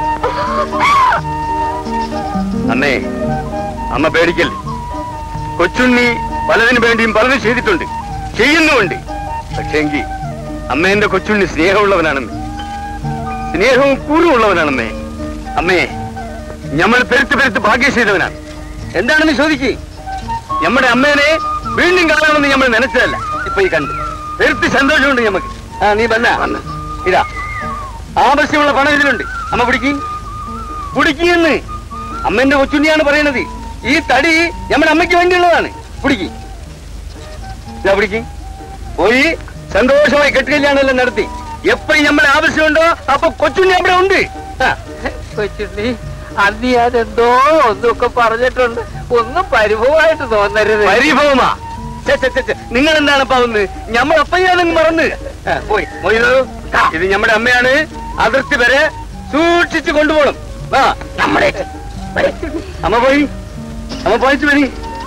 [SPEAKER 3] അമ്മേ അമ്മ പേടിക്കല്ലേ കൊച്ചുണ്ണി പലതിനു വേണ്ടിയും പലതും ചെയ്തിട്ടുണ്ട് ചെയ്യുന്നുമുണ്ട് പക്ഷേങ്കി അമ്മേന്റെ കൊച്ചുണ്ണി സ്നേഹമുള്ളവനാണമ്മേ സ്നേഹവും കൂറുമുള്ളവനാണമ്മേ അമ്മേ നമ്മൾ പെരുത്ത് പെരുത്ത് ഭാഗ്യം ചെയ്തവനാണ് എന്താണെന്ന് ചോദിക്ക് നമ്മുടെ അമ്മേനെ വീണ്ടും കാണാമെന്ന് നമ്മൾ നനച്ചതല്ല ഇപ്പൊ ഈ കണ്ടു പെരുത്ത് സന്തോഷമുണ്ട് നമുക്ക് ആ നീ വന്ന വന്ന് ഇതാ ആവശ്യമുള്ള പണം ഇതിലുണ്ട് അമ്മ പിടിക്ക് പിടിക്കുന്ന് അമ്മന്റെ കൊച്ചുണ്ണിയാണ് പറയണത് ഈ തടി നമ്മുടെ അമ്മയ്ക്ക് വേണ്ടിയുള്ളതാണ് പിടിക്ക് ഇതാ പിടിക്ക് പോയി സന്തോഷമായി കെട്ടുകല്യാണെല്ലാം നടത്തി എപ്പോഴും നമ്മളെ ആവശ്യമുണ്ടോ അപ്പൊ കൊച്ചുണ്ണി അവിടെ ഉണ്ട് ആ.
[SPEAKER 2] കൊച്ചുണ്ണി അന്ന് ഞാൻ എന്തോ ഒന്നൊക്കെ പറഞ്ഞിട്ടുണ്ട് ഒന്നും പരിഭവമായിട്ട് തോന്നരുത്
[SPEAKER 3] പരിഭവമാ നിങ്ങൾ എന്താണ് പാവുന്നത് നമ്മൾ അപ്പയ്യാണെന്ന് മറന്ന് ആ, പോയി മൊയ്തു ഇത് നമ്മുടെ അമ്മയാണ് അതിർത്തി വരെ സൂക്ഷിച്ചു കൊണ്ടുപോകണം ആ നമ്മുടെ അമ്മ പോയി അമ്മ പോയിച്ചു വരി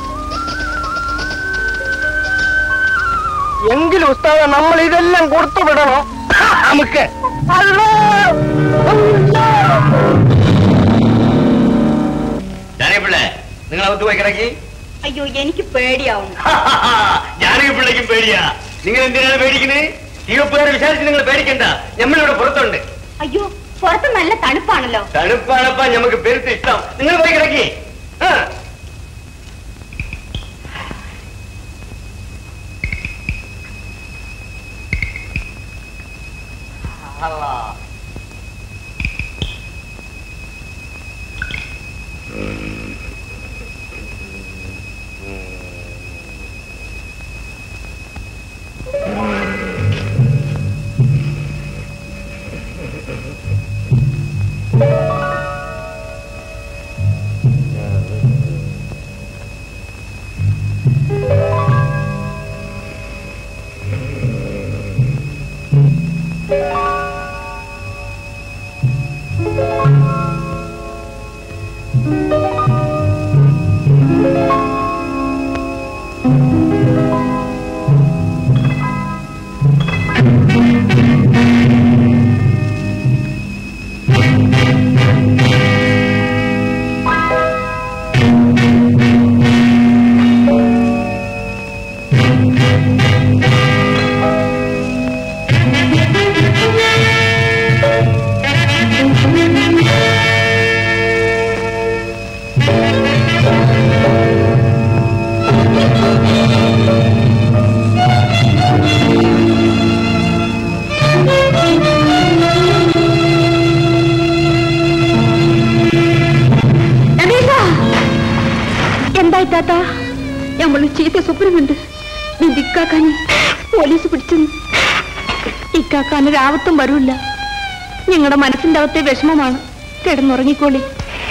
[SPEAKER 7] എങ്കിലും ഉസ്താദ നമ്മൾ ഇതെല്ലാം കൊടുത്തു വിടണോ
[SPEAKER 3] നമുക്ക് പിള്ളേ നിങ്ങൾ അകത്ത് പോയി കിടക്കി
[SPEAKER 1] അയ്യോ എനിക്ക് പേടിയാവുന്നു
[SPEAKER 3] ജാനകി പിള്ളേക്കും പേടിയാ നിങ്ങൾ എന്തിനാണ് പേടിക്കുന്നത് ചീവപ്പുകാരെ വിചാരിച്ച് നിങ്ങൾ പേടിക്കണ്ട നമ്മളിവിടെ പുറത്തുണ്ട്
[SPEAKER 1] അയ്യോ പുറത്ത് നല്ല തണുപ്പാണല്ലോ
[SPEAKER 3] തണുപ്പാണപ്പാ നമുക്ക് പെരുത്ത് ഇഷ്ടം നിങ്ങൾ പോയി കിടക്കി ആ.
[SPEAKER 1] എന്തായി താത്ത നമ്മൾ ചീത്ത സുപ്രമുണ്ട് നിന്റെ ഇക്കാക്കാനെ പോലീസ് പിടിച്ചെന്ന് ഇക്കാക്കാന് രാവത്തും വരൂല്ല ഞങ്ങളുടെ മനസ്സിന്റെ അകത്തെ വിഷമമാണ് കിടന്നുറങ്ങിക്കോളി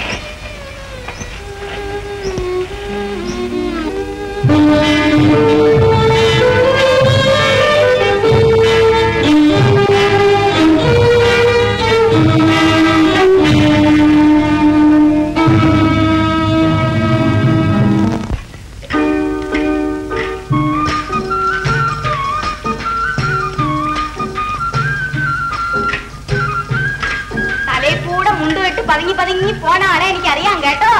[SPEAKER 1] തലയിൽ കൂടെ മുണ്ടുകെട്ട് പതുങ്ങി പതുങ്ങി പോണ ആളെ എനിക്കറിയാം കേട്ടോ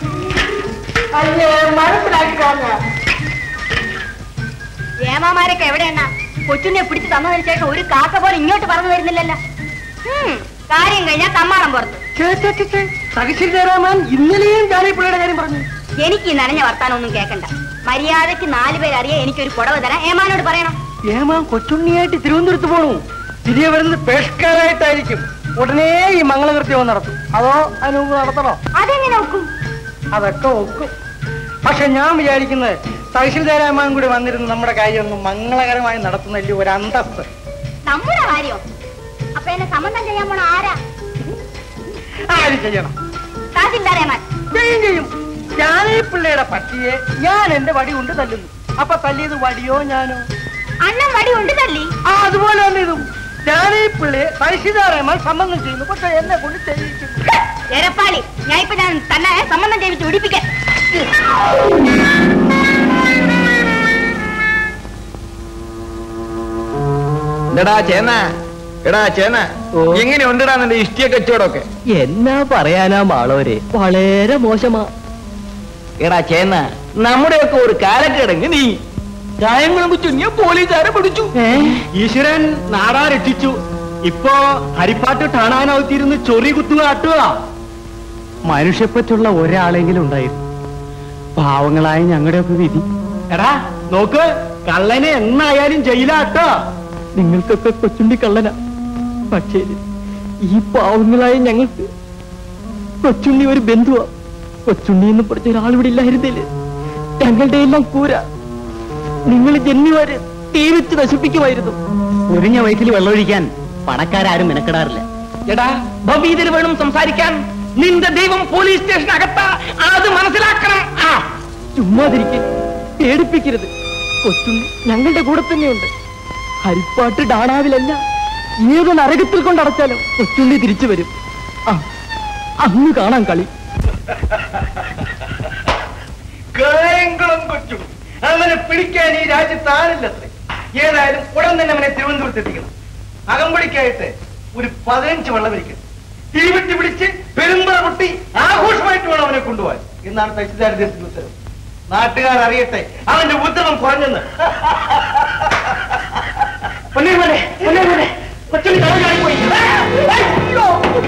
[SPEAKER 7] മനസ്സിലാക്കിക്കോങ്ങ
[SPEAKER 1] ഏമാമാരൊക്കെ എവിടെയെന്നാ കൊച്ചുണ്ണിയെ പിടിച്ച് തന്നതിന് ശേഷം ഒരു കാക്ക പോലെ ഇങ്ങോട്ട് പറഞ്ഞു വരുന്നില്ലല്ലോ ഉം, കാര്യം കഴിഞ്ഞാൽ കമ്മാളം പുറത്ത്
[SPEAKER 7] സഹിശ്രീ ജയരാമൻ ഇന്നലെയും ജാനകിപ്പിള്ളയുടെ കാര്യം പറഞ്ഞു
[SPEAKER 1] എനിക്ക് ഈ നനഞ്ഞ വർത്താനം ഒന്നും കേൾക്കണ്ട മര്യാദക്ക് നാല് പേരറിയാൻ എനിക്കൊരു പുടവ് തരാൻ ഏമാനോട് പറയണം
[SPEAKER 7] ഏമാൻ കൊച്ചുണ്ണിയായിട്ട് തിരുവനന്തപുരത്ത് പോണു തിരികെ വരുന്നത് പേഷ്കാരായിട്ടായിരിക്കും ഉടനെ ഈ മംഗളകൃത്യം നടത്തും അതോ അതിന് മുമ്പ് നടത്തണോ
[SPEAKER 1] അതെങ്ങനെ ഒക്കും
[SPEAKER 7] അതൊക്കെ ഒക്കും പക്ഷെ ഞാൻ വിചാരിക്കുന്നത് സഹിശ്രീ ജയരാമൻ കൂടി വന്നിരുന്ന് നമ്മുടെ കാര്യം ഒന്ന് മംഗളകരമായി നടത്തുന്നതിൽ ഒരു അന്തസ്ത്
[SPEAKER 1] നമ്മുടെ കാര്യം അപ്പൊ എന്നെ സംബന്ധം ചെയ്യാൻ പോണ ആരാ
[SPEAKER 7] ആര് ചെയ്യണം
[SPEAKER 1] കാശില്ലാരേമാൻ
[SPEAKER 7] ചെയ്യും ചെയ്യും ജാനകിപ്പിള്ളയുടെ പട്ടിയെ ഞാൻ എന്റെ വടി കൊണ്ട് തല്ലുന്നു അപ്പൊ തല്ലിയത് വടിയോ ഞാനോ
[SPEAKER 1] അണ്ണൻ വടി കൊണ്ട് തല്ലി
[SPEAKER 7] ആ അതുപോലെ തന്നെ ഇതും ജാനകിപ്പിള്ളയെ സഹിതാരേമാൻ സംബന്ധം ചെയ്യുന്നു പക്ഷെ എന്നെ കൊണ്ട് ചെയ്യിക്കുന്നു
[SPEAKER 1] എരപ്പാളി ഞാൻ ഇപ്പൊ ഞാൻ തന്നെ സംബന്ധം ചെയ്യിച്ച് പിടിപ്പിക്കാൻ
[SPEAKER 3] എടാ ചേന എടാ ചേന എങ്ങനെ ഉണ്ടടാ നിന്റെ ഇഷ്ടിയ കച്ചവടമൊക്കെ
[SPEAKER 4] എന്നാ പറയാനാ മാളവരെ വളരെ മോശമാ
[SPEAKER 3] എടാ ചേന നമ്മുടെയൊക്കെ ഒരു കാലക്കിടങ്ങ് നീ കായങ്ങളും ചുഞ്ഞ പോലീസുകാരെ പിടിച്ചു
[SPEAKER 5] ഈശ്വരൻ നാടാ രക്ഷിച്ചു ഇപ്പോ ഹരിപ്പാട്ട് ടാണാനകത്തിരുന്ന് ചൊറി കുത്തുക ആട്ടുക മനുഷ്യപ്പറ്റുള്ള ഒരാളെങ്കിലും ഉണ്ടായിരുന്നു പാവങ്ങളായ ഞങ്ങളുടെയൊക്കെ വിധി എടാ നോക്ക് കള്ളനെ എന്നായാലും ജയിലാട്ടോ
[SPEAKER 4] നിങ്ങൾക്കൊക്കെ കൊച്ചുണ്ടി കള്ളന പക്ഷേ ഈ പാവങ്ങളായ ഞങ്ങൾക്ക് കൊച്ചുണ്ണി ഒരു ബന്ധുവാ കൊച്ചുണ്ണി എന്ന് പറഞ്ഞ ഒരാളിവിടെ ഇല്ലായിരുന്നില്ലേ ഞങ്ങളുടെ എല്ലാം കൂര നിങ്ങൾ ജന്മിമാര് തീ വെച്ച് നശിപ്പിക്കുമായിരുന്നു
[SPEAKER 5] ഒരിഞ്ഞ വയറ്റിൽ വെള്ളമൊഴിക്കാൻ പണക്കാരും മെനക്കെടാറില്ല
[SPEAKER 3] എടാ ഭവീതിൽ വേണം സംസാരിക്കാൻ നിന്റെ ദൈവം പോലീസ് സ്റ്റേഷൻ അകത്താ അത് മനസ്സിലാക്കണം ആ
[SPEAKER 4] ചുമ്മാതിരിക്കെ പേടിപ്പിക്കരുത് കൊച്ചുണ്ണി ഞങ്ങളുടെ കൂടെ തന്നെയുണ്ട് ഹരിപ്പാട്ട് ഡാണാവിലല്ല ഏത് നരകത്തിൽ കൊണ്ടടച്ചാലും കൊച്ചുണ്ണി തിരിച്ചു വരും ആ അന്ന് കാണാൻ കളി
[SPEAKER 7] കായംകുളം കൊച്ചു അവനെ പിടിക്കാൻ ഈ രാജ്യത്ത് ആരില്ലത്രേ ഏതായാലും ഉടൻ തന്നെ അവനെ തിരുവനന്തപുരത്ത് എത്തിക്കണം അകമ്പടിക്കായിട്ട് ഒരു പതിനഞ്ച് വെള്ളമരിക്കണം തീവിട്ട് പിടിച്ച് പെരുമ്പറ പൊട്ടി ആഘോഷമായിട്ട് വേണം അവനെ കൊണ്ടുപോകാൻ എന്നാണ് തഹസിൽദാരത്തിന്റെ ഉത്തരവ് നാട്ടുകാർ അറിയട്ടെ അവന്റെ ഉത്തരവം കുറഞ്ഞെന്ന് പൊന്നേ മോനെ, പൊന്നേ മോനെ, കൊച്ചുണ്ണി തലകാണിപ്പോയി. ആ, അയ്യോ.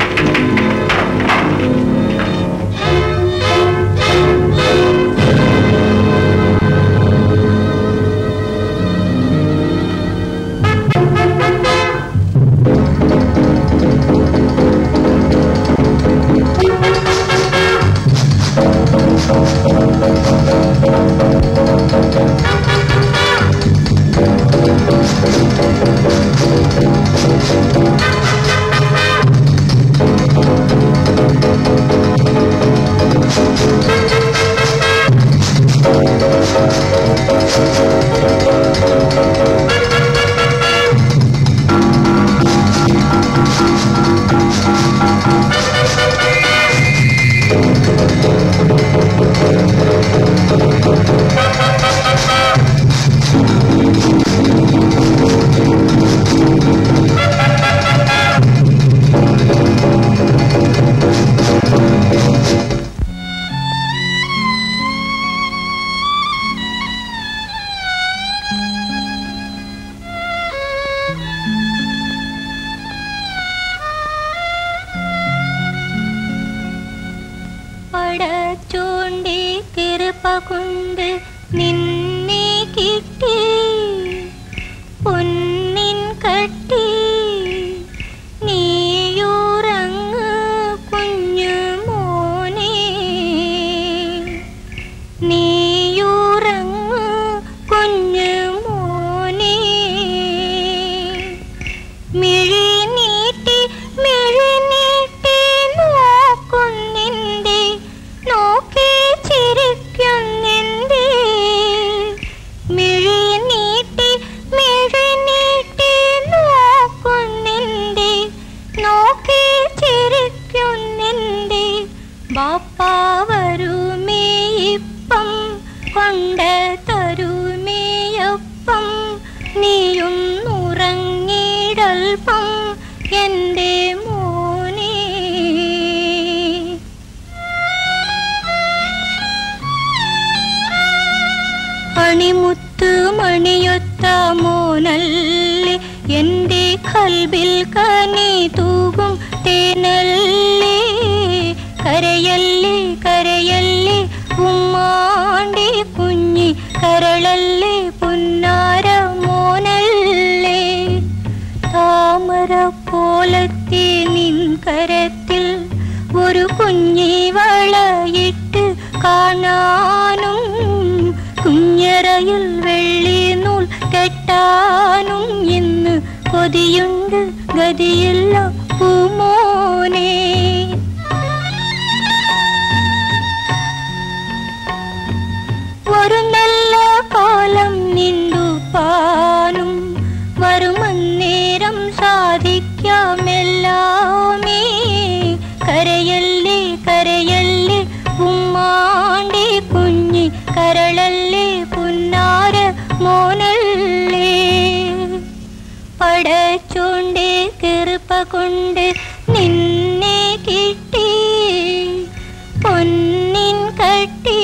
[SPEAKER 8] പടച്ചോണ്ടി കൃപ കൊണ്ട് നിന്നെ കിട്ടി പൊന്നിൻ കട്ടി നീയുറങ്ങ് കുഞ്ഞു മോനെ നീയുറങ്ങ് കുഞ്ഞു മോനെ മിഴി നീട്ടി മിഴി നീട്ടി നോക്കുന്നിന്റെ നോക്കി ചിരിക്കുന്നിന്റെ മിഴി നീട്ടി മിഴി നീട്ടി നോക്കുന്നിന്റെ നോക്കി ചിരിക്കുന്നിന്റെ ബാപ്പ വരുമേ ഇപ്പം കൊണ്ട് തരുമേയപ്പം നീയും ഉറങ്ങിടൽപ്പം എന്റെ മോനെ അണിമുത്ത് മണിയൊത്ത മോനല്ലേ എന്റെ കൽബിൽ കനി തൂകും തേനല്ലേ കരയല്ലേ കരയല്ലേ ഉമ്മാണ്ടി കുഞ്ഞി കരളല്ലേ പുന്നാര മോനല്ലേ താമര പോലത്തെ നിൻ കരത്തിൽ ഒരു കുഞ്ഞി വളയിട്ട് കാണാനും കുഞ്ഞറയിൽ വെള്ളി നൂൽ കെട്ടാനും ഇന്ന് കൊതിയുണ്ട് ഗതിയില്ല പൂമോനെ ഒരു നല്ല കാലം നിണ്ടു പാനും വരുമന്നേരം സാധിക്കാമെല്ലാമേ കരയല്ലേ കരയല്ലേ ഉമ്മാണ്ടി കുഞ്ഞി കരളല്ലേ പുന്നാര മോനല്ലേ പട കൊണ്ട് നിന്നെ കിട്ടി പൊന്നിൻ കട്ടി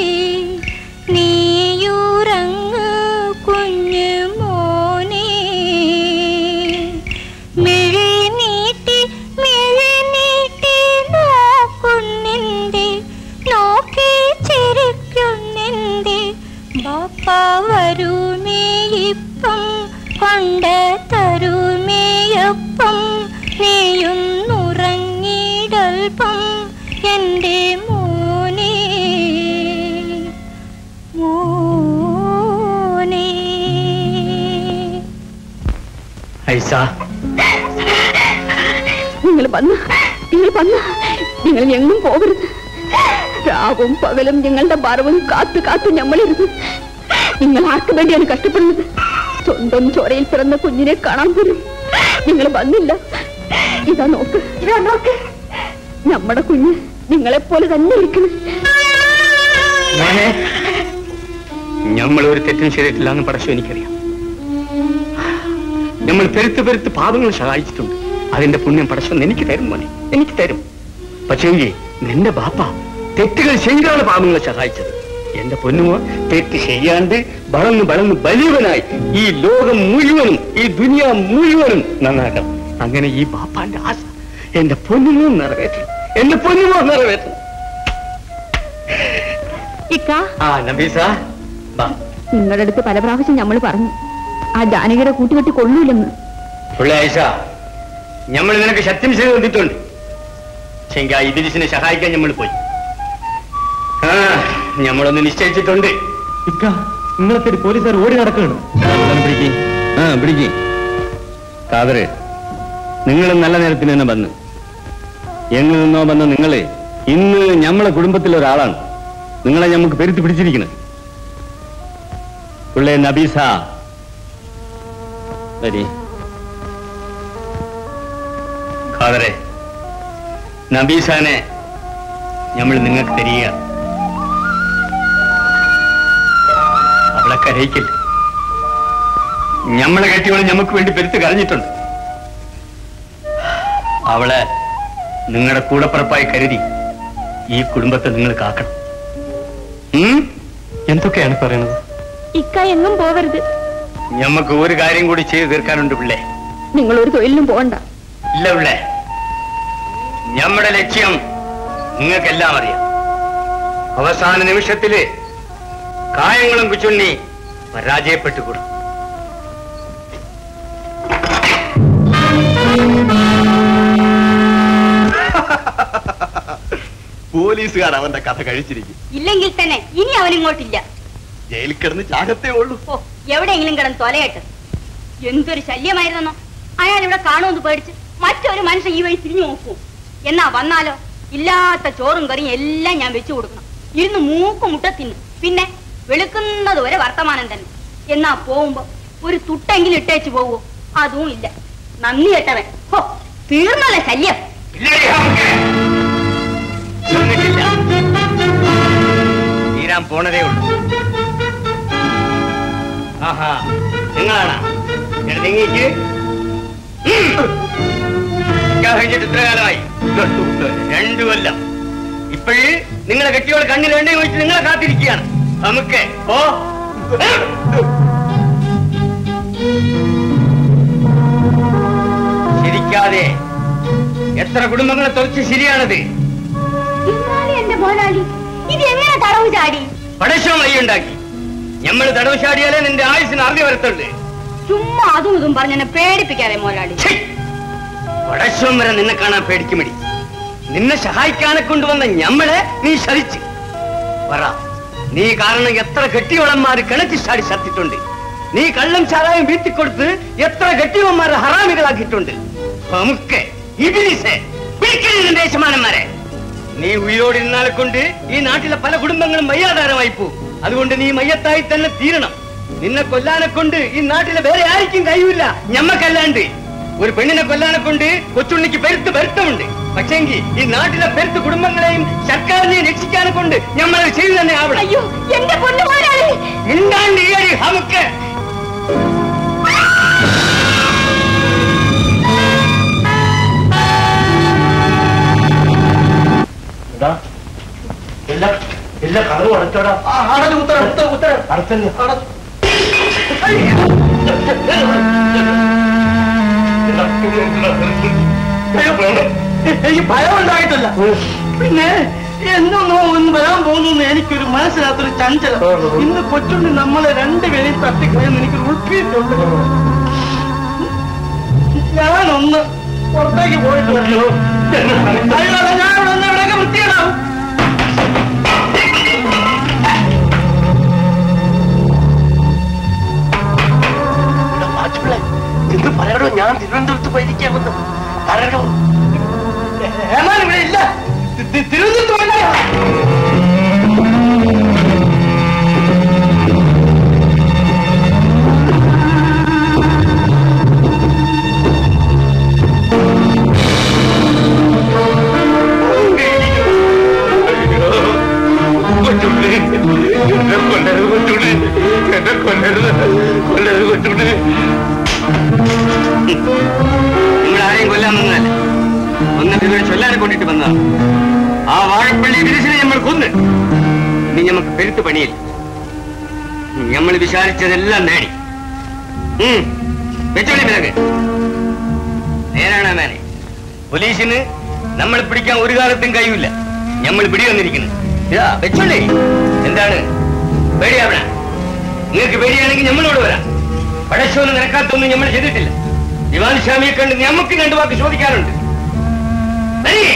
[SPEAKER 8] നീയുറങ്ങ് കുഞ്ഞു മോനെ മിഴി നീട്ടി മിഴി നീട്ടി നോക്കുന്നെന്തേ നോക്കി ചിരിക്കുന്നെന്തേ ബാപ്പ വരുമേ ഇപ്പം കൊണ്ട് തരുമേയപ്പം നീയൊന്നുറങ്ങിടൽപ്പം എൻ്റെ മോനെ മോനെ
[SPEAKER 5] ഐസ
[SPEAKER 9] നിങ്ങൾ വന്ന നിങ്ങൾ വന്ന നിങ്ങൾ എങ്ങും പോകരുത് രാവും പകലും ഞങ്ങളുടെ ഭാരവും കാത്തു കാത്തു ഞമ്മളിരുന്നു നിങ്ങൾ ആർക്ക് വേണ്ടിയാണ് കഷ്ടപ്പെടുന്നത് സ്വന്തം ചോരയിൽ പിറന്ന കുഞ്ഞിനെ കാണാൻ പോലും നിങ്ങൾ വന്നില്ല ഇതാ നോക്ക് ഇതാ നോക്ക് നമ്മുടെ കുഞ്ഞ് നിങ്ങളെപ്പോലെ തന്നെ ഇരിക്കണം
[SPEAKER 5] മോനെ നമ്മൾ ഒരു തെറ്റും ചെയ്തിട്ടില്ല എന്ന് പടച്ചു എനിക്കറിയാം നമ്മൾ പെരുത്ത് പെരുത്ത് പാപങ്ങൾ സഹായിച്ചിട്ടുണ്ട് അതിന്റെ പുണ്യം പടച്ചോന്ന് എനിക്ക് തരും മോനെ എനിക്ക് തരും പക്ഷേങ്കിൽ നിന്റെ ബാപ്പ തെറ്റുകൾ ചെയ്താണ് പാപങ്ങളെ സഹായിച്ചത് എന്റെ പൊന്നുമോ തെറ്റ് ചെയ്യാണ്ട് വളർന്ന് വളർന്ന് വലിയവനായി ഈ ലോകം മുഴുവനും ഈ ദുനിയ മുഴുവനും നന്നാക്കണം അങ്ങനെ ഈ ബാപ്പാന്റെ ആശ എന്റെ പൊന്നുമോ നിറവേറ്റണം എന്റെ പൊന്നുമോ നിറവേറ്റണം
[SPEAKER 9] ഇക്ക
[SPEAKER 5] ആ നബീസ ബാ
[SPEAKER 9] നിങ്ങളുടെ അടുത്ത് പല പ്രാവശ്യം നമ്മൾ പറഞ്ഞു ആ ജാനകിയുടെ കൂട്ടുകെട്ടി കൊള്ളൂലെന്ന്
[SPEAKER 5] പുള്ള ആയിഷ നമ്മൾ നിനക്ക് സത്യം ചെയ്ത് തന്നിട്ടുണ്ട് പക്ഷെങ്കിൽ ആ ഇബിലിസിനെ സഹായിക്കാൻ നമ്മൾ പോയി ആ നമ്മളൊന്ന് നിശ്ചയിച്ചിട്ടുണ്ട്
[SPEAKER 3] ഇക്ക നിങ്ങളെ തേടി പോലീസുകാർ ഓടി നടക്കുകയാണ്
[SPEAKER 5] പിടിക്ക് ആ പിടിക്ക് കാതറെ നിങ്ങൾ നല്ല നേരത്തിന് തന്നെ വന്ന് എങ്ങു നിന്നോ വന്ന നിങ്ങളെ ഇന്ന് നമ്മളെ കുടുംബത്തിലെ ഒരാളാണ് നിങ്ങളെ നമുക്ക് പെരുത്തി പിടിച്ചിരിക്കുന്നത് പുള്ളേ നബീസ വരി ഖാദറെ നബീസാനെ നമ്മൾ നിങ്ങൾക്ക് തരിക അവളെ കരയിക്കില്ല ഞമ്മളെ കെട്ടിയോളെ ഞമ്മക്ക് വേണ്ടി പെരുത്ത് കരഞ്ഞിട്ടുണ്ട് അവളെ നിങ്ങളുടെ കൂടപ്പുറപ്പായി കരുതി ഈ കുടുംബത്തെ നിങ്ങൾ കാക്കണം ഉം?
[SPEAKER 3] എന്തൊക്കെയാണ് പറയുന്നത്
[SPEAKER 9] ഇക്ക എങ്ങും പോവരുത്
[SPEAKER 5] ഞമ്മക്ക് ഒരു കാര്യം കൂടി ചെയ്തു തീർക്കാനുണ്ട് പിള്ളേ
[SPEAKER 9] നിങ്ങൾ ഒരു തൊഴിലിനും പോകണ്ട
[SPEAKER 5] ഇല്ല പിള്ളേ നമ്മുടെ ലക്ഷ്യം നിങ്ങൾക്കെല്ലാം അറിയാം അവസാന നിമിഷത്തില് കായങ്ങളും കുച്ചുണ്ണി പരാജയപ്പെട്ടുകൂടും
[SPEAKER 10] പോലീസുകാർ അവന്റെ കഥ കഴിച്ചിരിക്കും
[SPEAKER 1] ഇല്ലെങ്കിൽ തന്നെ ഇനി അവൻ ഇങ്ങോട്ടില്ല
[SPEAKER 10] ജയിലിൽ കിടന്ന് ചാകത്തേ ഉള്ളൂ
[SPEAKER 1] ഓ എവിടെയെങ്കിലും കിടന്ന് തൊലയട്ടെ എന്തൊരു ശല്യമായിരുന്നോ അയാൾ ഇവിടെ കാണുമെന്ന് പേടിച്ച് മറ്റൊരു മനുഷ്യൻ ഈ വഴി തിരിഞ്ഞു നോക്കൂ എന്നാ വന്നാലോ ഇല്ലാത്ത ചോറും കറിയും എല്ലാം ഞാൻ വെച്ചു കൊടുക്കണം ഇരുന്ന് മൂക്ക് മുട്ട തിന്നും പിന്നെ വെളുക്കുന്നത് വരെ വർത്തമാനം തന്നെ എന്നാ പോകുമ്പോ ഒരു തുട്ടെങ്കിലും ഇട്ടേച്ച് പോവോ അതും ഇല്ല നന്ദി കെട്ടവൻ ഹോ തീർന്നല്ലേ ശല്യം
[SPEAKER 5] ഇല്ലടി നമുക്ക്. തീർന്നിട്ടില്ല. തീരാൻ പോണതേ ഉള്ളൂ ആഹാ നിങ്ങളാണ് നീങ്ങിക്ക് കഴിഞ്ഞിട്ട് ഇത്ര കാലമായി രണ്ടു കൊല്ലം ഇപ്പോഴ് നിങ്ങളെ കെട്ടിയോൾ കണ്ണിൽ എണ്ണയും വെച്ച് നിങ്ങളെ കാത്തിരിക്കുകയാണ് നമുക്ക് ഓ ശരിക്കാതെ എത്ര കുടുംബങ്ങളെ തൊലച്ച് ശരിയാണത്
[SPEAKER 1] എന്നാലും എന്റെ മോനാളി ഇത് എങ്ങനെ തടവ് ചാടി
[SPEAKER 5] പടശം വഴിയുണ്ടാക്കി ഞമ്മള് തടവ് ചാടിയാലേ നിന്റെ ആയുസിന് അറിഞ്ഞു വരത്തുള്ളൂ
[SPEAKER 1] ചുമ്മാ അതും ഇതും പറഞ്ഞെന്നെ പേടിപ്പിക്കാതെ മോലാളി
[SPEAKER 5] പടശം വരെ നിന്നെ കാണാൻ പേടിക്കുമടി നിന്നെ സഹായിക്കാനെ കൊണ്ടുവന്ന ഞമ്മളെ നീ ശരിച്ച് പറ നീ കാരണം എത്ര കെട്ടിയോളന്മാര് കിണറ്റി ചാടി ചത്തിട്ടുണ്ട് നീ കള്ളം ചാരായം വീട്ടിൽ കൊടുത്ത് എത്ര കെട്ടിയോന്മാരെ ഹറാമികളാക്കിയിട്ടുണ്ട് നമുക്ക് ഇബിലിസെ പിടിക്കരുത് ദേശമാനന്മാരെ നീ ഉയരോടിരുന്നാലെ കൊണ്ട് ഈ നാട്ടിലെ പല കുടുംബങ്ങളും മയ്യാധാരമായി പോകും അതുകൊണ്ട് നീ മയ്യത്തായി തന്നെ തീരണം നിന്നെ കൊല്ലാനെ കൊണ്ട് ഈ നാട്ടിലെ വേറെ ആർക്കും കഴിയില്ല ഞമ്മക്കല്ലാണ്ട് ഒരു പെണ്ണിനെ കൊല്ലാനെ കൊണ്ട് കൊച്ചുണ്ണിക്ക് പെരുത്ത് പെരുത്തമുണ്ട് പക്ഷേങ്കിൽ ഈ നാട്ടിലെ പെരുത്ത് കുടുംബങ്ങളെയും സർക്കാരിനെയും രക്ഷിക്കാനെ കൊണ്ട് ഞമ്മളത് ചെയ്തു തന്നെ ആവണം
[SPEAKER 1] അയ്യോ എന്റെ പൊന്നു മോലാളി
[SPEAKER 5] മിണ്ടാണ്ട് ഈ അടി നമുക്ക് ഇല്ല കഥവ് അടച്ചോടാ
[SPEAKER 7] അടച്ചു ഉത്തരം ഉത്തരം ഉത്തരം
[SPEAKER 5] അടച്ചല്ലേ
[SPEAKER 7] അടച്ചു എനിക്ക് ഭയം ഉണ്ടായിട്ടില്ല പിന്നെ എന്നൊന്നോ ഒന്ന് വരാൻ പോകുന്നു എനിക്കൊരു മനസ്സിനകത്തൊരു ചഞ്ചലം ഇന്ന് കൊച്ചുണ്ണി നമ്മളെ രണ്ടുപേരെയും തട്ടിക്കളയെന്ന് എനിക്ക് ഉൾപ്പിയിട്ടുണ്ട് ഞാനൊന്ന് പുറത്തേക്ക് പോയിട്ട് വരല്ലോ അയ്യോ അല്ല, ഞാൻ ഇവിടെ നിന്ന് ഇവിടെയൊക്കെ വൃത്തിയിടാവും
[SPEAKER 5] എന്ത് പറയണോ ഞാൻ തിരുവനന്തപുരത്ത് പോയിരിക്കാമെന്ന് പറയണോ
[SPEAKER 7] ഏമാൻ ഇവിടെ ഇല്ല തി- തി- തിരുവനന്തപുരത്ത് പോയില്ല.
[SPEAKER 5] കൊച്ചുണ്ണി എന്നെ കൊല്ലരുത് കൊച്ചുണ്ണി എന്നെ കൊല്ലരുത് കൊല്ലരുത് കൊച്ചുണ്ണി
[SPEAKER 3] നിങ്ങൾ ആരെയും കൊല്ലാൻ വന്നതല്ല ഒന്നിട്ട് ഇവരെ ചൊല്ലാനെ കൊണ്ടിട്ട് വന്നതാണ് ആ വാഴപ്പള്ളി വിരിശിനെ നമ്മൾ കൊന്ന് ഇനി നമുക്ക് പെരുത്ത് പണിയില്ല നമ്മൾ വിചാരിച്ചതെല്ലാം നേടി ഉം. വെച്ചോളി മിനക്ക് നേരാണ് മേനെ പോലീസിന് നമ്മൾ പിടിക്കാൻ ഒരു കാലത്തും കഴിയില്ല നമ്മൾ പിടി വന്നിരിക്കുന്നു ഇതാ വെച്ചോളി എന്താണ് പേടിയാവണ നിങ്ങൾക്ക് പേടിയാണെങ്കിൽ നമ്മളോട് വരാം പഴശോന്ന് നിരക്കാത്തൊന്നും നമ്മൾ ചെയ്തിട്ടില്ല ദിവാൻ സ്വാമിയെ കണ്ട് നമുക്ക് രണ്ടു വാക്ക് ചോദിക്കാറുണ്ട് വരീ.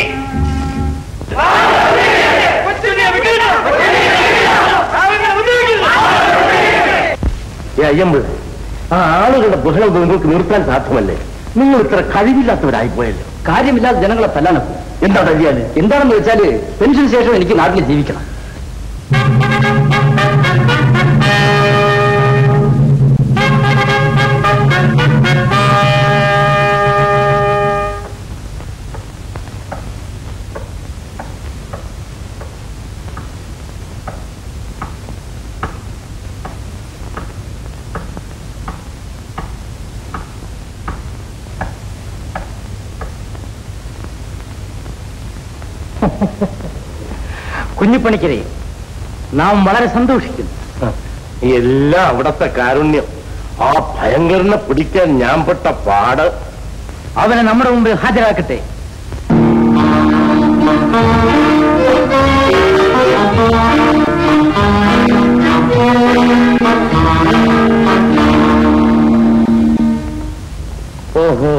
[SPEAKER 5] അയ്യമ്പ് ആ ആളുകളുടെ ബഹളം നിങ്ങൾക്ക് നിർത്താൻ സാധ്യമല്ലേ നിങ്ങൾ ഇത്ര കഴിവില്ലാത്തവരായിപ്പോയല്ലോ
[SPEAKER 4] കാര്യമില്ലാതെ ജനങ്ങളെ തല്ലാനൊക്കും
[SPEAKER 5] എന്താ കഴിയാല്
[SPEAKER 4] എന്താണെന്ന് വെച്ചാല് പെൻഷന് ശേഷം എനിക്ക് നാട്ടിൽ ജീവിക്കണം കുഞ്ഞിപ്പണിക്കരെ നാം വളരെ സന്തോഷിക്കുന്നു
[SPEAKER 5] എല്ലാം അവിടത്തെ കാരുണ്യം ആ ഭയങ്കരനെ പിടിക്കാൻ ഞാൻ പെട്ട പാട്
[SPEAKER 4] അവനെ നമ്മുടെ മുമ്പിൽ ഹാജരാക്കട്ടെ ഓഹോ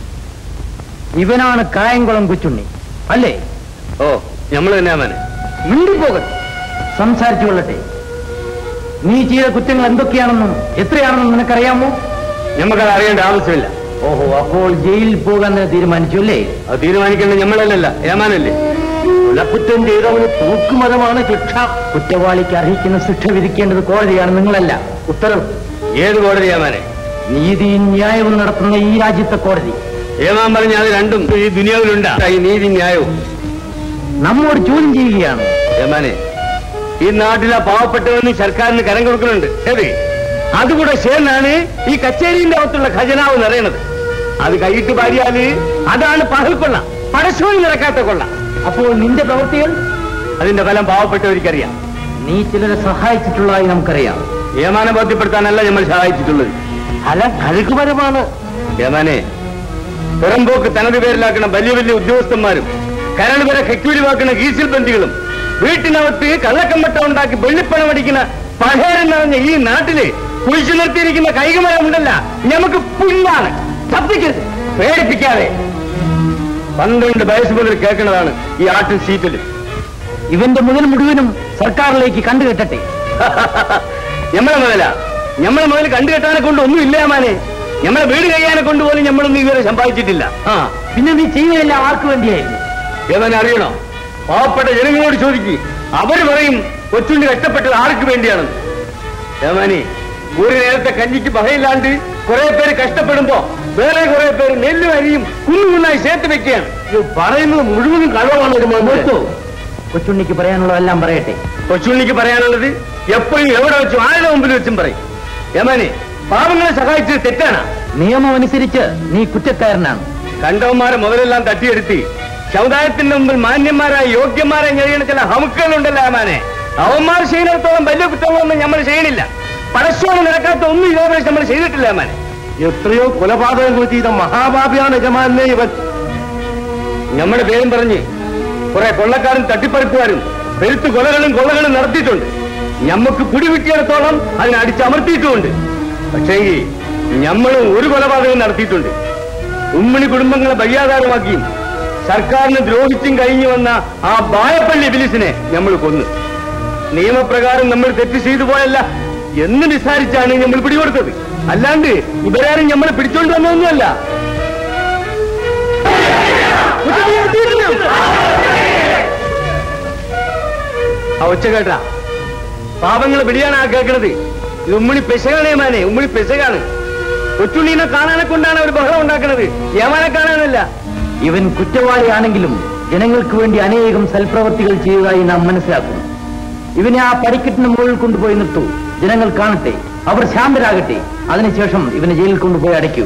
[SPEAKER 4] ഇവനാണ് കായംകുളം കൊച്ചുണ്ണി അല്ലേ
[SPEAKER 3] ഓ നമ്മൾ തന്നെ അവനെ
[SPEAKER 4] മിണ്ടിപ്പോകട്ടെ സംസാരിച്ചു കൊള്ളട്ടെ നീ ചെയ്ത കുറ്റങ്ങൾ എന്തൊക്കെയാണെന്നും എത്രയാണെന്നും നിനക്കറിയാമോ
[SPEAKER 3] നമുക്കത് അറിയേണ്ട ആവശ്യമില്ല
[SPEAKER 4] ഓഹോ അപ്പോൾ ജയിലിൽ പോകാൻ നീ തീരുമാനിച്ചു അല്ലേ
[SPEAKER 3] അത് തീരുമാനിക്കേണ്ടത് നമ്മളല്ലല്ല ഏമാനല്ലേ
[SPEAKER 5] കുറ്റം ചെയ്തവന് തൂക്കുമരമാണ് ശിക്ഷ
[SPEAKER 4] കുറ്റവാളിക്ക് അർഹിക്കുന്ന ശിക്ഷ വിധിക്കേണ്ടത് കോടതിയാണ് നിങ്ങളല്ല
[SPEAKER 3] ഉത്തരം ഏത് കോടതി ഏമാനെ
[SPEAKER 4] നീതിയും ന്യായവും നടത്തുന്ന ഈ രാജ്യത്തെ കോടതി
[SPEAKER 3] ഏമാൻ പറഞ്ഞ അത് രണ്ടും ഈ ദുനിയാവിലുണ്ടാ ഈ നീതി ന്യായവും
[SPEAKER 4] നമ്മോട് ചോദ്യം ചെയ്യുകയാണ്
[SPEAKER 3] ഏമാനെ ഈ നാട്ടിലെ പാവപ്പെട്ടവന് സർക്കാരിന് കരം കൊടുക്കുന്നുണ്ട് ഏത് അതുകൂടെ ചേർന്നാണ് ഈ കച്ചേരിന്റെ അകത്തുള്ള ഖജനാവ് നിറയണത് അത് കൈയിട്ട് പാരിയാല് അതാണ് പകൽക്കൊള്ള പടശോയി നിറക്കാത്ത കൊള്ള
[SPEAKER 4] അപ്പോൾ നിന്റെ പ്രവൃത്തികൾ
[SPEAKER 3] അതിന്റെ ഫലം പാവപ്പെട്ടവർക്കറിയാം
[SPEAKER 4] നീ ചിലരെ സഹായിച്ചിട്ടുള്ളതായി നമുക്കറിയാം
[SPEAKER 3] ഏമാനെ ബോധ്യപ്പെടുത്താനല്ല നമ്മൾ സഹായിച്ചിട്ടുള്ളത്
[SPEAKER 5] ഫല കഴുകുമരമാണ്
[SPEAKER 3] ഏമാനെ പുറമ്പോക്ക് തനത് പേരിലാക്കുന്ന വലിയ വലിയ ഉദ്യോഗസ്ഥന്മാരും കരൾ വരെ കെക്കൂലി വാക്കുന്ന ഗീസിൽ ബന്ധികളും വീട്ടിനകത്ത് കള്ളക്കമ്പട്ട ഉണ്ടാക്കി വെള്ളിപ്പണം അടിക്കുന്ന പഴയരം നിറഞ്ഞ ഈ നാട്ടില് കുഴിച്ചു നിർത്തിയിരിക്കുന്ന കൈകുമരമുണ്ടല്ല നമുക്ക് പുല്ലാണ് തപ്പിക്കരുത് പേടിപ്പിക്കാതെ പന്ത്രണ്ട് വയസ്സ് മുതൽ കേൾക്കുന്നതാണ് ഈ ആട്ടിൽ സീറ്റിൽ
[SPEAKER 4] ഇവന്റെ മുതൽ മുഴുവനും സർക്കാരിലേക്ക് കണ്ടുകെട്ടട്ടെ
[SPEAKER 3] ഞമ്മളെ മുതല ഞമ്മളെ മുതൽ കണ്ടുകെട്ടാനെ കൊണ്ട് ഒന്നും ഇല്ല മാനെ ഞമ്മളെ വീട് കഴിയാനെ കൊണ്ട് പോലും ഞമ്മളൊന്നും ഇതുവരെ സമ്പാദിച്ചിട്ടില്ല
[SPEAKER 4] ആ പിന്നെ നീ ചെയ്യുന്നതെല്ലാം ആർക്ക് വേണ്ടിയായിരുന്നു
[SPEAKER 3] ഏതാനും അറിയണോ പാവപ്പെട്ട ജനങ്ങളോട് ചോദിക്ക് അവര് പറയും കൊച്ചുണ്ണി കഷ്ടപ്പെട്ടത് ആർക്ക് വേണ്ടിയാണെന്ന് ഏമാനി ഒരു നേരത്തെ കഞ്ഞിക്ക് പകയില്ലാണ്ട് കുറെ പേര് കഷ്ടപ്പെടുമ്പോ വേറെ കുറെ പേര് നെല്ലും അരിയും കുന്നുകുന്നായി ചേർത്ത് വെക്കുകയാണ്
[SPEAKER 5] ഇത് പറയുന്നത് മുഴുവനും കളവാണ് ഒരു
[SPEAKER 4] നിർത്തൂ. കൊച്ചുണ്ണിക്ക് പറയാനുള്ളതെല്ലാം പറയട്ടെ
[SPEAKER 3] കൊച്ചുണ്ണിക്ക് പറയാനുള്ളത് എപ്പോഴും എവിടെ വെച്ചും ആരുടെ മുമ്പിൽ വെച്ചും പറയും ഏമാനി പാവങ്ങളെ സഹായിച്ചത് തെറ്റാണ്
[SPEAKER 4] നിയമം അനുസരിച്ച് നീ കുറ്റക്കാരനാണ്
[SPEAKER 3] കണ്ടവന്മാരെ മുതലെല്ലാം തട്ടിയെടുത്തി സമുദായത്തിന്റെ മുമ്പിൽ മാന്യന്മാരായ യോഗ്യന്മാരായി കഴിയുന്ന ചില ഹമുക്കുകളുണ്ടല്ലോ ഏമാനെ അവന്മാർ ചെയ്യുന്നിടത്തോളം വലിയ കുറ്റങ്ങളൊന്നും നമ്മൾ ചെയ്യണില്ല പരസ്യോട് നടക്കാത്ത ഒന്നും ഇതേപോലെ നമ്മൾ ചെയ്തിട്ടില്ല അമ്മാനെ
[SPEAKER 5] എത്രയോ കൊലപാതകങ്ങൾ ചെയ്ത മഹാപാപിയാണ് യജമാനെ ഇവൻ
[SPEAKER 3] നമ്മുടെ പേരും പറഞ്ഞ് കുറെ കൊള്ളക്കാരും തട്ടിപ്പറിപ്പുകാരും പെരുത്ത് കൊലകളും കൊള്ളകളും നടത്തിയിട്ടുണ്ട് ഞമ്മക്ക് പിടിവിട്ടിയിടത്തോളം അതിനെ അടിച്ചമർത്തിയിട്ടുമുണ്ട് പക്ഷേ ഞമ്മളും ഒരു കൊലപാതകം നടത്തിയിട്ടുണ്ട് ഉമ്മണി കുടുംബങ്ങളെ ബയ്യാധാരമാക്കിയും സർക്കാരിന് ദ്രോഹിച്ചും കഴിഞ്ഞു വന്ന ആ ബായപ്പള്ളി ബിലിസിനെ നമ്മൾ കൊന്നു നിയമപ്രകാരം നമ്മൾ തെറ്റ് ചെയ്തു പോയല്ല എന്ന് വിസാരിച്ചാണ് നമ്മൾ പിടികൊടുത്തത് അല്ലാണ്ട് ഇവരാരും നമ്മൾ പിടിച്ചോണ്ട് വന്നതൊന്നുമല്ല ആ ഒച്ച കേട്ടാ പാപങ്ങളെ പിടിയാണ് ആ കേൾക്കണത് ഇത് ഉമ്മണി പെശകാണ് ഏമാനെ ഉമ്മണി പെശകാണ് കൊച്ചുണ്ണീനെ കാണാനെ കൊണ്ടാണ് അവർ ബഹളം ഉണ്ടാക്കുന്നത് ഏമാനെ കാണാനല്ല
[SPEAKER 2] ഇവൻ കുറ്റവാളിയാണെങ്കിലും ജനങ്ങൾക്ക് വേണ്ടി അനേകം സൽപ്രവർത്തികൾ ചെയ്യുകയായി നാം മനസ്സിലാക്കുന്നു ഇവനെ ആ പടിക്കെട്ടിന് മുകളിൽ കൊണ്ടുപോയി നിർത്തൂ ജനങ്ങൾ കാണട്ടെ അവർ ശാന്തരാകട്ടെ അതിനുശേഷം ഇവനെ ജയിലിൽ കൊണ്ടുപോയി അടയ്ക്കൂ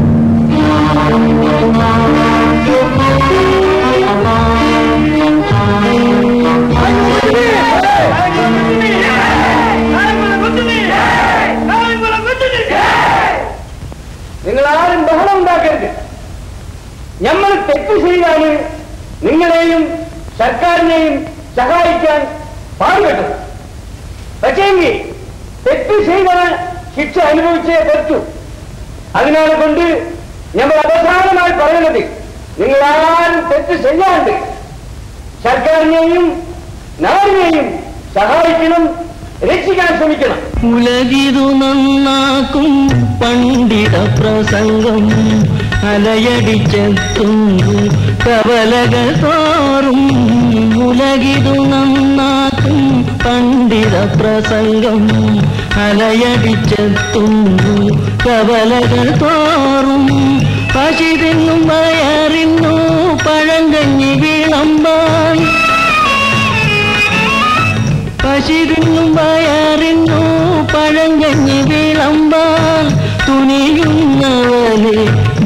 [SPEAKER 3] നിങ്ങൾ ആരും ബഹളം ഉണ്ടാക്കരുത് നമ്മൾ തെറ്റ് ചെയ്യാന് നിങ്ങളെയും സർക്കാരിനെയും സഹായിക്കാൻ പാടുപെട്ടു പക്ഷേങ്കിൽ തെറ്റ് ചെയ്തവൻ ശിക്ഷ അനുഭവിച്ചേ പറ്റൂ അതിനാൽ കൊണ്ട് നമ്മൾ അവസാനമായി പറയുന്നത് നിങ്ങൾ ആരും തെറ്റ് ചെയ്യാണ്ട് സർക്കാരിനെയും നാടിനെയും സഹായിക്കണം രക്ഷിക്കാൻ ശ്രമിക്കണം
[SPEAKER 6] ഉലകിതു നന്നാക്കും പണ്ഡിത പ്രസംഗം അലയടിച്ചെത്തുന്നു കവലകൾ തോറും ഉലകിതു നന്നാക്കും പണ്ഡിത പ്രസംഗം അലയടിച്ചെത്തുന്നു കവലകൾ തോറും പശി തിന്നും വയറിന്നു പഴങ്കഞ്ഞി വിളമ്പാൻ പശിരുന്നും വയറിന്നു പഴങ്കഞ്ഞി വിളമ്പാൻ തുനിയുന്നവനെ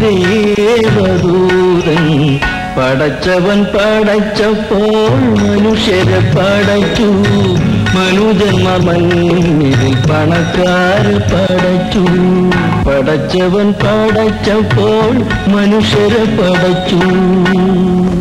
[SPEAKER 6] ദേവദൂതൻ പടച്ചവൻ പടച്ചപ്പോൾ മനുഷ്യരെ പടച്ചു മനുജന്മ മണ്ണിൽ പണക്കാര് പടച്ചു പടച്ചവൻ പടച്ചപ്പോൾ മനുഷ്യരെ പടച്ചു